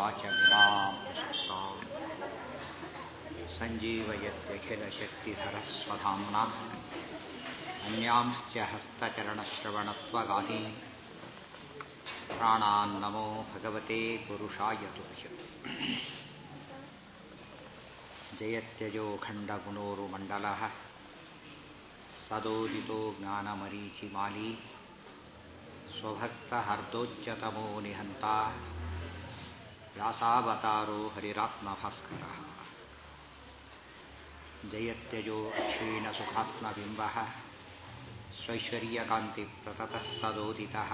वाचमिमां प्रसक्ताम् सञ्जीवयत्यखिलशक्तिधरस्वधाम्ना अन्यांश्च हस्तचरणश्रवणत्वगाधीन् प्राणान्नमो भगवते पुरुषाय तुभ्यम् जयत्यजो खण्डगुणोरुमण्डलः सदोदितो ज्ञानमरीचिमाली स्वभक्तहर्दोच्चतमो निहन्ता व्यासावतारो हरिरात्मभास्करः जयत्यजो क्षीणसुखात्मबिम्बः स्वैश्वर्यकान्तिप्रततः सदोदितः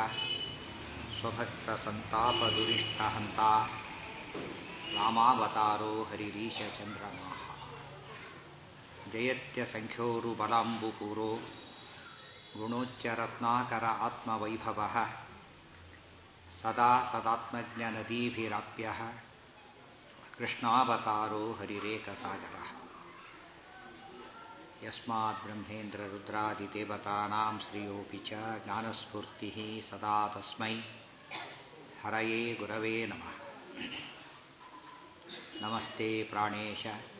स्वभक्तसन्तापदुरिष्टहन्ता रामावतारो हरिरीशचन्द्रमाः जयत्यसङ्ख्योरुबलाम्बुपूरो गुणोच्चरत्नाकर आत्मवैभवः सदा सदात्मज्ञनदीभिराप्यः कृष्णावतारो हरिरेकसागरः यस्माद्ब्रह्मेन्द्ररुद्रादिदेवतानां श्रियोऽपि च ज्ञानस्फूर्तिः सदा तस्मै हरये गुरवे नमः नमस्ते प्राणेश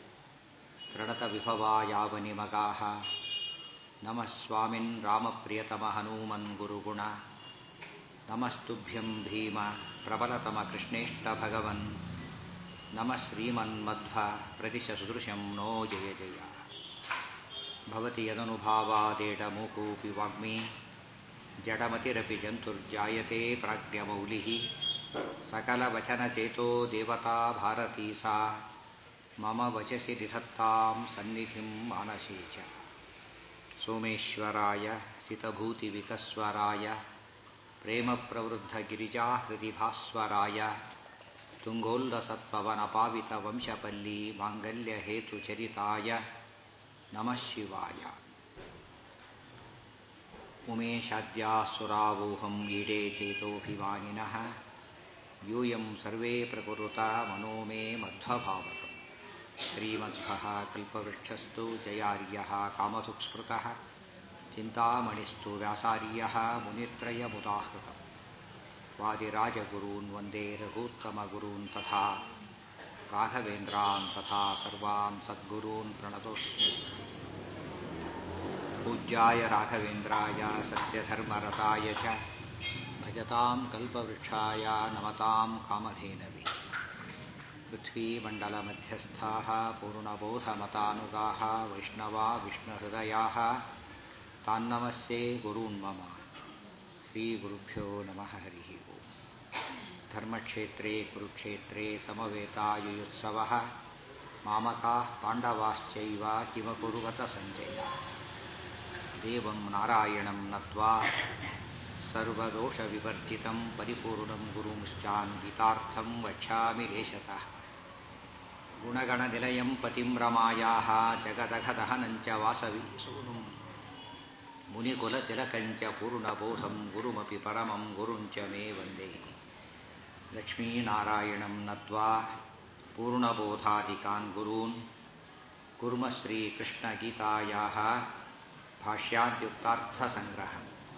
प्रणतविभवायावनिमगाः नमः स्वामिन् रामप्रियतमहनूमन् गुरुगुण नमस्तुभ्यं भीम प्रबलतमकृष्णेष्टभगवन् नमः श्रीमन्मध्व प्रतिशसुदृशं नो जय जय भवति यदनुभावादेडमूकोऽपि वाग्मी जडमतिरपि जन्तुर्जायते प्राज्ञमौलिः सकलवचनचेतो देवता भारती सा मम वचसि निधत्तां सन्निधिं मानसे च सोमेश्वराय सितभूतिविकस्वराय प्रेमप्रवृद्धगिरिजाहृदिभास्वराय तुङ्गोल्लसत्पवनपावितवंशपल्ली माङ्गल्यहेतुचरिताय नमः शिवाय उमेशाद्यासुरावोहम् ईडे चेतोऽभिमानिनः यूयं सर्वे प्रकुरुता मनो मे मध्वभावकम् श्रीमध्वः कल्पवृक्षस्तु जयार्यः कामधुक्स्मृतः चिन्तामणिस्तु व्यासार्यः मुनित्रयमुदाहृतम् वादिराजगुरून् वन्दे रघूत्तमगुरून् तथा राघवेन्द्रान् तथा सर्वान् सद्गुरून् प्रणतोऽस्मि पूज्याय राघवेन्द्राय सत्यधर्मरताय च भजतां कल्पवृक्षाय नमतां कामधेनवे पृथ्वीमण्डलमध्यस्थाः पूर्णबोधमतानुगाः वैष्णवा विष्णुहृदयाः तान्नमस्ये गुरून् मम श्रीगुरुभ्यो नमः हरिः ओम् धर्मक्षेत्रे कुरुक्षेत्रे समवेतायुयुत्सवः मामकाः पाण्डवाश्चैव किमकुर्वत सञ्जय देवं नारायणं नत्वा सर्वदोषविवर्जितं परिपूर्णं गुरुंश्चान्वितार्थं वक्ष्यामि लेशतः गुणगणनिलयं पतिं रमायाः जगदघदहनञ्च वासवि सूनुं मुनिकुलतिलकञ्च पूर्णबोधं गुरुमपि परमं गुरुञ्च मे वन्दे लक्ष्मीनारायणं नत्वा पूर्णबोधादिकान् गुरून् कुर्म श्रीकृष्णगीतायाः ಭಾಷ್ಯಾದ್ಯುಕ್ತಾರ್ಥಸಂಗ್ರಹ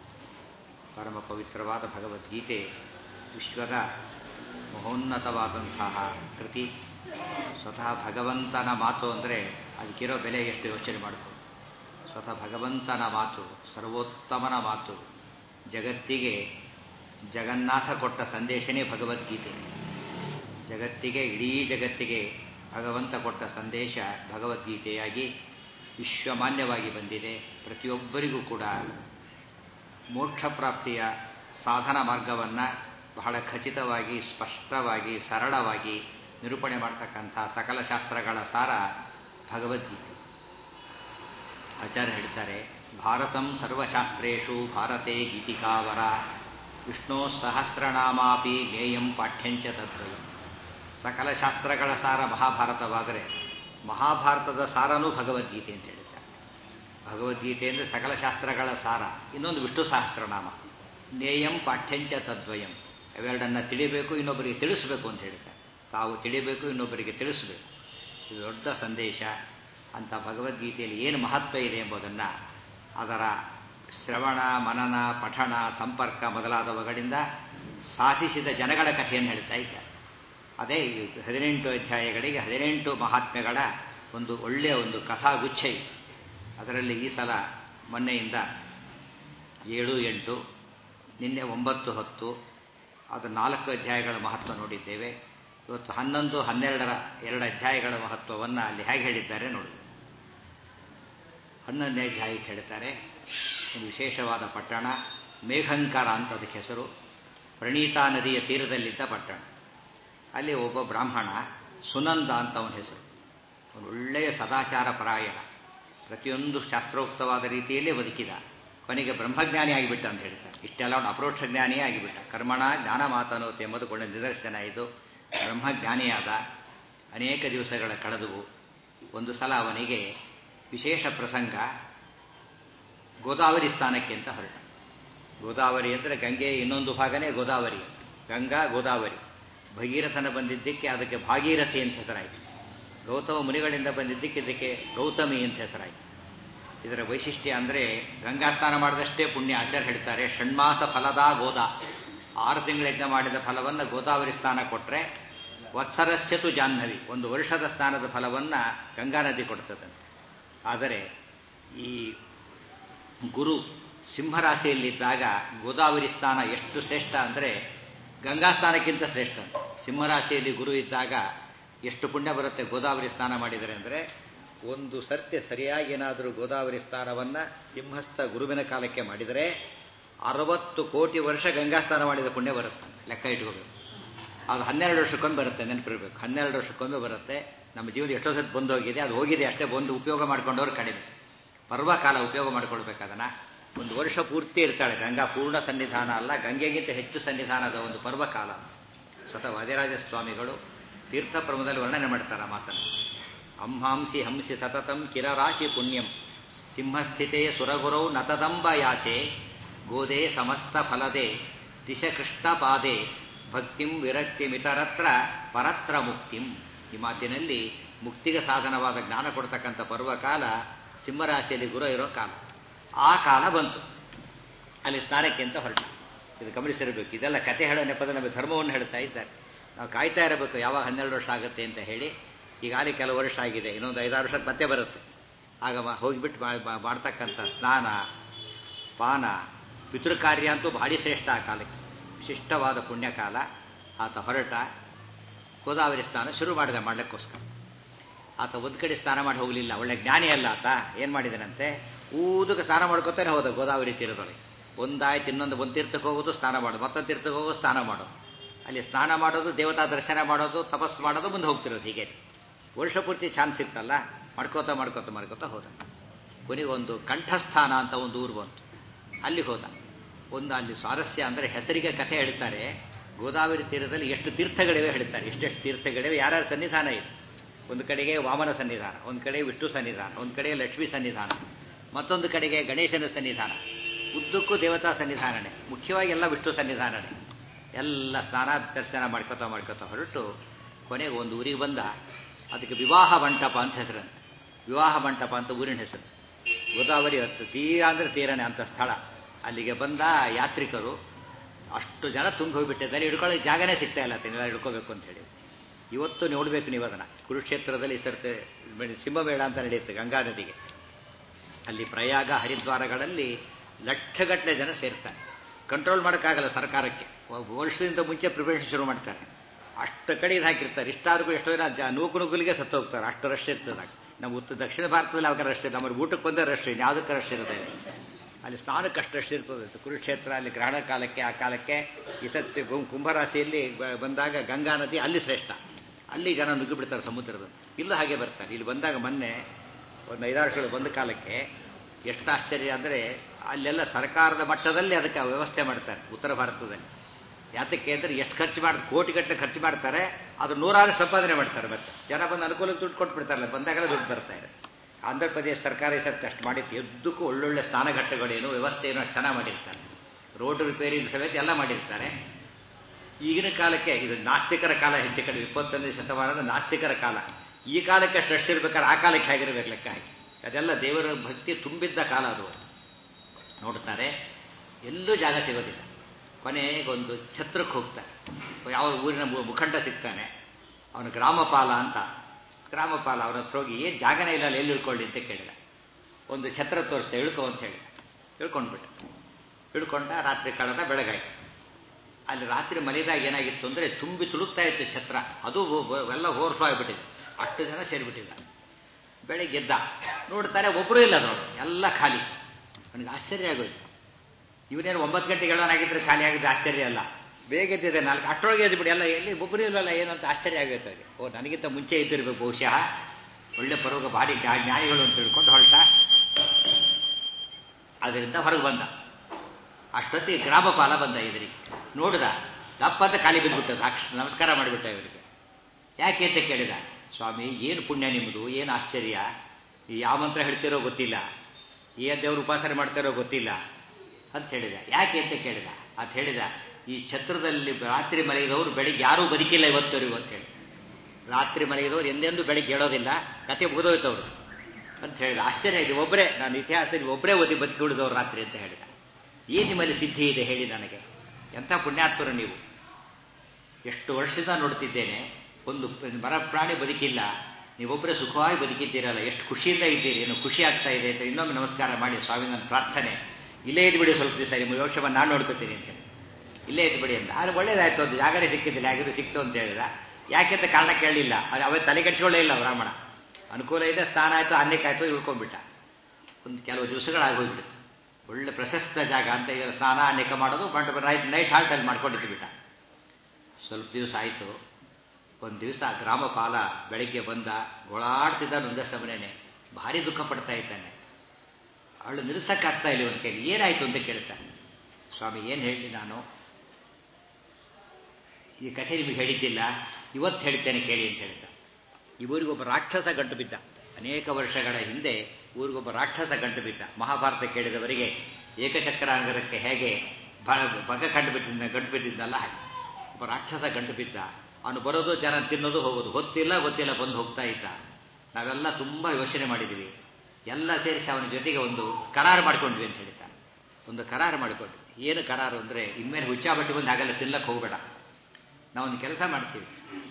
ಪರಮ ಪವಿತ್ರವಾದ ಭಗವದ್ಗೀತೆ ವಿಶ್ವದ ಮಹೋನ್ನತವಾದಂತಹ ಕೃತಿ ಸ್ವತಃ ಭಗವಂತನ ಮಾತು ಅಂದರೆ ಅದಕ್ಕಿರೋ ಬೆಲೆ ಎಷ್ಟು ಯೋಚನೆ ಮಾಡ್ಬೋದು ಸ್ವತಃ ಭಗವಂತನ ಮಾತು ಸರ್ವೋತ್ತಮನ ಮಾತು ಜಗತ್ತಿಗೆ ಜಗನ್ನಾಥ ಕೊಟ್ಟ ಸಂದೇಶನೇ ಭಗವದ್ಗೀತೆ ಜಗತ್ತಿಗೆ ಇಡೀ ಜಗತ್ತಿಗೆ ಭಗವಂತ ಕೊಟ್ಟ ಸಂದೇಶ ಭಗವದ್ಗೀತೆಯಾಗಿ ವಿಶ್ವಮಾನ್ಯವಾಗಿ ಬಂದಿದೆ ಪ್ರತಿಯೊಬ್ಬರಿಗೂ ಕೂಡ ಮೋಕ್ಷ ಪ್ರಾಪ್ತಿಯ ಸಾಧನ ಮಾರ್ಗವನ್ನು ಬಹಳ ಖಚಿತವಾಗಿ ಸ್ಪಷ್ಟವಾಗಿ ಸರಳವಾಗಿ ನಿರೂಪಣೆ ಮಾಡ್ತಕ್ಕಂಥ ಸಕಲ ಶಾಸ್ತ್ರಗಳ ಸಾರ ಭಗವದ್ಗೀತೆ ಆಚಾರ್ಯ ಹೇಳ್ತಾರೆ ಭಾರತಂ ಸರ್ವಶಾಸ್ತ್ರೇಷು ಭಾರತೆ ಗೀತಿಕಾವರ ವಿಷ್ಣು ಸಹಸ್ರನಾಮಾಪಿ ಜ್ಞೇಯಂ ಪಾಠ್ಯಂಚ ತದ್ವಯಂ ಸಕಲ ಶಾಸ್ತ್ರಗಳ ಸಾರ ಮಹಾಭಾರತವಾದರೆ ಮಹಾಭಾರತದ ಸಾರನೂ ಭಗವದ್ಗೀತೆ ಅಂತ ಹೇಳ್ತಾರೆ ಭಗವದ್ಗೀತೆ ಅಂದರೆ ಸಕಲ ಶಾಸ್ತ್ರಗಳ ಸಾರ ಇನ್ನೊಂದು ವಿಷ್ಣು ಸಹಸ್ರನಾಮ ನೇಯಂ ಪಾಠ್ಯಂಚ ತದ್ವಯಂ ಅವೆರಡನ್ನು ತಿಳಿಬೇಕು ಇನ್ನೊಬ್ಬರಿಗೆ ತಿಳಿಸಬೇಕು ಅಂತ ಹೇಳ್ತಾರೆ ತಾವು ತಿಳಿಬೇಕು ಇನ್ನೊಬ್ಬರಿಗೆ ತಿಳಿಸಬೇಕು ಇದು ದೊಡ್ಡ ಸಂದೇಶ ಅಂತ ಭಗವದ್ಗೀತೆಯಲ್ಲಿ ಏನು ಮಹತ್ವ ಇದೆ ಎಂಬುದನ್ನು ಅದರ ಶ್ರವಣ ಮನನ ಪಠಣ ಸಂಪರ್ಕ ಮೊದಲಾದವುಗಳಿಂದ ಸಾಧಿಸಿದ ಜನಗಳ ಕಥೆಯನ್ನು ಹೇಳ್ತಾ ಇದ್ದಾರೆ ಅದೇ ಈ ಹದಿನೆಂಟು ಅಧ್ಯಾಯಗಳಿಗೆ ಹದಿನೆಂಟು ಮಹಾತ್ಮೆಗಳ ಒಂದು ಒಳ್ಳೆಯ ಒಂದು ಕಥಾಗುಚ್ಛ ಇದೆ ಅದರಲ್ಲಿ ಈ ಸಲ ಮೊನ್ನೆಯಿಂದ ಏಳು ಎಂಟು ನಿನ್ನೆ ಒಂಬತ್ತು ಹತ್ತು ಅದು ನಾಲ್ಕು ಅಧ್ಯಾಯಗಳ ಮಹತ್ವ ನೋಡಿದ್ದೇವೆ ಇವತ್ತು ಹನ್ನೊಂದು ಹನ್ನೆರಡರ ಎರಡು ಅಧ್ಯಾಯಗಳ ಮಹತ್ವವನ್ನು ಅಲ್ಲಿ ಹೇಗೆ ಹೇಳಿದ್ದಾರೆ ನೋಡುವುದು ಹನ್ನೊಂದನೇ ಅಧ್ಯಾಯಕ್ಕೆ ಹೇಳ್ತಾರೆ ಒಂದು ವಿಶೇಷವಾದ ಪಟ್ಟಣ ಮೇಘಂಕರ ಅಂತ ಅದಕ್ಕೆ ಹೆಸರು ಪ್ರಣೀತಾ ನದಿಯ ತೀರದಲ್ಲಿದ್ದ ಪಟ್ಟಣ ಅಲ್ಲಿ ಒಬ್ಬ ಬ್ರಾಹ್ಮಣ ಸುನಂದ ಅಂತ ಅವನ ಹೆಸರು ಅವನು ಒಳ್ಳೆಯ ಸದಾಚಾರ ಪರಾಯಣ ಪ್ರತಿಯೊಂದು ಶಾಸ್ತ್ರೋಕ್ತವಾದ ರೀತಿಯಲ್ಲೇ ಬದುಕಿದ ಕೊನೆಗೆ ಬ್ರಹ್ಮಜ್ಞಾನಿ ಆಗಿಬಿಟ್ಟ ಅಂತ ಹೇಳ್ತಾರೆ ಇಷ್ಟೆಲ್ಲ ಅವನು ಅಪ್ರೋಕ್ಷ ಜ್ಞಾನಿಯೇ ಆಗಿಬಿಟ್ಟ ಕರ್ಮಣ ಜ್ಞಾನ ಮಾತನೋತೆ ಎಂಬುದು ಕೊಂಡ ನಿದರ್ಶನ ಇದು ಬ್ರಹ್ಮಜ್ಞಾನಿಯಾದ ಅನೇಕ ದಿವಸಗಳ ಕಳೆದುವು ಒಂದು ಸಲ ಅವನಿಗೆ ವಿಶೇಷ ಪ್ರಸಂಗ ಗೋದಾವರಿ ಸ್ಥಾನಕ್ಕೆ ಅಂತ ಹೊರಟ ಗೋದಾವರಿ ಅಂದರೆ ಗಂಗೆ ಇನ್ನೊಂದು ಭಾಗನೇ ಗೋದಾವರಿ ಗಂಗಾ ಗೋದಾವರಿ ಭಗೀರಥನ ಬಂದಿದ್ದಕ್ಕೆ ಅದಕ್ಕೆ ಭಾಗೀರಥಿ ಅಂತ ಹೆಸರಾಯಿತು ಗೌತಮ ಮುನಿಗಳಿಂದ ಬಂದಿದ್ದಕ್ಕೆ ಇದಕ್ಕೆ ಗೌತಮಿ ಅಂತ ಹೆಸರಾಯಿತು ಇದರ ವೈಶಿಷ್ಟ್ಯ ಅಂದರೆ ಗಂಗಾ ಸ್ನಾನ ಮಾಡಿದಷ್ಟೇ ಪುಣ್ಯ ಆಚಾರ್ಯ ಹೇಳ್ತಾರೆ ಷಣ್ಮಾಸ ಫಲದ ಗೋದ ಆರು ತಿಂಗಳ ಯಜ್ಞ ಮಾಡಿದ ಫಲವನ್ನು ಗೋದಾವರಿ ಸ್ನಾನ ಕೊಟ್ಟರೆ ವತ್ಸರಸ್ಯತು ಜಾಹ್ನವಿ ಒಂದು ವರ್ಷದ ಸ್ನಾನದ ಫಲವನ್ನು ಗಂಗಾ ನದಿ ಕೊಡ್ತದಂತೆ ಆದರೆ ಈ ಗುರು ಸಿಂಹರಾಶಿಯಲ್ಲಿದ್ದಾಗ ಗೋದಾವರಿ ಸ್ಥಾನ ಎಷ್ಟು ಶ್ರೇಷ್ಠ ಅಂದರೆ ಗಂಗಾ ಸ್ನಾನಕ್ಕಿಂತ ಶ್ರೇಷ್ಠ ಸಿಂಹರಾಶಿಯಲ್ಲಿ ಗುರು ಇದ್ದಾಗ ಎಷ್ಟು ಪುಣ್ಯ ಬರುತ್ತೆ ಗೋದಾವರಿ ಸ್ನಾನ ಮಾಡಿದರೆ ಅಂದರೆ ಒಂದು ಸರ್ತಿ ಸರಿಯಾಗಿ ಏನಾದರೂ ಗೋದಾವರಿ ಸ್ನಾನವನ್ನು ಸಿಂಹಸ್ಥ ಗುರುವಿನ ಕಾಲಕ್ಕೆ ಮಾಡಿದರೆ ಅರವತ್ತು ಕೋಟಿ ವರ್ಷ ಗಂಗಾ ಸ್ನಾನ ಮಾಡಿದ ಪುಣ್ಯ ಬರುತ್ತೆ ಲೆಕ್ಕ ಇಟ್ಕೋಬೇಕು ಅದು ಹನ್ನೆರಡು ವರ್ಷಕ್ಕೊಮ್ಮೆ ಬರುತ್ತೆ ನೆನಪಿರ್ಬೇಕು ಹನ್ನೆರಡು ವರ್ಷಕ್ಕೊಮ್ಮೆ ಬರುತ್ತೆ ನಮ್ಮ ಜೀವನ ಎಷ್ಟೋ ಸತಿ ಬಂದೋಗಿದೆ ಅದು ಹೋಗಿದೆ ಅಷ್ಟೇ ಬಂದು ಉಪಯೋಗ ಮಾಡ್ಕೊಂಡವ್ರು ಕಡಿಮೆ ಪರ್ವಕಾಲ ಉಪಯೋಗ ಮಾಡ್ಕೊಳ್ಬೇಕು ಅದನ್ನು ಒಂದು ವರ್ಷ ಪೂರ್ತಿ ಇರ್ತಾಳೆ ಗಂಗಾ ಪೂರ್ಣ ಸನ್ನಿಧಾನ ಅಲ್ಲ ಗಂಗೆಗಿಂತ ಹೆಚ್ಚು ಸನ್ನಿಧಾನದ ಒಂದು ಪರ್ವಕಾಲ ಸ್ವತಃ ವಾದಿರಾಜ ಸ್ವಾಮಿಗಳು ತೀರ್ಥ ಪ್ರಮದಲ್ಲಿ ವರ್ಣನೆ ಮಾಡ್ತಾರೆ ಆ ಮಾತನ್ನು ಅಂಹಾಂಸಿ ಹಂಸಿ ಸತತಂ ಕಿರರಾಶಿ ಪುಣ್ಯಂ ಸಿಂಹಸ್ಥಿತೇ ಸುರಗುರೌ ನತದಂಬ ಯಾಚೆ ಗೋದೆ ಸಮಸ್ತ ಫಲದೆ ದಿಶ ಕೃಷ್ಣ ಪಾದೆ ಭಕ್ತಿಂ ವಿರಕ್ತಿಮಿತರತ್ರ ಪರತ್ರ ಮುಕ್ತಿಂ ಈ ಮಾತಿನಲ್ಲಿ ಮುಕ್ತಿಗೆ ಸಾಧನವಾದ ಜ್ಞಾನ ಕೊಡ್ತಕ್ಕಂಥ ಪರ್ವಕಾಲ ಸಿಂಹರಾಶಿಯಲ್ಲಿ ಗುರು ಇರೋ ಕಾಲ ಆ ಕಾಲ ಬಂತು ಅಲ್ಲಿ ಸ್ನಾನಕ್ಕೆ ಅಂತ ಹೊರಟು ಇದು ಗಮನಿಸಿರಬೇಕು ಇದೆಲ್ಲ ಕತೆ ಹೇಳೋ ನೆಪದ ನಮಗೆ ಧರ್ಮವನ್ನು ಹೇಳ್ತಾ ಇದ್ದಾರೆ ನಾವು ಕಾಯ್ತಾ ಇರಬೇಕು ಯಾವಾಗ ಹನ್ನೆರಡು ವರ್ಷ ಆಗುತ್ತೆ ಅಂತ ಹೇಳಿ ಈಗಾಗಲೇ ಕೆಲವು ವರ್ಷ ಆಗಿದೆ ಇನ್ನೊಂದು ಐದಾರು ವರ್ಷಕ್ಕೆ ಮತ್ತೆ ಬರುತ್ತೆ ಆಗ ಹೋಗಿಬಿಟ್ಟು ಮಾಡ್ತಕ್ಕಂಥ ಸ್ನಾನ ಪಾನ ಪಿತೃಕಾರ್ಯ ಅಂತೂ ಭಾರಿ ಶ್ರೇಷ್ಠ ಆ ಕಾಲಕ್ಕೆ ವಿಶಿಷ್ಟವಾದ ಪುಣ್ಯಕಾಲ ಆತ ಹೊರಟ ಗೋದಾವರಿ ಸ್ನಾನ ಶುರು ಮಾಡಿದ ಮಾಡ್ಲಿಕ್ಕೋಸ್ಕರ ಆತ ಒಂದು ಕಡೆ ಸ್ನಾನ ಮಾಡಿ ಹೋಗಲಿಲ್ಲ ಒಳ್ಳೆ ಜ್ಞಾನಿ ಅಲ್ಲ ಆತ ಏನು ಮಾಡಿದನಂತೆ ಊದಕ್ಕೆ ಸ್ನಾನ ಮಾಡ್ಕೊತಾನೆ ಹೋದ ಗೋದಾವರಿ ತೀರದೊಳಗೆ ಒಂದಾಯ್ತು ಇನ್ನೊಂದು ಒಂದು ತೀರ್ಥಕ್ಕೆ ಹೋಗೋದು ಸ್ನಾನ ಮಾಡೋದು ಮತ್ತೊಂದು ತೀರ್ಥಕ್ಕೆ ಹೋಗೋದು ಸ್ನಾನ ಮಾಡೋದು ಅಲ್ಲಿ ಸ್ನಾನ ಮಾಡೋದು ದೇವತಾ ದರ್ಶನ ಮಾಡೋದು ತಪಸ್ಸು ಮಾಡೋದು ಮುಂದೆ ಹೋಗ್ತಿರೋದು ಹೀಗೆ ವರ್ಷ ಪೂರ್ತಿ ಚಾನ್ಸ್ ಇತ್ತಲ್ಲ ಮಾಡ್ಕೋತಾ ಮಾಡ್ಕೋತಾ ಮಾಡ್ಕೋತಾ ಹೋದ ಕೊನೆಗೆ ಒಂದು ಕಂಠಸ್ಥಾನ ಅಂತ ಒಂದು ಊರು ಬಂತು ಅಲ್ಲಿಗೆ ಹೋದ ಒಂದು ಅಲ್ಲಿ ಸ್ವಾರಸ್ಯ ಅಂದರೆ ಹೆಸರಿಗೆ ಕಥೆ ಹೇಳ್ತಾರೆ ಗೋದಾವರಿ ತೀರದಲ್ಲಿ ಎಷ್ಟು ತೀರ್ಥಗಳಿವೆ ಹೇಳ್ತಾರೆ ಎಷ್ಟೆಷ್ಟು ತೀರ್ಥಗಳಿವೆ ಯಾರ್ಯಾರ ಸನ್ನಿಧಾನ ಇದೆ ಒಂದು ಕಡೆಗೆ ವಾಮನ ಸನ್ನಿಧಾನ ಒಂದು ಕಡೆ ವಿಷ್ಣು ಸನ್ನಿಧಾನ ಒಂದು ಕಡೆ ಲಕ್ಷ್ಮೀ ಸನ್ನಿಧಾನ ಮತ್ತೊಂದು ಕಡೆಗೆ ಗಣೇಶನ ಸನ್ನಿಧಾನ ಉದ್ದಕ್ಕೂ ದೇವತಾ ಸನ್ನಿಧಾನನೇ ಮುಖ್ಯವಾಗಿ ಎಲ್ಲ ವಿಷ್ಣು ಸನ್ನಿಧಾನನೇ ಎಲ್ಲ ಸ್ನಾನ ದರ್ಶನ ಮಾಡ್ಕೊತಾ ಮಾಡ್ಕೊತಾ ಹೊರಟು ಕೊನೆಗೆ ಒಂದು ಊರಿಗೆ ಬಂದ ಅದಕ್ಕೆ ವಿವಾಹ ಮಂಟಪ ಅಂತ ಹೆಸರು ವಿವಾಹ ಮಂಟಪ ಅಂತ ಊರಿನ ಹೆಸರು ಗೋದಾವರಿ ಹೊತ್ತು ತೀರ ಅಂದರೆ ತೀರನೇ ಅಂತ ಸ್ಥಳ ಅಲ್ಲಿಗೆ ಬಂದ ಯಾತ್ರಿಕರು ಅಷ್ಟು ಜನ ತುಂಬ ಹೋಗಿಬಿಟ್ಟಿದ್ದಾರೆ ಹಿಡ್ಕೊಳ್ಳೋಕೆ ಜಾಗನೇ ಸಿಗ್ತಾ ಇಲ್ಲ ತಿನ್ನೆಲ್ಲ ಹಿಡ್ಕೋಬೇಕು ಅಂತ ಹೇಳಿ ಇವತ್ತು ನೋಡಬೇಕು ನೀವು ಅದನ್ನು ಕುರುಕ್ಷೇತ್ರದಲ್ಲಿ ಸರ್ತೆ ಸಿಂಹಮೇಳ ಅಂತ ನಡೆಯುತ್ತೆ ಗಂಗಾ ನದಿಗೆ ಅಲ್ಲಿ ಪ್ರಯಾಗ ಹರಿದ್ವಾರಗಳಲ್ಲಿ ಲಕ್ಷಗಟ್ಟಲೆ ಜನ ಸೇರ್ತಾರೆ ಕಂಟ್ರೋಲ್ ಮಾಡೋಕ್ಕಾಗಲ್ಲ ಸರ್ಕಾರಕ್ಕೆ ವರ್ಷದಿಂದ ಮುಂಚೆ ಪ್ರಿಪರೇಷನ್ ಶುರು ಮಾಡ್ತಾರೆ ಅಷ್ಟು ಕಡೆ ಇದು ಹಾಕಿರ್ತಾರೆ ಇಷ್ಟಾದ್ರೂ ಎಷ್ಟೋ ಜನ ನೂಕು ನುಗ್ಗಲಿಗೆ ಸತ್ತು ಹೋಗ್ತಾರೆ ಅಷ್ಟು ರಶ್ ಇರ್ತದಾಗ ನಮ್ಮ ಉತ್ತರ ದಕ್ಷಿಣ ಭಾರತದಲ್ಲಿ ಅವಾಗ ರಶ್ ನಮ್ಮ ಊಟಕ್ಕೆ ಬಂದ ರಶ್ ಯಾವುದಕ್ಕೆ ರಶ್ ಇರುತ್ತೆ ಅಲ್ಲಿ ಸ್ನಾನಕ್ಕೆ ಅಷ್ಟು ರಶ್ ಇರ್ತದೆ ಕುರುಕ್ಷೇತ್ರ ಅಲ್ಲಿ ಗ್ರಹಣ ಕಾಲಕ್ಕೆ ಆ ಕಾಲಕ್ಕೆ ಈ ಸತ್ಯ ಕುಂಭರಾಶಿಯಲ್ಲಿ ಬಂದಾಗ ಗಂಗಾ ನದಿ ಅಲ್ಲಿ ಶ್ರೇಷ್ಠ ಅಲ್ಲಿ ಜನ ನುಗ್ಗಿಬಿಡ್ತಾರೆ ಸಮುದ್ರದ ಇಲ್ಲೂ ಹಾಗೆ ಬರ್ತಾರೆ ಇಲ್ಲಿ ಬಂದಾಗ ಮೊನ್ನೆ ಒಂದು ಐದಾರು ವರ್ಷಗಳು ಬಂದ ಕಾಲಕ್ಕೆ ಎಷ್ಟು ಆಶ್ಚರ್ಯ ಅಂದರೆ ಅಲ್ಲೆಲ್ಲ ಸರ್ಕಾರದ ಮಟ್ಟದಲ್ಲಿ ಅದಕ್ಕೆ ವ್ಯವಸ್ಥೆ ಮಾಡ್ತಾರೆ ಉತ್ತರ ಭಾರತದಲ್ಲಿ ಯಾತಕ್ಕೆ ಅಂದರೆ ಎಷ್ಟು ಖರ್ಚು ಮಾಡಿ ಕೋಟಿಗಟ್ಟಲೆ ಖರ್ಚು ಮಾಡ್ತಾರೆ ಅದು ನೂರಾರು ಸಂಪಾದನೆ ಮಾಡ್ತಾರೆ ಮತ್ತೆ ಜನ ಬಂದು ಅನುಕೂಲಕ್ಕೆ ದುಡ್ಡು ಕೊಟ್ಬಿಡ್ತಾರಲ್ಲ ಬಂದಾಗೆಲ್ಲ ದುಡ್ಡು ಬರ್ತಾ ಇದೆ ಆಂಧ್ರ ಪ್ರದೇಶ ಸರ್ಕಾರ ಈ ಸರ್ತಿ ಅಷ್ಟು ಮಾಡಿತ್ತು ಎದ್ದಕ್ಕೂ ಒಳ್ಳೊಳ್ಳೆ ಸ್ನಾನಘಟ್ಟಗಳೇನು ವ್ಯವಸ್ಥೆ ಏನೋ ಅಷ್ಟು ಚೆನ್ನಾಗಿ ಮಾಡಿರ್ತಾರೆ ರೋಡ್ ರಿಪೇರಿ ಸಮೇತ ಎಲ್ಲ ಮಾಡಿರ್ತಾರೆ ಈಗಿನ ಕಾಲಕ್ಕೆ ಇದು ನಾಸ್ತಿಕರ ಕಾಲ ಹೆಚ್ಚು ಕಡಿಮೆ ಇಪ್ಪತ್ತೊಂದನೇ ಶತಮಾನದ ನಾಸ್ತಿಕರ ಕಾಲ ಈ ಕಾಲಕ್ಕೆ ಅಷ್ಟು ರಶ್ ಇರ್ಬೇಕಾದ್ರೆ ಆ ಕಾಲಕ್ಕೆ ಹೇಗಿರ್ಬೇಕು ಲೆಕ್ಕ ಹಾಕಿ ಅದೆಲ್ಲ ದೇವರ ಭಕ್ತಿ ತುಂಬಿದ್ದ ಕಾಲ ಅದು ನೋಡ್ತಾರೆ ಎಲ್ಲೂ ಜಾಗ ಸಿಗೋದಿಲ್ಲ ಕೊನೆಗೊಂದು ಛತ್ರಕ್ಕೆ ಹೋಗ್ತಾರೆ ಯಾವ ಊರಿನ ಮುಖಂಡ ಸಿಗ್ತಾನೆ ಅವನು ಗ್ರಾಮಪಾಲ ಅಂತ ಗ್ರಾಮಪಾಲ ಅವನ ಹತ್ರ ಹೋಗಿ ಏನು ಜಾಗನೇ ಇಲ್ಲ ಎಲ್ಲಿ ಇಳ್ಕೊಳ್ಳಿ ಅಂತ ಕೇಳಿದ ಒಂದು ಛತ್ರ ತೋರಿಸ್ದೆ ಇಳ್ಕೊ ಅಂತ ಹೇಳಿದ ಇಳ್ಕೊಂಡ್ಬಿಟ್ಟ ಇಳ್ಕೊಂಡ ರಾತ್ರಿ ಕಳೆದ ಬೆಳಗಾಯ್ತು ಅಲ್ಲಿ ರಾತ್ರಿ ಮನೆದಾಗ ಏನಾಗಿತ್ತು ಅಂದರೆ ತುಂಬಿ ತುಳುಕ್ತಾ ಇತ್ತು ಛತ್ರ ಅದು ಎಲ್ಲ ಓವರ್ಫ್ಲೋ ಆಗಿಬಿಟ್ಟಿದೆ ಅಷ್ಟು ಜನ ಸೇರಿಬಿಟ್ಟಿದ್ದಾರೆ ಬೆಳಿಗ್ಗೆ ಎದ್ದ ನೋಡ್ತಾರೆ ಒಬ್ಬರೂ ಇಲ್ಲ ನೋಡು ಎಲ್ಲ ಖಾಲಿ ನನಗೆ ಆಶ್ಚರ್ಯ ಆಗೋಯ್ತು ಇವನೇನು ಒಂಬತ್ತು ಗಂಟೆಗೆ ಹೇಳೋನಾಗಿದ್ರೆ ಖಾಲಿ ಆಗಿದ್ದು ಆಶ್ಚರ್ಯ ಅಲ್ಲ ಬೇಗ ಎದ್ದಿದೆ ನಾಲ್ಕು ಅಷ್ಟರೊಳಗೆ ಎದ್ಬಿಡಿ ಎಲ್ಲ ಎಲ್ಲಿ ಒಬ್ಬರು ಇಲ್ಲಲ್ಲ ಏನು ಅಂತ ಆಶ್ಚರ್ಯ ಆಗುತ್ತೆ ಅವ್ರಿಗೆ ಓ ನನಗಿಂತ ಮುಂಚೆ ಇದ್ದಿರ್ಬೇಕು ಬಹುಶಃ ಒಳ್ಳೆ ಪರವಾಗ ಭಾರಿ ಜ್ಞಾನಿಗಳು ಅಂತ ತಿಳ್ಕೊಂಡು ಹೊರಟ ಅದರಿಂದ ಹೊರಗೆ ಬಂದ ಅಷ್ಟೊತ್ತಿಗೆ ಗ್ರಾಮಪಾಲ ಬಂದ ಎದುರಿಗೆ ನೋಡಿದ ದಪ್ಪ ಅಂತ ಖಾಲಿ ಬಿದ್ದುಬಿಟ್ಟ ಅಕ್ಷ ನಮಸ್ಕಾರ ಮಾಡಿಬಿಟ್ಟ ಇವರಿಗೆ ಯಾಕೆ ಅಂತ ಕೇಳಿದ ಸ್ವಾಮಿ ಏನು ಪುಣ್ಯ ನಿಮ್ಮದು ಏನು ಆಶ್ಚರ್ಯ ಯಾವ ಮಂತ್ರ ಹೇಳ್ತಿರೋ ಗೊತ್ತಿಲ್ಲ ಏನು ದೇವ್ರ ಉಪಾಸನೆ ಮಾಡ್ತಾರೋ ಗೊತ್ತಿಲ್ಲ ಅಂತ ಹೇಳಿದ ಯಾಕೆ ಅಂತ ಕೇಳಿದ ಅಂತ ಹೇಳಿದ ಈ ಛತ್ರದಲ್ಲಿ ರಾತ್ರಿ ಮಲಗಿದವರು ಬೆಳಿಗ್ಗೆ ಯಾರೂ ಬದುಕಿಲ್ಲ ಇವತ್ತವರೆಗೂ ಅಂತ ಹೇಳಿ ರಾತ್ರಿ ಮಲಗಿದವರು ಎಂದೆಂದೂ ಬೆಳಿಗ್ಗೆ ಹೇಳೋದಿಲ್ಲ ಕತೆ ಮುಗಿದೋಯ್ತು ಅವರು ಅಂತ ಹೇಳಿದ ಆಶ್ಚರ್ಯ ಇದೆ ಒಬ್ಬರೇ ನಾನು ಇತಿಹಾಸದಲ್ಲಿ ಒಬ್ಬರೇ ಓದಿ ಬದುಕಿ ಉಳಿದವರು ರಾತ್ರಿ ಅಂತ ಹೇಳಿದ ಏನು ನಿಮ್ಮಲ್ಲಿ ಸಿದ್ಧಿ ಇದೆ ಹೇಳಿ ನನಗೆ ಎಂಥ ಪುಣ್ಯಾತ್ಮರು ನೀವು ಎಷ್ಟು ವರ್ಷದಿಂದ ನೋಡ್ತಿದ್ದೇನೆ ಒಂದು ಮರ ಪ್ರಾಣಿ ಬದುಕಿಲ್ಲ ನೀವೊಬ್ಬರೇ ಸುಖವಾಗಿ ಬದುಕಿದ್ದೀರಲ್ಲ ಎಷ್ಟು ಖುಷಿಯಿಂದ ಇದ್ದೀರಿ ಏನು ಖುಷಿ ಆಗ್ತಾ ಇದೆ ಅಂತ ಇನ್ನೊಮ್ಮೆ ನಮಸ್ಕಾರ ಮಾಡಿ ಸ್ವಾಮಿ ನನ್ನ ಪ್ರಾರ್ಥನೆ ಇಲ್ಲೇ ಇದ್ಬಿಡಿ ಸ್ವಲ್ಪ ದಿವಸ ನಿಮ್ಮ ಯೋಗಕ್ಷೇಮ ನಾನು ನೋಡ್ಕೊತೀನಿ ಅಂತ ಹೇಳಿ ಇಲ್ಲೇ ಇದ್ಬಿಡಿ ಅಂತ ಆದ್ರೆ ಒಳ್ಳೇದಾಯ್ತು ಒಂದು ಜಾಗನೇ ಸಿಕ್ಕಿದ್ದಿಲ್ಲ ಆಗಿರೋ ಸಿಕ್ತು ಅಂತ ಹೇಳಿದ ಯಾಕೆಂತ ಕಾರಣ ಕೇಳಲಿಲ್ಲ ಅದು ಅವೇ ತಲೆ ಕೆಡಿಸ್ಕೊಳ್ಳೇ ಇಲ್ಲ ಬ್ರಾಹ್ಮಣ ಅನುಕೂಲ ಇದೆ ಸ್ಥಾನ ಆಯಿತು ಅನ್ನಕ್ಕಾಯ್ತು ಇಳ್ಕೊಂಡ್ಬಿಟ್ಟ ಒಂದು ಕೆಲವು ದಿವಸಗಳಾಗೋಗ್ಬಿಡ್ತು ಒಳ್ಳೆ ಪ್ರಶಸ್ತ ಜಾಗ ಅಂತ ಈಗ ಸ್ನಾನ ಅನೇಕ ಮಾಡೋದು ಬಟ್ ನೈಟ್ ನೈಟ್ ಹಾಲ್ಟಲ್ಲಿ ಮಾಡ್ಕೊಂಡಿದ್ದು ಬಿಟ್ಟ ಸ್ವಲ್ಪ ದಿವಸ ಆಯಿತು ಒಂದು ದಿವಸ ಗ್ರಾಮಪಾಲ ಬೆಳಿಗ್ಗೆ ಬಂದ ಓಳಾಡ್ತಿದ್ದ ನೊಂದ ಸಮನೇನೆ ಭಾರಿ ದುಃಖ ಪಡ್ತಾ ಇದ್ದಾನೆ ಅವಳು ನಿಲ್ಲಿಸಕ್ಕಾಗ್ತಾ ಇಲ್ಲ ಇವನ ಕೈಲಿ ಏನಾಯ್ತು ಅಂತ ಕೇಳ್ತಾನೆ ಸ್ವಾಮಿ ಏನು ಹೇಳಿ ನಾನು ಈ ಕಥೆ ನಿಮಗೆ ಹೇಳಿದ್ದಿಲ್ಲ ಇವತ್ತು ಹೇಳ್ತೇನೆ ಕೇಳಿ ಅಂತ ಹೇಳ್ತಾ ಈ ಊರಿಗೊಬ್ಬ ರಾಕ್ಷಸ ಗಂಟು ಬಿದ್ದ ಅನೇಕ ವರ್ಷಗಳ ಹಿಂದೆ ಊರಿಗೊಬ್ಬ ರಾಕ್ಷಸ ಗಂಟು ಬಿದ್ದ ಮಹಾಭಾರತ ಕೇಳಿದವರಿಗೆ ಏಕಚಕ್ರಾನಗರಕ್ಕೆ ಹೇಗೆ ಬ ಬಗ ಕಂಡು ಬಿದ್ದ ಗಂಟು ಬಿದ್ದಿದ್ದಲ್ಲ ಹಾಗೆ ಒಬ್ಬ ರಾಕ್ಷಸ ಗಂಟು ಬಿದ್ದ ಅವನು ಬರೋದು ಜನ ತಿನ್ನೋದು ಹೋಗೋದು ಗೊತ್ತಿಲ್ಲ ಗೊತ್ತಿಲ್ಲ ಬಂದು ಹೋಗ್ತಾ ಇದ್ದ ನಾವೆಲ್ಲ ತುಂಬ ಯೋಚನೆ ಮಾಡಿದ್ವಿ ಎಲ್ಲ ಸೇರಿಸಿ ಅವನ ಜೊತೆಗೆ ಒಂದು ಕರಾರು ಮಾಡ್ಕೊಂಡ್ವಿ ಅಂತ ಹೇಳ್ತಾನೆ ಒಂದು ಕರಾರು ಮಾಡಿಕೊಂಡ್ವಿ ಏನು ಕರಾರು ಅಂದರೆ ಇನ್ಮೇಲೆ ಹುಚ್ಚಾಬಟ್ಟಿ ಬಂದು ಹಾಗೆಲ್ಲ ತಿನ್ನಕ್ಕೆ ಹೋಗಬೇಡ ನಾವೊಂದು ಕೆಲಸ ಮಾಡ್ತೀವಿ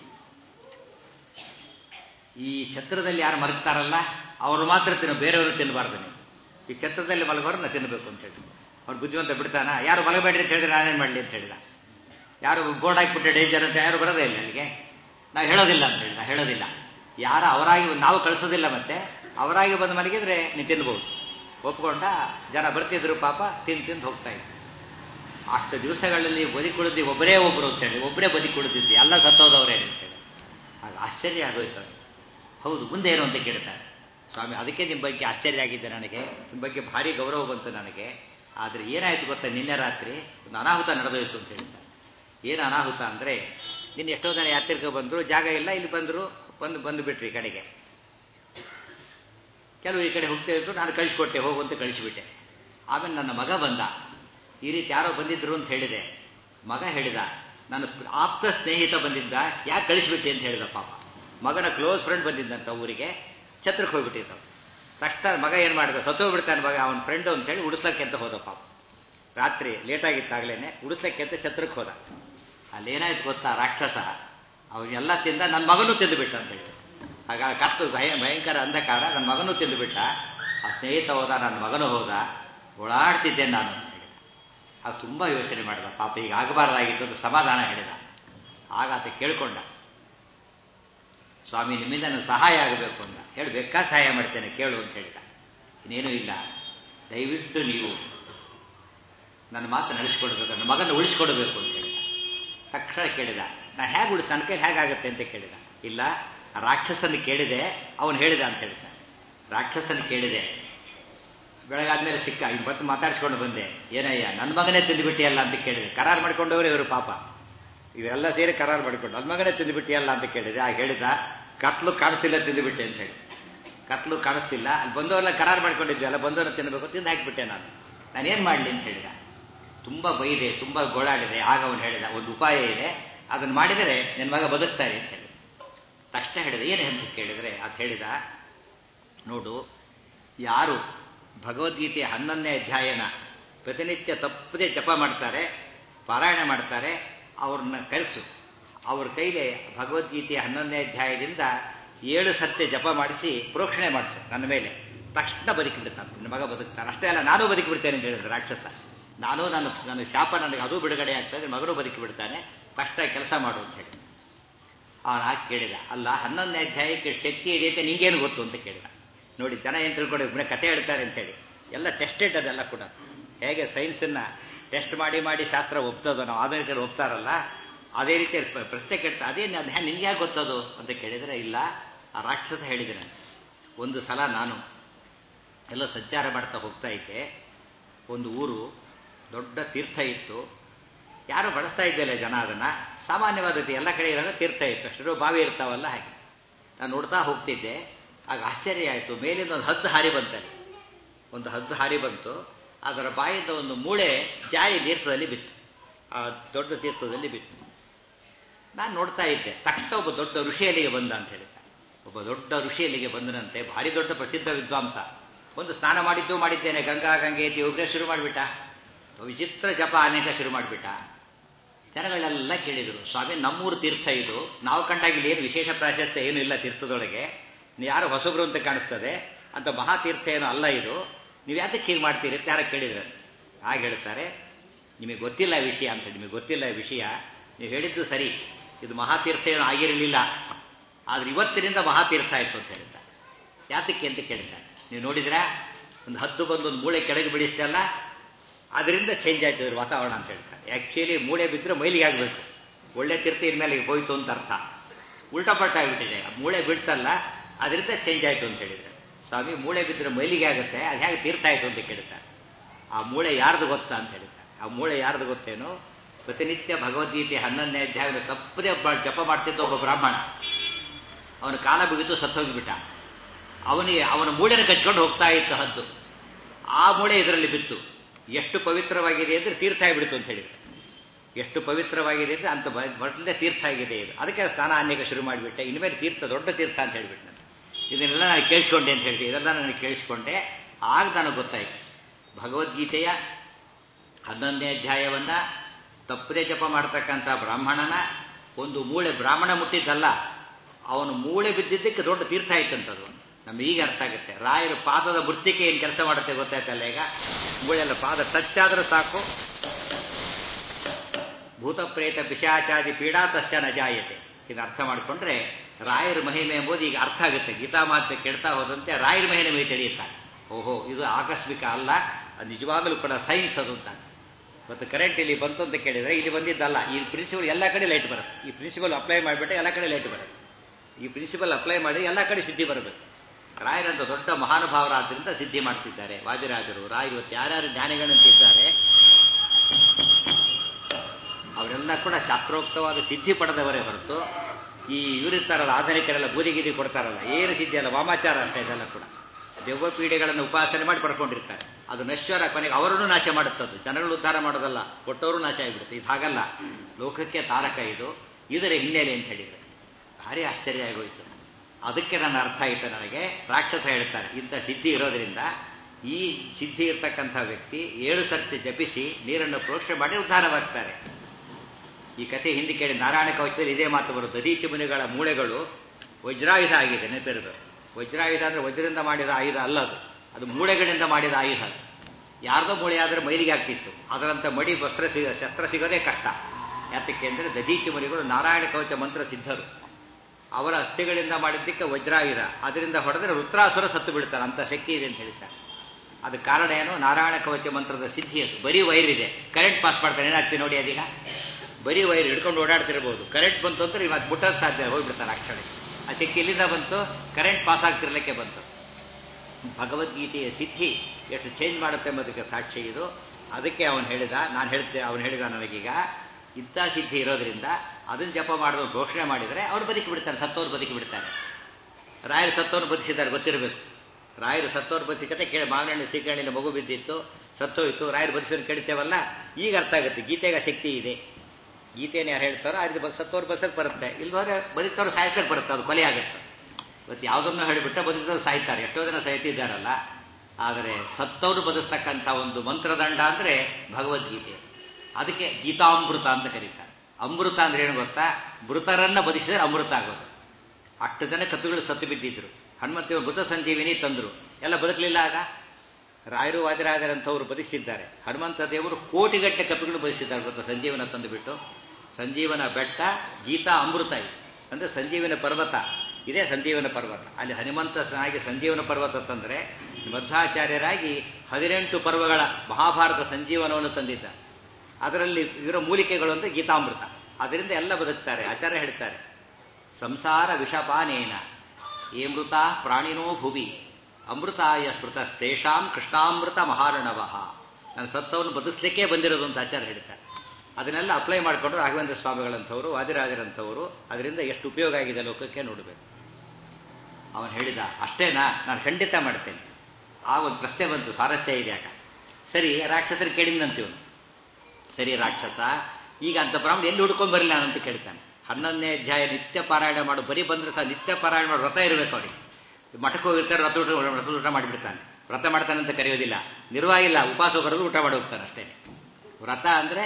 ಈ ಛತ್ರದಲ್ಲಿ ಯಾರು ಮಲಗ್ತಾರಲ್ಲ ಅವರು ಮಾತ್ರ ತಿನ್ನು ಬೇರೆಯವರು ತಿನ್ನಬಾರ್ದು ನೀವು ಈ ಛತ್ರದಲ್ಲಿ ಮಲಗೋರು ನಾ ತಿನ್ನಬೇಕು ಅಂತ ಹೇಳಿ ಅವ್ರು ಬುದ್ಧಿವಂತ ಬಿಡ್ತಾನ ಯಾರು ಮಲಗಬೇಡ್ರಿ ಅಂತ ಹೇಳಿದ್ರೆ ನಾನೇನು ಮಾಡಲಿ ಅಂತ ಹೇಳಿದ ಯಾರು ಬೋರ್ಡ್ ಹಾಕಿಬಿಟ್ಟೆ ಡೇಂಜರ್ ಅಂತ ಯಾರು ಬರೋದೇ ಇಲ್ಲ ಅಲ್ಲಿಗೆ ನಾವು ಹೇಳೋದಿಲ್ಲ ಅಂತ ಹೇಳಿದ ಹೇಳೋದಿಲ್ಲ ಯಾರು ಅವರಾಗಿ ನಾವು ಕಳಿಸೋದಿಲ್ಲ ಮತ್ತೆ ಅವರಾಗಿ ಬಂದು ಮಲಗಿದ್ರೆ ನೀವು ತಿನ್ಬೋದು ಒಪ್ಕೊಂಡ ಜನ ಬರ್ತಿದ್ರು ಪಾಪ ತಿಂದು ತಿಂದು ಹೋಗ್ತಾ ಇದ್ರು ಅಷ್ಟು ದಿವಸಗಳಲ್ಲಿ ಬದುಕುಳಿದಿ ಒಬ್ಬರೇ ಒಬ್ಬರು ಅಂತ ಹೇಳಿ ಒಬ್ಬರೇ ಬದುಕುಳಿದಿದ್ದು ಎಲ್ಲ ಸತ್ತೋದವ್ರೆ ಅಂತೇಳಿ ಆಗ ಆಶ್ಚರ್ಯ ಆಗೋಯ್ತು ಅವನಿಗೆ ಹೌದು ಮುಂದೆ ಏನು ಅಂತ ಕೇಳ್ತಾನೆ ಸ್ವಾಮಿ ಅದಕ್ಕೆ ನಿಮ್ಮ ಬಗ್ಗೆ ಆಶ್ಚರ್ಯ ಆಗಿದೆ ನನಗೆ ನಿಮ್ಮ ಬಗ್ಗೆ ಭಾರಿ ಗೌರವ ಬಂತು ನನಗೆ ಆದರೆ ಏನಾಯ್ತು ಗೊತ್ತಾ ನಿನ್ನೆ ರಾತ್ರಿ ಒಂದು ಅನಾಹುತ ನಡೆದೋಯ್ತು ಅಂತ ಹೇಳ್ತಾರೆ ಏನು ಅನಾಹುತ ಅಂದರೆ ನಿನ್ನೆ ಎಷ್ಟೋ ಜನ ಯಾತ್ರಿಕ ಬಂದರು ಜಾಗ ಇಲ್ಲ ಇಲ್ಲಿ ಬಂದರು ಬಂದು ಬಂದು ಬಿಟ್ರಿ ಈ ಕಡೆಗೆ ಕೆಲವು ಈ ಕಡೆ ಹೋಗ್ತಾ ಇದ್ರು ನಾನು ಕಳಿಸ್ಕೊಟ್ಟೆ ಹೋಗು ಅಂತ ಕಳಿಸಿಬಿಟ್ಟೆ ಆಮೇಲೆ ನನ್ನ ಮಗ ಬಂದ ಈ ರೀತಿ ಯಾರೋ ಬಂದಿದ್ರು ಅಂತ ಹೇಳಿದೆ ಮಗ ಹೇಳಿದ ನನ್ನ ಆಪ್ತ ಸ್ನೇಹಿತ ಬಂದಿದ್ದ ಯಾಕೆ ಕಳಿಸ್ಬಿಟ್ಟೆ ಅಂತ ಹೇಳಿದ ಪಾಪ ಮಗನ ಕ್ಲೋಸ್ ಫ್ರೆಂಡ್ ಬಂದಿದ್ದಂತ ಊರಿಗೆ ಛತ್ರಕ್ಕೆ ಹೋಗ್ಬಿಟ್ಟಿದ್ದ ತಕ್ಷಣ ಮಗ ಏನು ಮಾಡಿದ ಸತ್ತೋಗ್ಬಿಡ್ತಾನೆ ಮಗ ಅವನ ಫ್ರೆಂಡು ಅಂತೇಳಿ ಉಡಿಸ್ಲಕ್ಕೆ ಅಂತ ಹೋದ ಪಾಪ ರಾತ್ರಿ ಲೇಟಾಗಿತ್ತಾಗಲೇನೆ ಉಡಿಸ್ಲಕ್ಕೆ ಅಂತ ಛತ್ರಕ್ಕೆ ಹೋದ ಅಲ್ಲೇನಾಯ್ತು ಗೊತ್ತಾ ರಾಕ್ಷಸ ಅವನ್ನೆಲ್ಲ ತಿಂದ ನನ್ನ ಮಗನೂ ತಿಂದುಬಿಟ್ಟ ಅಂತ ಹೇಳಿ ಆಗ ಕತ್ತು ಭಯ ಭಯಂಕರ ಅಂಧಕಾರ ನನ್ನ ಮಗನೂ ತಿಂದುಬಿಟ್ಟ ಆ ಸ್ನೇಹಿತ ಹೋದ ನನ್ನ ಮಗನೂ ಹೋದ ಓಡಾಡ್ತಿದ್ದೆ ನಾನು ಅಂತ ಹೇಳಿದ ಅದು ತುಂಬ ಯೋಚನೆ ಮಾಡಿದ ಪಾಪ ಈಗ ಆಗಬಾರ್ದಾಗಿತ್ತು ಅಂತ ಸಮಾಧಾನ ಹೇಳಿದ ಆಗ ಆತ ಕೇಳ್ಕೊಂಡ ಸ್ವಾಮಿ ನಿಮ್ಮಿಂದ ನನಗೆ ಸಹಾಯ ಆಗಬೇಕು ಅಂತ ಹೇಳಿ ಬೇಕಾ ಸಹಾಯ ಮಾಡ್ತೇನೆ ಕೇಳು ಅಂತ ಹೇಳಿದ ಇನ್ನೇನೂ ಇಲ್ಲ ದಯವಿಟ್ಟು ನೀವು ನನ್ನ ಮಾತು ನಡೆಸಿಕೊಡ್ಬೇಕು ನನ್ನ ಮಗನ ಉಳಿಸ್ಕೊಡ್ಬೇಕು ಅಂತ ಹೇಳಿದ ತಕ್ಷಣ ಕೇಳಿದ ನಾನು ಹೇಗೆ ಉಳಿಸ್ ನನ್ನ ಕೈ ಹೇಗಾಗತ್ತೆ ಅಂತ ಕೇಳಿದ ಇಲ್ಲ ರಾಕ್ಷಸನ ಕೇಳಿದೆ ಅವನು ಹೇಳಿದ ಅಂತ ಹೇಳಿದ ರಾಕ್ಷಸನ ಕೇಳಿದೆ ಬೆಳಗಾದ್ಮೇಲೆ ಸಿಕ್ಕ ಇವತ್ತು ಮಾತಾಡಿಸ್ಕೊಂಡು ಬಂದೆ ಏನಯ್ಯ ನನ್ನ ಮಗನೇ ತಿಂದುಬಿಟ್ಟಿಯಲ್ಲ ಅಂತ ಕೇಳಿದೆ ಕರಾರು ಮಾಡ್ಕೊಂಡವ್ರೆ ಇವರು ಪಾಪ ಇವೆಲ್ಲ ಸೇರಿ ಕರಾರು ಮಾಡಿಕೊಂಡು ನನ್ನ ಮಗನೇ ತಿಂದುಬಿಟ್ಟಿಯಲ್ಲ ಅಂತ ಕೇಳಿದೆ ಆಗ ಹೇಳಿದ ಕತ್ಲು ಕಾಣಿಸ್ತಿಲ್ಲ ತಿಂದುಬಿಟ್ಟೆ ಅಂತ ಹೇಳಿ ಕತ್ಲು ಕಾಣಿಸ್ತಿಲ್ಲ ಅಲ್ಲಿ ಬಂದವರೆಲ್ಲ ಕರಾರು ಮಾಡ್ಕೊಂಡಿದ್ವಿ ಅಲ್ಲ ಬಂದವನ್ನ ತಿನ್ನಬೇಕು ತಿಂದು ಹಾಕಿಬಿಟ್ಟೆ ನಾನು ನಾನೇನು ಮಾಡಲಿ ಅಂತ ಹೇಳಿದ ತುಂಬ ಬೈದೆ ತುಂಬ ಗೋಳಾಡಿದೆ ಆಗ ಅವನು ಹೇಳಿದ ಒಂದು ಉಪಾಯ ಇದೆ ಅದನ್ನು ಮಾಡಿದರೆ ನನ್ನ ಮಗ ಬದುಕ್ತಾರೆ ಅಂತ ಹೇಳಿ ತಕ್ಷಣ ಹೇಳಿದ ಏನು ಅಂತ ಕೇಳಿದರೆ ಅಂತ ಹೇಳಿದ ನೋಡು ಯಾರು ಭಗವದ್ಗೀತೆಯ ಹನ್ನೊಂದನೇ ಅಧ್ಯಾಯನ ಪ್ರತಿನಿತ್ಯ ತಪ್ಪದೆ ಜಪ ಮಾಡ್ತಾರೆ ಪಾರಾಯಣ ಮಾಡ್ತಾರೆ ಅವ್ರನ್ನ ಕರೆಸು ಅವ್ರ ಕೈಲಿ ಭಗವದ್ಗೀತೆಯ ಹನ್ನೊಂದನೇ ಅಧ್ಯಾಯದಿಂದ ಏಳು ಸತ್ಯ ಜಪ ಮಾಡಿಸಿ ಪ್ರೋಕ್ಷಣೆ ಮಾಡಿಸು ನನ್ನ ಮೇಲೆ ತಕ್ಷಣ ಬದುಕಿ ಬಿಡ್ತಾನೆ ನಿನ್ನ ಮಗ ಬದುಕ್ತಾನೆ ಅಷ್ಟೇ ಅಲ್ಲ ನಾನು ಬದುಕಿ ಬಿಡ್ತೇನೆ ಅಂತ ಹೇಳಿದ್ರು ರಾಕ್ಷಸ ನಾನು ನನ್ನ ನನ್ನ ಶಾಪ ನನಗೆ ಅದು ಬಿಡುಗಡೆ ಆಗ್ತದೆ ಮಗನೂ ಬದುಕಿ ಬಿಡ್ತಾನೆ ತಕ್ಷಣ ಕೆಲಸ ಮಾಡು ಅಂತ ಹೇಳಿ ಅವನು ಹಾಕಿ ಕೇಳಿದ ಅಲ್ಲ ಹನ್ನೊಂದನೇ ಅಧ್ಯಾಯಕ್ಕೆ ಶಕ್ತಿ ಇದೆ ಅಂತ ನಿಂಗೇನು ಗೊತ್ತು ಅಂತ ಕೇಳಿದ ನೋಡಿ ಜನ ಏನು ತಿಳ್ಕೊಂಡು ಕತೆ ಹೇಳ್ತಾರೆ ಅಂತೇಳಿ ಎಲ್ಲ ಟೆಸ್ಟೆಡ್ ಅದೆಲ್ಲ ಕೂಡ ಹೇಗೆ ಸೈನ್ಸನ್ನ ಟೆಸ್ಟ್ ಮಾಡಿ ಮಾಡಿ ಶಾಸ್ತ್ರ ಒಪ್ತದೋ ನಾವು ಆಧುನಿಕರು ಒಪ್ತಾರಲ್ಲ ಅದೇ ರೀತಿ ಪ್ರಶ್ನೆ ಕೇಳ್ತಾ ಅದೇನು ಅದು ನಿನ್ಗೆ ಯಾಕೆ ಗೊತ್ತದು ಅಂತ ಕೇಳಿದರೆ ಇಲ್ಲ ಆ ರಾಕ್ಷಸ ಹೇಳಿದ್ರೆ ಒಂದು ಸಲ ನಾನು ಎಲ್ಲ ಸಂಚಾರ ಮಾಡ್ತಾ ಹೋಗ್ತಾ ಇದ್ದೆ ಒಂದು ಊರು ದೊಡ್ಡ ತೀರ್ಥ ಇತ್ತು ಯಾರು ಬಳಸ್ತಾ ಇದ್ದಿಲ್ಲ ಜನ ಅದನ್ನ ಸಾಮಾನ್ಯವಾದ ಎಲ್ಲ ಕಡೆ ಇರೋದು ತೀರ್ಥ ಇತ್ತು ಅಷ್ಟು ಬಾವಿ ಇರ್ತಾವಲ್ಲ ಹಾಗೆ ನಾನು ನೋಡ್ತಾ ಹೋಗ್ತಿದ್ದೆ ಆಗ ಆಶ್ಚರ್ಯ ಆಯಿತು ಮೇಲಿಂದ ಒಂದು ಹದ್ದು ಹಾರಿ ಬಂತಲ್ಲಿ ಒಂದು ಹದ್ದು ಹಾರಿ ಬಂತು ಅದರ ಬಾಯಿಂದ ಒಂದು ಮೂಳೆ ಜಾರಿ ತೀರ್ಥದಲ್ಲಿ ಬಿತ್ತು ಆ ದೊಡ್ಡ ತೀರ್ಥದಲ್ಲಿ ಬಿತ್ತು ನಾನು ನೋಡ್ತಾ ಇದ್ದೆ ತಕ್ಷಣ ಒಬ್ಬ ದೊಡ್ಡ ಋಷಿಯಲ್ಲಿಗೆ ಬಂದ ಅಂತ ಹೇಳಿದ ಒಬ್ಬ ದೊಡ್ಡ ಋಷಿಯಲ್ಲಿಗೆ ಬಂದನಂತೆ ಭಾರಿ ದೊಡ್ಡ ಪ್ರಸಿದ್ಧ ವಿದ್ವಾಂಸ ಒಂದು ಸ್ನಾನ ಮಾಡಿದ್ದು ಮಾಡಿದ್ದೇನೆ ಗಂಗಾ ಗಂಗೇತಿ ಒಬ್ಬರೇ ಶುರು ಮಾಡಿಬಿಟ್ಟ ವಿಚಿತ್ರ ಜಪ ಅನೇಕ ಶುರು ಮಾಡಿಬಿಟ್ಟ ಜನಗಳೆಲ್ಲ ಕೇಳಿದರು ಸ್ವಾಮಿ ನಮ್ಮೂರು ತೀರ್ಥ ಇದು ನಾವು ಕಂಡಾಗ ಇಲ್ಲಿ ಏನು ವಿಶೇಷ ಪ್ರಾಶಸ್ತ್ಯ ಏನೂ ಇಲ್ಲ ತೀರ್ಥದೊಳಗೆ ನೀವು ಯಾರು ಹೊಸಬ್ರು ಅಂತ ಕಾಣಿಸ್ತದೆ ಅಂತ ಮಹಾತೀರ್ಥ ಏನೂ ಅಲ್ಲ ಇದು ನೀವು ಯಾತಕ್ಕೆ ಹೀಗೆ ಮಾಡ್ತೀರಿ ಅಂತ ಯಾರು ಕೇಳಿದ್ರೆ ಹಾಗೆ ಹೇಳ್ತಾರೆ ನಿಮಗೆ ಗೊತ್ತಿಲ್ಲ ವಿಷಯ ಅಂತ ನಿಮಗೆ ಗೊತ್ತಿಲ್ಲ ವಿಷಯ ನೀವು ಹೇಳಿದ್ದು ಸರಿ ಇದು ಮಹಾತೀರ್ಥ ಏನು ಆಗಿರಲಿಲ್ಲ ಆದ್ರೆ ಇವತ್ತಿನಿಂದ ಮಹಾತೀರ್ಥ ಆಯಿತು ಅಂತ ಹೇಳ್ತಾರೆ ಯಾತಕ್ಕೆ ಅಂತ ಕೇಳ್ತಾರೆ ನೀವು ನೋಡಿದ್ರೆ ಒಂದು ಹದ್ದು ಬಂದು ಒಂದು ಮೂಳೆ ಕೆಳಗೆ ಬಿಡಿಸ್ತೆ ಅಲ್ಲ ಅದರಿಂದ ಚೇಂಜ್ ಆಯ್ತು ಇದ್ರ ವಾತಾವರಣ ಅಂತ ಹೇಳ್ತಾರೆ ಆ್ಯಕ್ಚುಲಿ ಮೂಳೆ ಬಿದ್ದರೆ ಮೈಲಿಗೆ ಆಗಬೇಕು ಒಳ್ಳೆ ತೀರ್ಥ ಇನ್ಮೇಲೆ ಹೋಯ್ತು ಅಂತ ಅರ್ಥ ಉಲ್ಟಾ ಪಲ್ಟ ಆಗಿಬಿಟ್ಟಿದೆ ಮೂಳೆ ಬಿಡ್ತಲ್ಲ ಅದರಿಂದ ಚೇಂಜ್ ಆಯ್ತು ಅಂತ ಹೇಳಿದ್ರೆ ಸ್ವಾಮಿ ಮೂಳೆ ಬಿದ್ದರೆ ಮೈಲಿಗೆ ಆಗುತ್ತೆ ಅದು ಹೇಗೆ ತೀರ್ಥ ಆಯ್ತು ಅಂತ ಕೇಳ್ತಾರೆ ಆ ಮೂಳೆ ಯಾರ್ದು ಗೊತ್ತಾ ಅಂತ ಹೇಳ್ತಾರೆ ಆ ಮೂಳೆ ಯಾರ್ದು ಗೊತ್ತೇನೋ ಪ್ರತಿನಿತ್ಯ ಭಗವದ್ಗೀತೆ ಹನ್ನೊಂದನೇ ಅಧ್ಯಾಯ ತಪ್ಪದೇ ಜಪ ಮಾಡ್ತಿದ್ದ ಒಬ್ಬ ಬ್ರಾಹ್ಮಣ ಅವನ ಕಾಲ ಬಿಗಿತು ಸತ್ತೋಗಿಬಿಟ್ಟ ಅವನಿಗೆ ಅವನ ಮೂಳೆನ ಕಚ್ಕೊಂಡು ಹೋಗ್ತಾ ಇತ್ತು ಹದ್ದು ಆ ಮೂಳೆ ಇದರಲ್ಲಿ ಬಿತ್ತು ಎಷ್ಟು ಪವಿತ್ರವಾಗಿದೆ ಅಂದರೆ ತೀರ್ಥ ಆಗಿಬಿಡ್ತು ಅಂತ ಹೇಳಿದ್ರೆ ಎಷ್ಟು ಪವಿತ್ರವಾಗಿದೆ ಅಂದರೆ ಅಂತ ಮೊದಲೇ ತೀರ್ಥ ಆಗಿದೆ ಇದು ಅದಕ್ಕೆ ಸ್ನಾನ ಅನೇಕ ಶುರು ಮಾಡಿಬಿಟ್ಟೆ ಇನ್ಮೇಲೆ ತೀರ್ಥ ದೊಡ್ಡ ತೀರ್ಥ ಅಂತ ಹೇಳಿಬಿಟ್ಟೆ ಇದನ್ನೆಲ್ಲ ನಾನು ಕೇಳಿಸ್ಕೊಂಡೆ ಅಂತ ಹೇಳ್ತೀವಿ ಇದೆಲ್ಲ ನಾನು ಕೇಳಿಸ್ಕೊಂಡೆ ಆಗ ನನಗೆ ಗೊತ್ತಾಯ್ತು ಭಗವದ್ಗೀತೆಯ ಹನ್ನೊಂದನೇ ಅಧ್ಯಾಯವನ್ನ ತಪ್ಪದೇ ಜಪ ಮಾಡ್ತಕ್ಕಂಥ ಬ್ರಾಹ್ಮಣನ ಒಂದು ಮೂಳೆ ಬ್ರಾಹ್ಮಣ ಮುಟ್ಟಿದ್ದಲ್ಲ ಅವನು ಮೂಳೆ ಬಿದ್ದಿದ್ದಕ್ಕೆ ದೊಡ್ಡ ತೀರ್ಥ ಆಯ್ತಂತದು ನಮ್ಗೆ ಈಗ ಅರ್ಥ ಆಗುತ್ತೆ ರಾಯರ ಪಾದದ ಮೃತ್ತಿಕೆ ಏನು ಕೆಲಸ ಮಾಡುತ್ತೆ ಗೊತ್ತಾಯ್ತಲ್ಲ ಈಗ ಮೂಳೆಲ್ಲ ಪಾದ ಟಚ್ ಆದ್ರೆ ಸಾಕು ಭೂತ ಪ್ರೇತ ಪಿಶಾಚಾದಿ ಪೀಡಾ ತಸ್ಯ ನಜಾಯತೆ ಇದು ಅರ್ಥ ಮಾಡಿಕೊಂಡ್ರೆ ರಾಯರ ಮಹಿಮೆ ಎಂಬುದು ಈಗ ಅರ್ಥ ಆಗುತ್ತೆ ಗೀತಾ ಮಹಾತ್ಮೆ ಕೆಡ್ತಾ ಹೋದಂತೆ ರಾಯರ ಮಹಿಮೆ ತಿಳಿಯುತ್ತಾರೆ ಓಹೋ ಇದು ಆಕಸ್ಮಿಕ ಅಲ್ಲ ಅದು ನಿಜವಾಗಲೂ ಕೂಡ ಸೈನ್ಸ್ ಅದು ಅಂತ ಮತ್ತು ಕರೆಂಟ್ ಇಲ್ಲಿ ಬಂತು ಅಂತ ಕೇಳಿದರೆ ಇಲ್ಲಿ ಬಂದಿದ್ದಲ್ಲ ಈ ಪ್ರಿನ್ಸಿಪಲ್ ಎಲ್ಲ ಕಡೆ ಲೈಟ್ ಬರುತ್ತೆ ಈ ಪ್ರಿನ್ಸಿಪಲ್ ಅಪ್ಲೈ ಮಾಡಿಬಿಟ್ಟೆ ಎಲ್ಲ ಕಡೆ ಲೈಟ್ ಬರುತ್ತೆ ಈ ಪ್ರಿನ್ಸಿಪಲ್ ಅಪ್ಲೈ ಮಾಡಿ ಎಲ್ಲ ಕಡೆ ಸಿದ್ಧಿ ಬರಬೇಕು ರಾಯರಂತ ದೊಡ್ಡ ಮಹಾನುಭಾವರಾದ್ರಿಂದ ಸಿದ್ಧಿ ಮಾಡ್ತಿದ್ದಾರೆ ವಾದಿರಾಜರು ರಾಯರು ಇವತ್ತು ಯಾರ್ಯಾರು ಜ್ಞಾನಿಗಳಂತಿದ್ದಾರೆ ಅವರೆಲ್ಲ ಕೂಡ ಶಾಸ್ತ್ರೋಕ್ತವಾದ ಸಿದ್ಧಿ ಪಡೆದವರೇ ಹೊರತು ಈ ಇವರಿರ್ತಾರಲ್ಲ ಆಧುನಿಕರೆಲ್ಲ ಬೂದಿಗಿರಿ ಕೊಡ್ತಾರಲ್ಲ ಏನು ಸಿದ್ಧಿ ಅಲ್ಲ ವಾಮಾಚಾರ ಅಂತ ಇದೆಲ್ಲ ಕೂಡ ದೆವ್ವ ಪೀಡೆಗಳನ್ನು ಉಪಾಸನೆ ಮಾಡಿ ಪಡ್ಕೊಂಡಿರ್ತಾರೆ ಅದು ನಶ್ವರ ಕೊನೆಗೆ ಅವರನ್ನು ನಾಶ ಮಾಡುತ್ತದ್ದು ಜನಗಳು ಉದ್ಧಾರ ಮಾಡೋದಲ್ಲ ಕೊಟ್ಟವರು ನಾಶ ಆಗಿಬಿಡುತ್ತೆ ಇದು ಹಾಗಲ್ಲ ಲೋಕಕ್ಕೆ ತಾರಕ ಇದು ಇದರ ಹಿನ್ನೆಲೆ ಅಂತ ಹೇಳಿದರೆ ಭಾರಿ ಆಶ್ಚರ್ಯ ಆಗೋಯ್ತು ಅದಕ್ಕೆ ನನ್ನ ಅರ್ಥ ಆಯಿತು ನನಗೆ ರಾಕ್ಷಸ ಹೇಳ್ತಾರೆ ಇಂಥ ಸಿದ್ಧಿ ಇರೋದ್ರಿಂದ ಈ ಸಿದ್ಧಿ ಇರ್ತಕ್ಕಂಥ ವ್ಯಕ್ತಿ ಏಳು ಸರ್ತಿ ಜಪಿಸಿ ನೀರನ್ನು ಪ್ರೋಕ್ಷಣೆ ಮಾಡಿ ಉದ್ಧಾರವಾಗ್ತಾರೆ ಈ ಕಥೆ ಹಿಂದೆ ಕೇಳಿ ನಾರಾಯಣ ಕವಚದಲ್ಲಿ ಇದೇ ಮಾತು ಬರುತ್ತೆ ದದೀಚಿ ಮುನಿಗಳ ಮೂಳೆಗಳು ವಜ್ರಾಯುಧ ಆಗಿದೆ ನೆನಪಿರಬೇಕು ವಜ್ರಾಯುಧ ಅಂದ್ರೆ ವಜ್ರದಿಂದ ಮಾಡಿದ ಆಯುಧ ಅಲ್ಲ ಅದು ಅದು ಮೂಳೆಗಳಿಂದ ಮಾಡಿದ ಆಯುಧ ಯಾರ್ದೋ ಮೂಳೆ ಆದರೆ ಮೈಲಿಗೆ ಆಗ್ತಿತ್ತು ಅದರಂತ ಮಡಿ ವಸ್ತ್ರ ಸಿಗ ಶಸ್ತ್ರ ಸಿಗೋದೇ ಕಷ್ಟ ಯಾತಕ್ಕೆ ಅಂದರೆ ದದೀಚಿ ಮುನಿಗಳು ನಾರಾಯಣ ಕವಚ ಮಂತ್ರ ಸಿದ್ಧರು ಅವರ ಅಸ್ಥಿಗಳಿಂದ ಮಾಡಿದ್ದಕ್ಕೆ ವಜ್ರಾಯುಧ ಅದರಿಂದ ಹೊಡೆದ್ರೆ ರುದ್ರಾಸುರ ಸತ್ತು ಬಿಡ್ತಾರೆ ಅಂತ ಶಕ್ತಿ ಇದೆ ಅಂತ ಹೇಳ್ತಾರೆ ಅದು ಕಾರಣ ಏನು ನಾರಾಯಣ ಕವಚ ಮಂತ್ರದ ಸಿದ್ಧಿ ಅದು ಬರೀ ವೈರ್ ಇದೆ ಕರೆಂಟ್ ಪಾಸ್ ಮಾಡ್ತಾರೆ ಏನಾಗ್ತೀವಿ ನೋಡಿ ಅದೀಗ ಬರೀ ವೈರ್ ಹಿಡ್ಕೊಂಡು ಓಡಾಡ್ತಿರ್ಬೋದು ಕರೆಂಟ್ ಬಂತು ಅಂದ್ರೆ ಇವತ್ತು ಮುಟ್ಟೋದು ಸಾಧ್ಯ ಹೋಗ್ಬಿಡ್ತಾರೆ ಆ ಕ್ಷಣ ಆ ಶಕ್ತಿ ಎಲ್ಲಿಂದ ಬಂತು ಕರೆಂಟ್ ಪಾಸ್ ಆಗ್ತಿರ್ಲಿಕ್ಕೆ ಬಂತು ಭಗವದ್ಗೀತೆಯ ಸಿದ್ಧಿ ಎಷ್ಟು ಚೇಂಜ್ ಮಾಡುತ್ತೆ ಎಂಬುದಕ್ಕೆ ಸಾಕ್ಷಿ ಇದು ಅದಕ್ಕೆ ಅವನು ಹೇಳಿದ ನಾನು ಹೇಳ್ತೆ ಅವನು ಹೇಳಿದ ನನಗೀಗ ಇಂಥ ಸಿದ್ಧಿ ಇರೋದ್ರಿಂದ ಅದನ್ನು ಜಪ ಮಾಡಿದವ್ರು ಘೋಷಣೆ ಮಾಡಿದರೆ ಅವ್ರು ಬದುಕಿ ಬಿಡ್ತಾರೆ ಸತ್ತೋರು ಬದುಕಿ ಬಿಡ್ತಾರೆ ರಾಯರು ಸತ್ತೋರು ಬದುಕಿಸಿದ್ದಾರೆ ಗೊತ್ತಿರಬೇಕು ರಾಯರು ಸತ್ತೋರು ಬದುಕಿಕತೆ ಕೇಳಿ ಮಾವಿನಹಣ್ಣು ಸೀಕರಣಿಯಲ್ಲಿ ಮಗು ಬಿದ್ದಿತ್ತು ಸತ್ತೋಯ್ತು ರಾಯರು ಬದುಕಿಸೋರು ಕೇಳ್ತೇವಲ್ಲ ಈಗ ಅರ್ಥ ಆಗುತ್ತೆ ಗೀತೆಗೆ ಶಕ್ತಿ ಇದೆ ಗೀತೆಯನ್ನು ಯಾರು ಹೇಳ್ತಾರೋ ಅದು ಸತ್ತೋರು ಬಸಕ್ಕೆ ಬರುತ್ತೆ ಇಲ್ದೋದ್ರೆ ಬದುಕ್ತವ್ರು ಸಾಯಿಸ್ಲಿಕ್ಕೆ ಬರುತ್ತೆ ಅದು ಕೊಲೆ ಆಗುತ್ತೆ ಇವತ್ತು ಯಾವುದನ್ನು ಹೇಳಿಬಿಟ್ಟ ಬದುಕಿದವ್ರು ಸಾಯ್ತಾರೆ ಎಷ್ಟೋ ಜನ ಸಾಯ್ತಿದ್ದಾರಲ್ಲ ಆದರೆ ಸತ್ತವರು ಬದುಸ್ತಕ್ಕಂಥ ಒಂದು ಮಂತ್ರದಂಡ ಅಂದರೆ ಭಗವದ್ಗೀತೆ ಅದಕ್ಕೆ ಗೀತಾಮೃತ ಅಂತ ಕರೀತಾರೆ ಅಮೃತ ಅಂದ್ರೆ ಏನು ಗೊತ್ತಾ ಮೃತರನ್ನ ಬದುಕಿಸಿದ್ರೆ ಅಮೃತ ಆಗೋದು ಅಷ್ಟು ಜನ ಕಪಿಗಳು ಸತ್ತು ಬಿದ್ದಿದ್ರು ಹನುಮಂತ ಮೃತ ಸಂಜೀವಿನಿ ತಂದ್ರು ಎಲ್ಲ ಬದುಕಲಿಲ್ಲ ಆಗ ರಾಯರು ವಾದಿರಾಜರಂಥವ್ರು ಬದುಕಿಸಿದ್ದಾರೆ ಹನುಮಂತ ದೇವರು ಕೋಟಿಗಟ್ಟಲೆ ಕಪಿಗಳು ಬದುಕಿಸಿದ್ದಾರೆ ಗೊತ್ತಾ ಸಂಜೀವನ ತಂದು ಬಿಟ್ಟು ಸಂಜೀವನ ಬೆಟ್ಟ ಗೀತಾ ಅಮೃತ ಇದು ಅಂದ್ರೆ ಸಂಜೀವನ ಪರ್ವತ ಇದೇ ಸಂಜೀವನ ಪರ್ವತ ಅಲ್ಲಿ ಹನುಮಂತನಾಗಿ ಸಂಜೀವನ ಪರ್ವತ ತಂದ್ರೆ ಮಧ್ವಾಚಾರ್ಯರಾಗಿ ಹದಿನೆಂಟು ಪರ್ವಗಳ ಮಹಾಭಾರತ ಸಂಜೀವನವನ್ನು ತಂದಿದ್ದ ಅದರಲ್ಲಿ ಇರೋ ಮೂಲಿಕೆಗಳು ಅಂದ್ರೆ ಗೀತಾಮೃತ ಅದರಿಂದ ಎಲ್ಲ ಬದುಕ್ತಾರೆ ಆಚಾರ್ಯ ಹೇಳ್ತಾರೆ ಸಂಸಾರ ವಿಷಪಾನೇನ ಏ ಮೃತ ಪ್ರಾಣಿನೋ ಭುವಿ ಅಮೃತಾಯ ಸ್ಮೃತಸ್ತೇಷಾಂ ಕೃಷ್ಣಾಮೃತ ಮಹಾರಣವ ನಾನು ಸತ್ತವನ್ನು ಬದುಕಲಿಕ್ಕೆ ಬಂದಿರೋದು ಅಂತ ಆಚಾರ್ಯ ಹೇಳ್ತಾರೆ ಅದನ್ನೆಲ್ಲ ಅಪ್ಲೈ ಮಾಡಿಕೊಂಡು ರಾಘವೇಂದ್ರ ಸ್ವಾಮಿಗಳಂಥವರು ವಾದಿರಾಜರಂಥವರು ಅದರಿಂದ ಎಷ್ಟು ಉಪಯೋಗ ಆಗಿದೆ ಲೋಕಕ್ಕೆ ನೋಡಬೇಕು ಅವನು ಹೇಳಿದ ಅಷ್ಟೇನಾ ನಾನು ಖಂಡಿತ ಮಾಡ್ತೇನೆ ಆ ಒಂದು ಪ್ರಶ್ನೆ ಬಂತು ಸ್ವಾರಸ್ಯ ಇದೆ ಆಗ ಸರಿ ರಾಕ್ಷಸರು ಕೇಳಿದಂತೀವನು ಸರಿ ರಾಕ್ಷಸ ಈಗ ಅಂತ ಬ್ರಾಹ್ಮಣ ಎಲ್ಲಿ ಹುಡ್ಕೊಂಡ್ ಬರಲಿಲ್ಲ ಅಂತ ಕೇಳ್ತಾನೆ ಹನ್ನೊಂದನೇ ಅಧ್ಯಾಯ ನಿತ್ಯ ಪಾರಾಯಣ ಮಾಡು ಬರೀ ಬಂದ್ರೆ ಸಹ ನಿತ್ಯ ಪಾರಾಯಣ ಮಾಡಿ ವ್ರತ ಇರಬೇಕು ಅವನಿಗೆ ಮಠಕ್ಕೆ ಹೋಗಿರ್ತಾರೆ ವ್ರತ ಊಟ ವ್ರತ ಊಟ ಮಾಡಿಬಿಡ್ತಾನೆ ವ್ರತ ಮಾಡ್ತಾನೆ ಅಂತ ಕರೆಯೋದಿಲ್ಲ ನಿರ್ವಾಹ ಇಲ್ಲ ಉಪವಾಸ ಕರೆದು ಊಟ ಮಾಡಿ ಹೋಗ್ತಾನೆ ಅಷ್ಟೇ ವ್ರತ ಅಂದ್ರೆ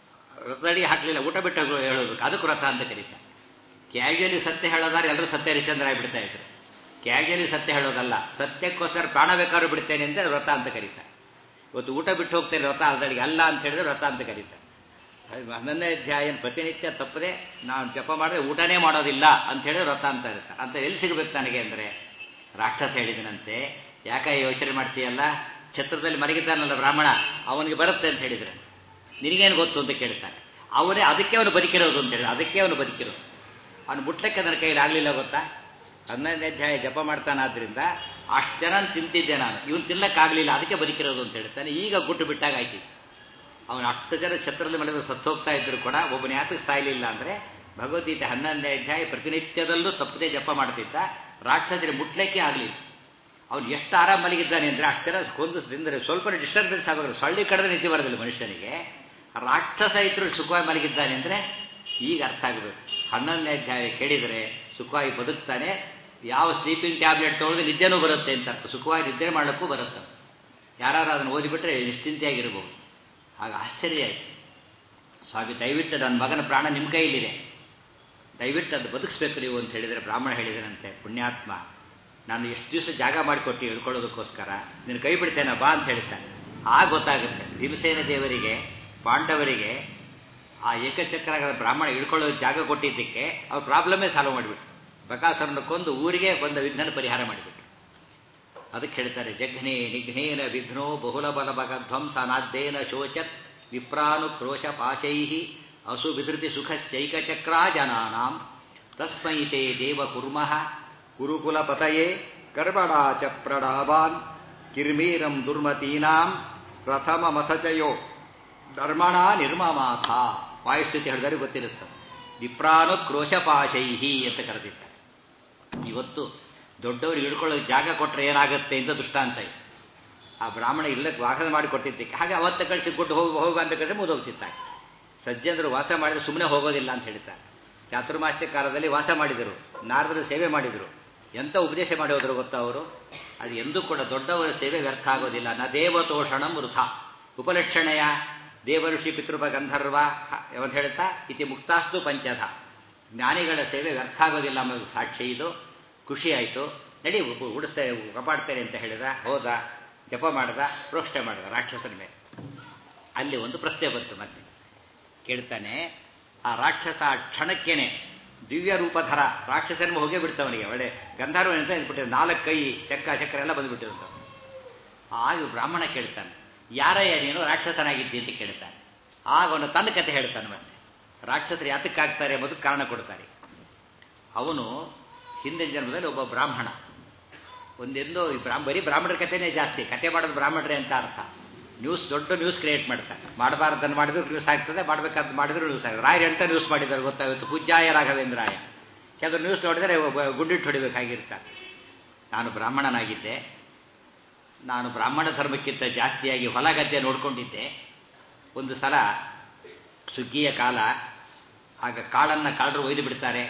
ವ್ರತಡಿ ಹಾಕ್ಲಿಲ್ಲ ಊಟ ಬಿಟ್ಟು ಹೇಳೋಬೇಕು ಅದಕ್ಕೆ ವ್ರತ ಅಂತ ಕರೀತಾರೆ ಕ್ಯಾಜುಯಲಿ ಸತ್ಯ ಹೇಳೋದಾರೆ ಎಲ್ಲರೂ ಸತ್ಯ ಹರಿಶ್ಚಂದ್ರ ಆಗಿಬಿಡ್ತಾ ಇದ್ರು ಕ್ಯಾಜುಯಲಿ ಸತ್ಯ ಹೇಳೋದಲ್ಲ ಸತ್ಯಕ್ಕೋಸ್ಕರ ಪ್ರಾಣ ಬೇಕಾದ್ರೂ ಬಿಡ್ತೇನೆ ಅಂತ ವ್ರತ ಅಂತ ಕರೀತಾರೆ ಇವತ್ತು ಊಟ ಬಿಟ್ಟು ಹೋಗ್ತೇನೆ ವ್ರತ ಅದರಿಗೆ ಅಲ್ಲ ಅಂತ ಹೇಳಿದ್ರೆ ವ್ರತ ಅಂತ ಕರೀತಾರೆ ಹನ್ನೊಂದನೇ ಅಧ್ಯಾಯ ಪ್ರತಿನಿತ್ಯ ತಪ್ಪದೆ ನಾನು ಜಪ ಮಾಡಿದ್ರೆ ಊಟನೇ ಮಾಡೋದಿಲ್ಲ ಅಂತ ಹೇಳಿದ್ರೆ ವ್ರತ ಅಂತ ಇರುತ್ತೆ ಅಂತ ಎಲ್ಲಿ ಸಿಗಬೇಕು ನನಗೆ ಅಂದ್ರೆ ರಾಕ್ಷಸ ಹೇಳಿದನಂತೆ ಯಾಕ ಯೋಚನೆ ಮಾಡ್ತೀಯಲ್ಲ ಛತ್ರದಲ್ಲಿ ಮಲಗಿದ್ದಾನಲ್ಲ ಬ್ರಾಹ್ಮಣ ಅವನಿಗೆ ಬರುತ್ತೆ ಅಂತ ಹೇಳಿದ್ರೆ ನಿನಗೇನು ಗೊತ್ತು ಅಂತ ಕೇಳ್ತಾನೆ ಅವನೇ ಅದಕ್ಕೆ ಅವನು ಬದುಕಿರೋದು ಅಂತ ಹೇಳಿದ ಅದಕ್ಕೆ ಅವನು ಬದುಕಿರೋದು ಅವನು ಮುಟ್ಲಕ್ಕೆ ನನ್ನ ಕೈಲಿ ಆಗಲಿಲ್ಲ ಗೊತ್ತಾ ಹನ್ನೊಂದನೇ ಅಧ್ಯಾಯ ಜಪ ಮಾಡ್ತಾನಾದ್ರಿಂದ ಅಷ್ಟು ಜನ ತಿಂತಿದ್ದೆ ನಾನು ಇವನು ತಿನ್ನಕ್ಕಾಗಲಿಲ್ಲ ಅದಕ್ಕೆ ಬದುಕಿರೋದು ಅಂತ ಹೇಳ್ತಾನೆ ಈಗ ಗುಟ್ಟು ಬಿಟ್ಟಾಗ ಆಯ್ತು ಅವನು ಅಷ್ಟು ಜನ ಛತ್ರದಲ್ಲಿ ಮನೆದು ಸತ್ತೋಗ್ತಾ ಇದ್ರು ಕೂಡ ಒಬ್ಬನ ಯಾತಕ್ಕೆ ಸಾಯಲಿಲ್ಲ ಅಂದ್ರೆ ಭಗವದ್ಗೀತೆ ಹನ್ನೊಂದನೇ ಅಧ್ಯಾಯ ಪ್ರತಿನಿತ್ಯದಲ್ಲೂ ತಪ್ಪದೆ ಜಪ ಮಾಡ್ತಿದ್ದ ರಾಕ್ಷಸರಿಗೆ ಮುಟ್ಲಿಕ್ಕೆ ಆಗಲಿಲ್ಲ ಅವ್ನು ಎಷ್ಟು ಆರಾಮ ಮಲಗಿದ್ದಾನೆ ಅಂದ್ರೆ ಅಷ್ಟು ಜನ ಕೊಂದಿಸಿದ್ರೆ ಸ್ವಲ್ಪ ಡಿಸ್ಟರ್ಬೆನ್ಸ್ ಆಗೋದು ಸೊಳ್ಳಿ ಕಡದ ನಿದ್ದೆ ಬರೋದಿಲ್ಲ ಮನುಷ್ಯನಿಗೆ ರಾಕ್ಷಸ ಇದ್ರು ಸುಖವಾಗಿ ಮಲಗಿದ್ದಾನೆ ಅಂದ್ರೆ ಈಗ ಅರ್ಥ ಆಗಬೇಕು ಹನ್ನೊಂದನೇ ಅಧ್ಯಾಯ ಕೇಳಿದರೆ ಸುಖವಾಗಿ ಬದುಕ್ತಾನೆ ಯಾವ ಸ್ಲೀಪಿಂಗ್ ಟ್ಯಾಬ್ಲೆಟ್ ತೊಗೊಳ್ಳೋದು ನಿದ್ದೆನೂ ಬರುತ್ತೆ ಅಂತ ಅರ್ಥ ಸುಖವಾಗಿ ನಿದ್ದೆ ಮಾಡಲಿಕ್ಕೂ ಬರುತ್ತೆ ಯಾರು ಅದನ್ನು ಓದಿಬಿಟ್ರೆ ನಿಶ್ಚಿಂತೆಯಾಗಿರ್ಬೋದು ಆಗ ಆಶ್ಚರ್ಯ ಆಯಿತು ಸ್ವಾಮಿ ದಯವಿಟ್ಟು ನನ್ನ ಮಗನ ಪ್ರಾಣ ನಿಮ್ಮ ಕೈಯಲ್ಲಿದೆ ದಯವಿಟ್ಟು ಅದು ಬದುಕಿಸ್ಬೇಕು ನೀವು ಅಂತ ಹೇಳಿದರೆ ಬ್ರಾಹ್ಮಣ ಹೇಳಿದನಂತೆ ಪುಣ್ಯಾತ್ಮ ನಾನು ಎಷ್ಟು ದಿವಸ ಜಾಗ ಮಾಡಿಕೊಟ್ಟು ಹೇಳ್ಕೊಳ್ಳೋದಕ್ಕೋಸ್ಕರ ನಿನ್ನ ಕೈ ಬಿಡ್ತೇನೆ ಬಾ ಅಂತ ಹೇಳ್ತಾನೆ ಆ ಗೊತ್ತಾಗುತ್ತೆ ಭೀಮಸೇನ ದೇವರಿಗೆ ಪಾಂಡವರಿಗೆ ಆ ಏಕಚಕ್ರ ಬ್ರಾಹ್ಮಣ ಇಳ್ಕೊಳ್ಳೋ ಜಾಗ ಕೊಟ್ಟಿದ್ದಕ್ಕೆ ಅವ್ರ ಪ್ರಾಬ್ಲಮ್ಮೇ ಸಾಲ್ವ್ ಮಾಡಿಬಿಟ್ಟು ಬಕಾಸುರನ್ನು ಕೊಂದು ಊರಿಗೆ ಬಂದ ವಿಘ್ನ ಪರಿಹಾರ ಮಾಡಿಬಿಟ್ಟು ಅದಕ್ಕೆ ಹೇಳ್ತಾರೆ ಜಘ್ನೇ ನಿಘ್ನೇನ ವಿಘ್ನೋ ಬಹುಲ ಬಲ ಬಗ ಧ್ವಂಸ ನಾದ್ದೇನ ಶೋಚತ್ ವಿಪ್ರಾನುಕ್ರೋಶ ಪಾಶೈ ಅಸು ವಿಧೃತಿ ಸುಖ ಶೈಕಚಕ್ರಾ ಜನಾನಾಂ ತಸ್ಮೈ ತೇ ದೇವ ಕುರ್ಮಃ ಗುರುಕುಲ ಪತಯೇ ಕರ್ಮಣಾ ಚ ಪ್ರಣಾಭಾನ್ ಕಿರ್ಮೀರಂ ದುರ್ಮತೀನಾಂ ಪ್ರಥಮ ಮಥಚಯೋ ಧರ್ಮಣ ನಿರ್ಮಮಾಥ ವಾಯುಸ್ಥಿತಿ ಹೇಳಿದರೆ ಗೊತ್ತಿರುತ್ತೆ ವಿಪ್ರಾನುಕ್ರೋಶಪಾಶೈಹಿ ಅಂತ ಕರೆದಿದ್ದಾರೆ ಇವತ್ತು ದೊಡ್ಡವರು ಹಿಡ್ಕೊಳ್ಳೋ ಜಾಗ ಕೊಟ್ಟರೆ ಏನಾಗುತ್ತೆ ಅಂತ ದುಷ್ಟಾಂತ ಇದೆ ಆ ಬ್ರಾಹ್ಮಣ ಇಲ್ಲಕ್ಕೆ ವಾಸ ಮಾಡಿ ಕೊಟ್ಟಿದ್ದಕ್ಕೆ ಹಾಗೆ ಅವತ್ತ ಕಳಿಸಿ ಕೊಟ್ಟು ಹೋಗಿ ಹೋಗ ಅಂತ ಕಳಿಸಿ ಮುದೋಗ್ತಿತ್ತಾಗ ಸಜ್ಜನರು ವಾಸ ಮಾಡಿದ್ರೆ ಸುಮ್ಮನೆ ಹೋಗೋದಿಲ್ಲ ಅಂತ ಹೇಳ್ತಾರೆ ಚಾತುರ್ಮಾಸ್ಯ ಕಾಲದಲ್ಲಿ ವಾಸ ಮಾಡಿದರು ನಾರದರ ಸೇವೆ ಮಾಡಿದರು ಎಂತ ಉಪದೇಶ ಮಾಡಿ ಹೋದ್ರು ಗೊತ್ತಾ ಅವರು ಅದು ಎಂದೂ ಕೂಡ ದೊಡ್ಡವರ ಸೇವೆ ವ್ಯರ್ಥ ಆಗೋದಿಲ್ಲ ನ ದೇವತೋಷಣಂ ವೃಥ ಉಪಲಕ್ಷಣೆಯ ದೇವಋಷಿ ಪಿತೃಪ ಗಂಧರ್ವ ಅಂತ ಹೇಳ್ತಾ ಇತಿ ಮುಕ್ತಾಸ್ತು ಪಂಚಧ ಜ್ಞಾನಿಗಳ ಸೇವೆ ವ್ಯರ್ಥ ಆಗೋದಿಲ್ಲ ಅನ್ನೋದು ಸಾಕ್ಷಿ ಇದು ಖುಷಿ ಆಯಿತು ನಡಿ ಉಡಿಸ್ತೇನೆ ಕಾಪಾಡ್ತೇನೆ ಅಂತ ಹೇಳಿದ ಹೋದ ಜಪ ಮಾಡ್ದ ಪ್ರೋಕ್ಷಣೆ ಮಾಡಿದ ರಾಕ್ಷಸನ ಮೇಲೆ ಅಲ್ಲಿ ಒಂದು ಪ್ರಶ್ನೆ ಬಂತು ಮತ್ತೆ ಕೇಳ್ತಾನೆ ಆ ರಾಕ್ಷಸ ಕ್ಷಣಕ್ಕೇನೆ ದಿವ್ಯ ರೂಪಧರ ರಾಕ್ಷಸನ ಹೋಗೇ ಬಿಡ್ತವನಿಗೆ ಒಳ್ಳೆ ಗಂಧರ್ವ ಅಂತ ಅಂದ್ಬಿಟ್ಟಿದ್ದ ನಾಲ್ಕು ಕೈ ಚಕ್ಕ ಚಕ್ರ ಎಲ್ಲ ಬಂದ್ಬಿಟ್ಟಿರುತ್ತ ಆಗ ಬ್ರಾಹ್ಮಣ ಕೇಳ್ತಾನೆ ಯಾರಯ್ಯ ನೀನು ರಾಕ್ಷಸನಾಗಿದ್ದಿ ಅಂತ ಕೇಳ್ತಾನೆ ಆಗ ಅವನು ತನ್ನ ಕತೆ ಹೇಳ್ತಾನೆ ಮತ್ತೆ ರಾಕ್ಷಸರು ಯಾತಕ್ಕಾಗ್ತಾರೆ ಎಂಬುದಕ್ಕೆ ಕಾರಣ ಕೊಡ್ತಾರೆ ಅವನು ಹಿಂದಿನ ಜನ್ಮದಲ್ಲಿ ಒಬ್ಬ ಬ್ರಾಹ್ಮಣ ಒಂದೆಂದೋ ಬ್ರಾಹ್ಮ ಬರೀ ಬ್ರಾಹ್ಮಣರ ಕಥೆನೇ ಜಾಸ್ತಿ ಕತೆ ಮಾಡೋದು ಬ್ರಾಹ್ಮಣರೇ ಅಂತ ಅರ್ಥ ನ್ಯೂಸ್ ದೊಡ್ಡ ನ್ಯೂಸ್ ಕ್ರಿಯೇಟ್ ಮಾಡ್ತಾರೆ ಮಾಡಬಾರ್ದನ್ನು ಮಾಡಿದ್ರು ನ್ಯೂಸ್ ಆಗ್ತದೆ ಮಾಡಬೇಕಾದ ಮಾಡಿದ್ರು ನ್ಯೂಸ್ ಆಗ್ತದೆ ರಾಯರು ಎಂತ ನ್ಯೂಸ್ ಮಾಡಿದ್ದಾರೆ ಗೊತ್ತಾಗುತ್ತೆ ಪೂಜ್ಯಾಯ ರಾಘವೇಂದ್ರಾಯ ಕೆಲವರು ನ್ಯೂಸ್ ನೋಡಿದರೆ ಗುಂಡಿಟ್ಟು ಹೊಡಿಬೇಕಾಗಿರ್ತಾರೆ ನಾನು ಬ್ರಾಹ್ಮಣನಾಗಿದ್ದೆ ನಾನು ಬ್ರಾಹ್ಮಣ ಧರ್ಮಕ್ಕಿಂತ ಜಾಸ್ತಿಯಾಗಿ ಹೊಲ ಗದ್ದೆ ನೋಡ್ಕೊಂಡಿದ್ದೆ ಒಂದು ಸಲ ಸುಗ್ಗಿಯ ಕಾಲ ಆಗ ಕಾಳನ್ನು ಕಾಳರು ಒಯ್ದು ಬಿಡ್ತಾರೆ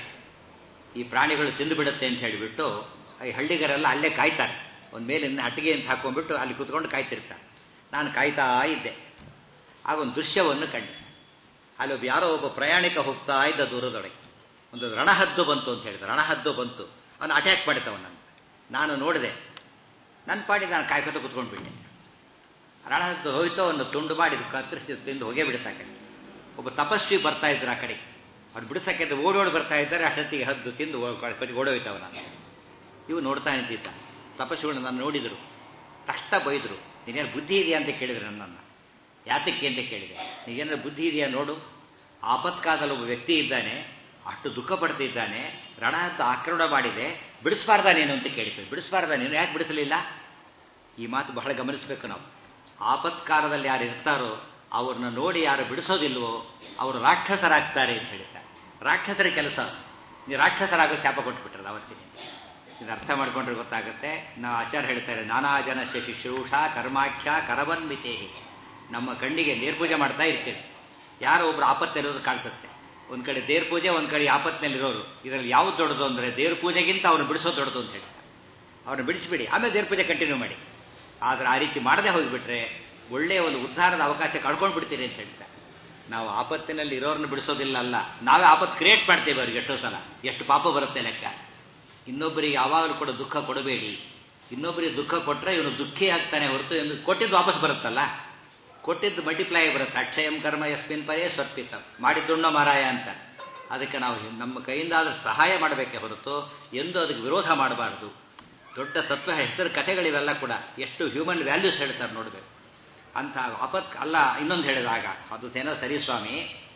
ಈ ಪ್ರಾಣಿಗಳು ತಿಂದು ಬಿಡುತ್ತೆ ಅಂತ ಹೇಳಿಬಿಟ್ಟು ಈ ಹಳ್ಳಿಗರೆಲ್ಲ ಅಲ್ಲೇ ಕಾಯ್ತಾರೆ ಒಂದು ಮೇಲಿಂದ ಹಟ್ಟಿಗೆ ಅಂತ ಹಾಕೊಂಡ್ಬಿಟ್ಟು ಅಲ್ಲಿ ಕೂತ್ಕೊಂಡು ಕಾಯ್ತಿರ್ತಾರೆ ನಾನು ಕಾಯ್ತಾ ಇದ್ದೆ ಆಗ ಒಂದು ದೃಶ್ಯವನ್ನು ಕಂಡೆ ಅಲ್ಲಿ ಒಬ್ಬ ಯಾರೋ ಒಬ್ಬ ಪ್ರಯಾಣಿಕ ಹೋಗ್ತಾ ಇದ್ದ ದೂರದೊಳಗೆ ಒಂದು ರಣಹದ್ದು ಬಂತು ಅಂತ ಹೇಳಿದ ರಣಹದ್ದು ಬಂತು ಅವನು ಅಟ್ಯಾಕ್ ಮಾಡಿದವನನ್ನು ನಾನು ನೋಡಿದೆ ನನ್ನ ಪಾಡಿ ನಾನು ಕಾಯ್ಕೊತ ಕುತ್ಕೊಂಡು ಬಿಟ್ಟೆ ರಣಹದ್ದು ಹೋಯ್ತು ಅವನು ತುಂಡು ಮಾಡಿ ಕತ್ತರಿಸಿ ತಿಂದು ಹೋಗೇ ಬಿಡುತ್ತಾ ಕಡೆ ಒಬ್ಬ ತಪಸ್ವಿ ಬರ್ತಾ ಇದ್ರು ಆ ಕಡೆಗೆ ಅವ್ರು ಬಿಡಿಸಕ್ಕೆ ಓಡೋಡಿ ಬರ್ತಾ ಇದ್ದಾರೆ ಅಷ್ಟೊತ್ತಿಗೆ ಹದ್ದು ತಿಂದು ಓಡೋಯ್ತವ ನಾನು ಇವು ನೋಡ್ತಾ ನಿಂತಿದ್ದ ತಪಸ್ವಿಗಳು ನಾನು ನೋಡಿದರು ಕಷ್ಟ ಬೈದರು ನೀನೇನು ಬುದ್ಧಿ ಇದೆಯಾ ಅಂತ ಕೇಳಿದ್ರು ನನ್ನನ್ನು ಯಾತಕ್ಕೆ ಅಂತ ಕೇಳಿದೆ ನೀಗೇನಾದ್ರು ಬುದ್ಧಿ ಇದೆಯಾ ನೋಡು ಆಪತ್ಕಾಲದಲ್ಲಿ ಒಬ್ಬ ವ್ಯಕ್ತಿ ಇದ್ದಾನೆ ಅಷ್ಟು ದುಃಖ ಪಡ್ತಿದ್ದಾನೆ ರಣ ಅಂತ ಆಕ್ರಮಣ ಮಾಡಿದೆ ಬಿಡಿಸ್ಬಾರ್ದ ನೀನು ಅಂತ ಕೇಳಿದ್ವಿ ಬಿಡಿಸ್ಬಾರ್ದ ನೀನು ಯಾಕೆ ಬಿಡಿಸಲಿಲ್ಲ ಈ ಮಾತು ಬಹಳ ಗಮನಿಸಬೇಕು ನಾವು ಆಪತ್ಕಾಲದಲ್ಲಿ ಯಾರು ಇರ್ತಾರೋ ಅವ್ರನ್ನ ನೋಡಿ ಯಾರು ಬಿಡಿಸೋದಿಲ್ವೋ ಅವರು ರಾಕ್ಷಸರಾಗ್ತಾರೆ ಅಂತ ಹೇಳ್ತಾರೆ ರಾಕ್ಷಸರ ಕೆಲಸ ನೀವು ರಾಕ್ಷಸರಾಗೋ ಶಾಪ ಕೊಟ್ಬಿಟ್ರಲ್ಲ ಅವತ್ತಿನ ಇದು ಅರ್ಥ ಮಾಡ್ಕೊಂಡ್ರೆ ಗೊತ್ತಾಗುತ್ತೆ ನಾವು ಆಚಾರ ಹೇಳ್ತಾರೆ ನಾನಾ ಜನ ಶುಶ್ರೂಷ ಕರ್ಮಾಖ್ಯ ಕರವನ್ಮಿತೇಹಿ ನಮ್ಮ ಕಣ್ಣಿಗೆ ನೀರ್ಪೂಜೆ ಮಾಡ್ತಾ ಇರ್ತೇವೆ ಯಾರೋ ಒಬ್ರು ಆಪತ್ತಿರೋದು ಕಾಣಿಸುತ್ತೆ ಒಂದ್ ಕಡೆ ದೇವ್ರ ಪೂಜೆ ಒಂದ್ ಕಡೆ ಆಪತ್ತಿನಲ್ಲಿರೋರು ಇದರಲ್ಲಿ ಯಾವ್ದು ದೊಡ್ಡದು ಅಂದ್ರೆ ದೇವ್ರ ಪೂಜೆಗಿಂತ ಅವ್ರನ್ನ ಬಿಡಿಸೋದು ದೊಡ್ಡದು ಅಂತ ಹೇಳ್ತಾರೆ ಅವ್ರನ್ನ ಬಿಡಿಸ್ಬಿಡಿ ಆಮೇಲೆ ದೇವ್ರ ಪೂಜೆ ಕಂಟಿನ್ಯೂ ಮಾಡಿ ಆದ್ರೆ ಆ ರೀತಿ ಮಾಡದೆ ಹೋಗಿಬಿಟ್ರೆ ಒಳ್ಳೆಯ ಒಂದು ಉದ್ಧಾರದ ಅವಕಾಶ ಕಳ್ಕೊಂಡು ಬಿಡ್ತೀರಿ ಅಂತ ಹೇಳ್ತಾರೆ ನಾವು ಆಪತ್ತಿನಲ್ಲಿ ಇರೋರನ್ನ ಬಿಡಿಸೋದಿಲ್ಲ ಅಲ್ಲ ನಾವೇ ಆಪತ್ತು ಕ್ರಿಯೇಟ್ ಮಾಡ್ತೇವೆ ಅವ್ರಿಗೆ ಎಷ್ಟೋ ಸಲ ಎಷ್ಟು ಪಾಪ ಬರುತ್ತೆ ಲೆಕ್ಕ ಇನ್ನೊಬ್ಬರಿಗೆ ಯಾವಾಗಲೂ ಕೂಡ ದುಃಖ ಕೊಡಬೇಡಿ ಇನ್ನೊಬ್ಬರಿಗೆ ದುಃಖ ಕೊಟ್ಟರೆ ಇವನು ದುಃಖಿ ಆಗ್ತಾನೆ ಹೊರತು ಎಂದು ಕೊಟ್ಟಿದ್ದು ವಾಪಸ್ ಬರುತ್ತಲ್ಲ ಕೊಟ್ಟಿದ್ದು ಮಲ್ಟಿಪ್ಲೈ ಬರುತ್ತೆ ಅಕ್ಷಯಂ ಕರ್ಮ ಯಸ್ಮಿನ್ ಪರೇ ಸ್ವರ್ಪಿತ ಮಾಡಿದ್ದುಣ್ಣ ಮಾರಾಯ ಅಂತ ಅದಕ್ಕೆ ನಾವು ನಮ್ಮ ಕೈಯಿಂದಾದ್ರೂ ಸಹಾಯ ಮಾಡಬೇಕೆ ಹೊರತು ಎಂದು ಅದಕ್ಕೆ ವಿರೋಧ ಮಾಡಬಾರ್ದು ದೊಡ್ಡ ತತ್ವ ಹೆಸರು ಕಥೆಗಳಿವೆಲ್ಲ ಕೂಡ ಎಷ್ಟು ಹ್ಯೂಮನ್ ವ್ಯಾಲ್ಯೂಸ್ ಹೇಳ್ತಾರೆ ನೋಡಬೇಕು ಅಂತ ಆಪತ್ ಅಲ್ಲ ಇನ್ನೊಂದು ಹೇಳಿದಾಗ ಅದು ಏನೋ ಸರಿ ಸ್ವಾಮಿ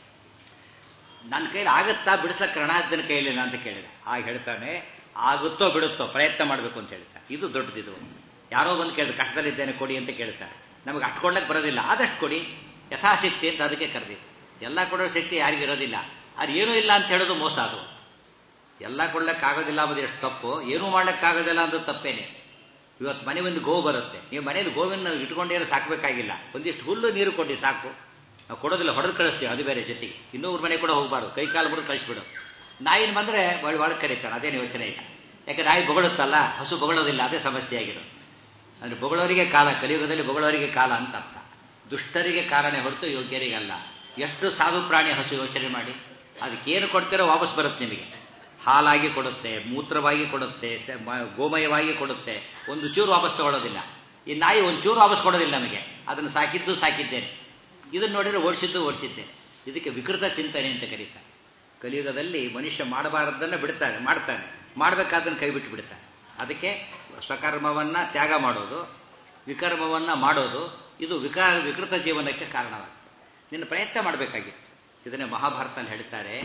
ನನ್ನ ಕೈಲಿ ಆಗುತ್ತಾ ಬಿಡಿಸಕ್ಕೆ ರಣಹದ್ದನ ಕೈಲಿಲ್ಲ ಅಂತ ಕೇಳಿದೆ ಆಗ ಹೇಳ್ತಾನೆ ಆಗುತ್ತೋ ಬಿಡುತ್ತೋ ಪ್ರಯತ್ನ ಮಾಡಬೇಕು ಅಂತ ಹೇಳ್ತಾರೆ ಇದು ದೊಡ್ಡದಿದು ಯಾರೋ ಬಂದು ಕೇಳಿದ ಕಷ್ಟದಲ್ಲಿದ್ದೇನೆ ಕೊಡಿ ಅಂತ ಕೇಳ್ತಾರೆ ನಮಗೆ ಅಷ್ಟು ಕೊಡ್ಲಕ್ಕೆ ಬರೋದಿಲ್ಲ ಆದಷ್ಟು ಕೊಡಿ ಯಥಾಶಕ್ತಿ ಅಂತ ಅದಕ್ಕೆ ಕರೆದಿದ್ದು ಎಲ್ಲ ಕೊಡೋ ಶಕ್ತಿ ಯಾರಿಗಿರೋದಿಲ್ಲ ಅದು ಏನೂ ಇಲ್ಲ ಅಂತ ಹೇಳೋದು ಮೋಸ ಅದು ಎಲ್ಲ ಕೊಡ್ಲಿಕ್ಕಾಗೋದಿಲ್ಲ ಅನ್ನೋದು ಎಷ್ಟು ತಪ್ಪು ಏನೂ ಮಾಡ್ಲಿಕ್ಕಾಗೋದಿಲ್ಲ ಅನ್ನೋದು ತಪ್ಪೇನೆ ಇವತ್ತು ಮನೆ ಒಂದು ಗೋವು ಬರುತ್ತೆ ನೀವು ಮನೇಲಿ ಗೋವನ್ನು ಇಟ್ಕೊಂಡೇನು ಸಾಕಬೇಕಾಗಿಲ್ಲ ಒಂದಿಷ್ಟು ಹುಲ್ಲು ನೀರು ಕೊಡಿ ಸಾಕು ನಾವು ಕೊಡೋದಿಲ್ಲ ಹೊಡೆದು ಕಳಿಸ್ತೀವಿ ಅದು ಬೇರೆ ಜೊತೆಗೆ ಇನ್ನೊಬ್ರ ಮನೆ ಕೂಡ ಹೋಗಬಾರ್ದು ಕೈ ಕಾಲು ಮುರಿದು ಕಳಿಸ್ಬಿಡು ನಾಯಿನ ಬಂದರೆ ಒಳ ಒಳಗೆ ಕರೀತಾರೆ ಅದೇನು ಯೋಚನೆ ಇಲ್ಲ ಯಾಕೆ ನಾಯಿ ಬೊಗಳುತ್ತಲ್ಲ ಹಸು ಬೊಗಳೋದಿಲ್ಲ ಅದೇ ಸಮಸ್ಯೆ ಆಗಿರೋದು ಅಂದರೆ ಬೊಗಳವರಿಗೆ ಕಾಲ ಕಲಿಯುಗದಲ್ಲಿ ಬೊಗಳವರಿಗೆ ಕಾಲ ಅಂತ ಅರ್ಥ ದುಷ್ಟರಿಗೆ ಕಾಲನೇ ಹೊರತು ಯೋಗ್ಯರಿಗಲ್ಲ ಎಷ್ಟು ಸಾಧು ಪ್ರಾಣಿ ಹಸು ಯೋಚನೆ ಮಾಡಿ ಅದಕ್ಕೇನು ಕೊಡ್ತೀರೋ ವಾಪಸ್ ಬರುತ್ತೆ ನಿಮಗೆ ಹಾಲಾಗಿ ಕೊಡುತ್ತೆ ಮೂತ್ರವಾಗಿ ಕೊಡುತ್ತೆ ಗೋಮಯವಾಗಿ ಕೊಡುತ್ತೆ ಒಂದು ಚೂರು ವಾಪಸ್ ತಗೊಳ್ಳೋದಿಲ್ಲ ಈ ನಾಯಿ ಒಂದು ಚೂರು ವಾಪಸ್ ಕೊಡೋದಿಲ್ಲ ನಮಗೆ ಅದನ್ನು ಸಾಕಿದ್ದು ಸಾಕಿದ್ದೇನೆ ಇದನ್ನು ನೋಡಿದ್ರೆ ಓಡಿಸಿದ್ದು ಓಡಿಸಿದ್ದೇನೆ ಇದಕ್ಕೆ ವಿಕೃತ ಚಿಂತನೆ ಅಂತ ಕರೀತಾರೆ ಕಲಿಯುಗದಲ್ಲಿ ಮನುಷ್ಯ ಮಾಡಬಾರದನ್ನು ಬಿಡ್ತಾನೆ ಮಾಡ್ತಾನೆ ಮಾಡಬೇಕಾದನ್ನು ಕೈ ಬಿಟ್ಟು ಬಿಡ್ತಾನೆ ಅದಕ್ಕೆ ಸ್ವಕರ್ಮವನ್ನ ತ್ಯಾಗ ಮಾಡೋದು ವಿಕರ್ಮವನ್ನ ಮಾಡೋದು ಇದು ವಿಕಾರ ವಿಕೃತ ಜೀವನಕ್ಕೆ ಕಾರಣವಾಗುತ್ತೆ ನಿನ್ನ ಪ್ರಯತ್ನ ಮಾಡಬೇಕಾಗಿತ್ತು ಇದನ್ನೇ ಮಹಾಭಾರತದಲ್ಲಿ ಹೇಳ್ತಾರೆ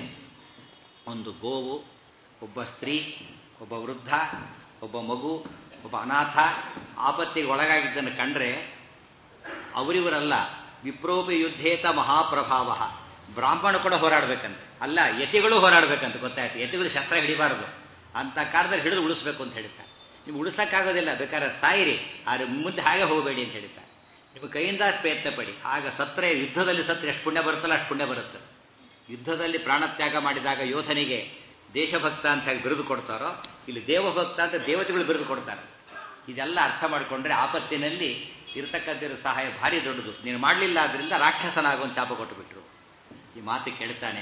ಒಂದು ಗೋವು ಒಬ್ಬ ಸ್ತ್ರೀ ಒಬ್ಬ ವೃದ್ಧ ಒಬ್ಬ ಮಗು ಒಬ್ಬ ಅನಾಥ ಆಪತ್ತಿಗೆ ಒಳಗಾಗಿದ್ದನ್ನು ಕಂಡ್ರೆ ಅವರಿವರಲ್ಲ ವಿಪ್ರೋಪಿ ಯುದ್ಧೇತ ಮಹಾಪ್ರಭಾವ ಬ್ರಾಹ್ಮಣ ಕೂಡ ಹೋರಾಡ್ಬೇಕಂತೆ ಅಲ್ಲ ಯತಿಗಳು ಹೋರಾಡ್ಬೇಕಂತ ಗೊತ್ತಾಯ್ತು ಯತಿಗಳು ಶಸ್ತ್ರ ಹಿಡಿಬಾರದು ಅಂತ ಕಾಲದಲ್ಲಿ ಹಿಡಿದು ಉಳಿಸ್ಬೇಕು ಅಂತ ಹೇಳ್ತಾರೆ ನಿಮ್ಗೆ ಉಳಿಸಕ್ಕಾಗೋದಿಲ್ಲ ಬೇಕಾದ್ರೆ ಸಾಯಿರಿ ಆದ್ರೆ ಮುಂದೆ ಹಾಗೆ ಹೋಗಬೇಡಿ ಅಂತ ಹೇಳ್ತಾರೆ ನಿಮ್ಮ ಕೈಯಿಂದ ಪ್ರಯತ್ನ ಪಡಿ ಆಗ ಸತ್ರೆ ಯುದ್ಧದಲ್ಲಿ ಸತ್ರೆ ಎಷ್ಟು ಪುಣ್ಯ ಬರುತ್ತಲ್ಲ ಅಷ್ಟು ಪುಣ್ಯ ಬರುತ್ತೆ ಯುದ್ಧದಲ್ಲಿ ಪ್ರಾಣತ್ಯಾಗ ಮಾಡಿದಾಗ ಯೋಧನಿಗೆ ದೇಶಭಕ್ತ ಅಂತ ಹೇಳಿ ಬಿರುದು ಕೊಡ್ತಾರೋ ಇಲ್ಲಿ ದೇವಭಕ್ತ ಅಂತ ದೇವತೆಗಳು ಬಿರುದು ಕೊಡ್ತಾರೆ ಇದೆಲ್ಲ ಅರ್ಥ ಮಾಡಿಕೊಂಡ್ರೆ ಆಪತ್ತಿನಲ್ಲಿ ಇರತಕ್ಕಂಥ ಸಹಾಯ ಭಾರಿ ದೊಡ್ಡದು ನೀನು ಮಾಡಲಿಲ್ಲ ಆದ್ರಿಂದ ರಾಕ್ಷಸನಾಗುವಂತ ಶಾಪ ಕೊಟ್ಟುಬಿಟ್ರು ಈ ಮಾತು ಕೇಳ್ತಾನೆ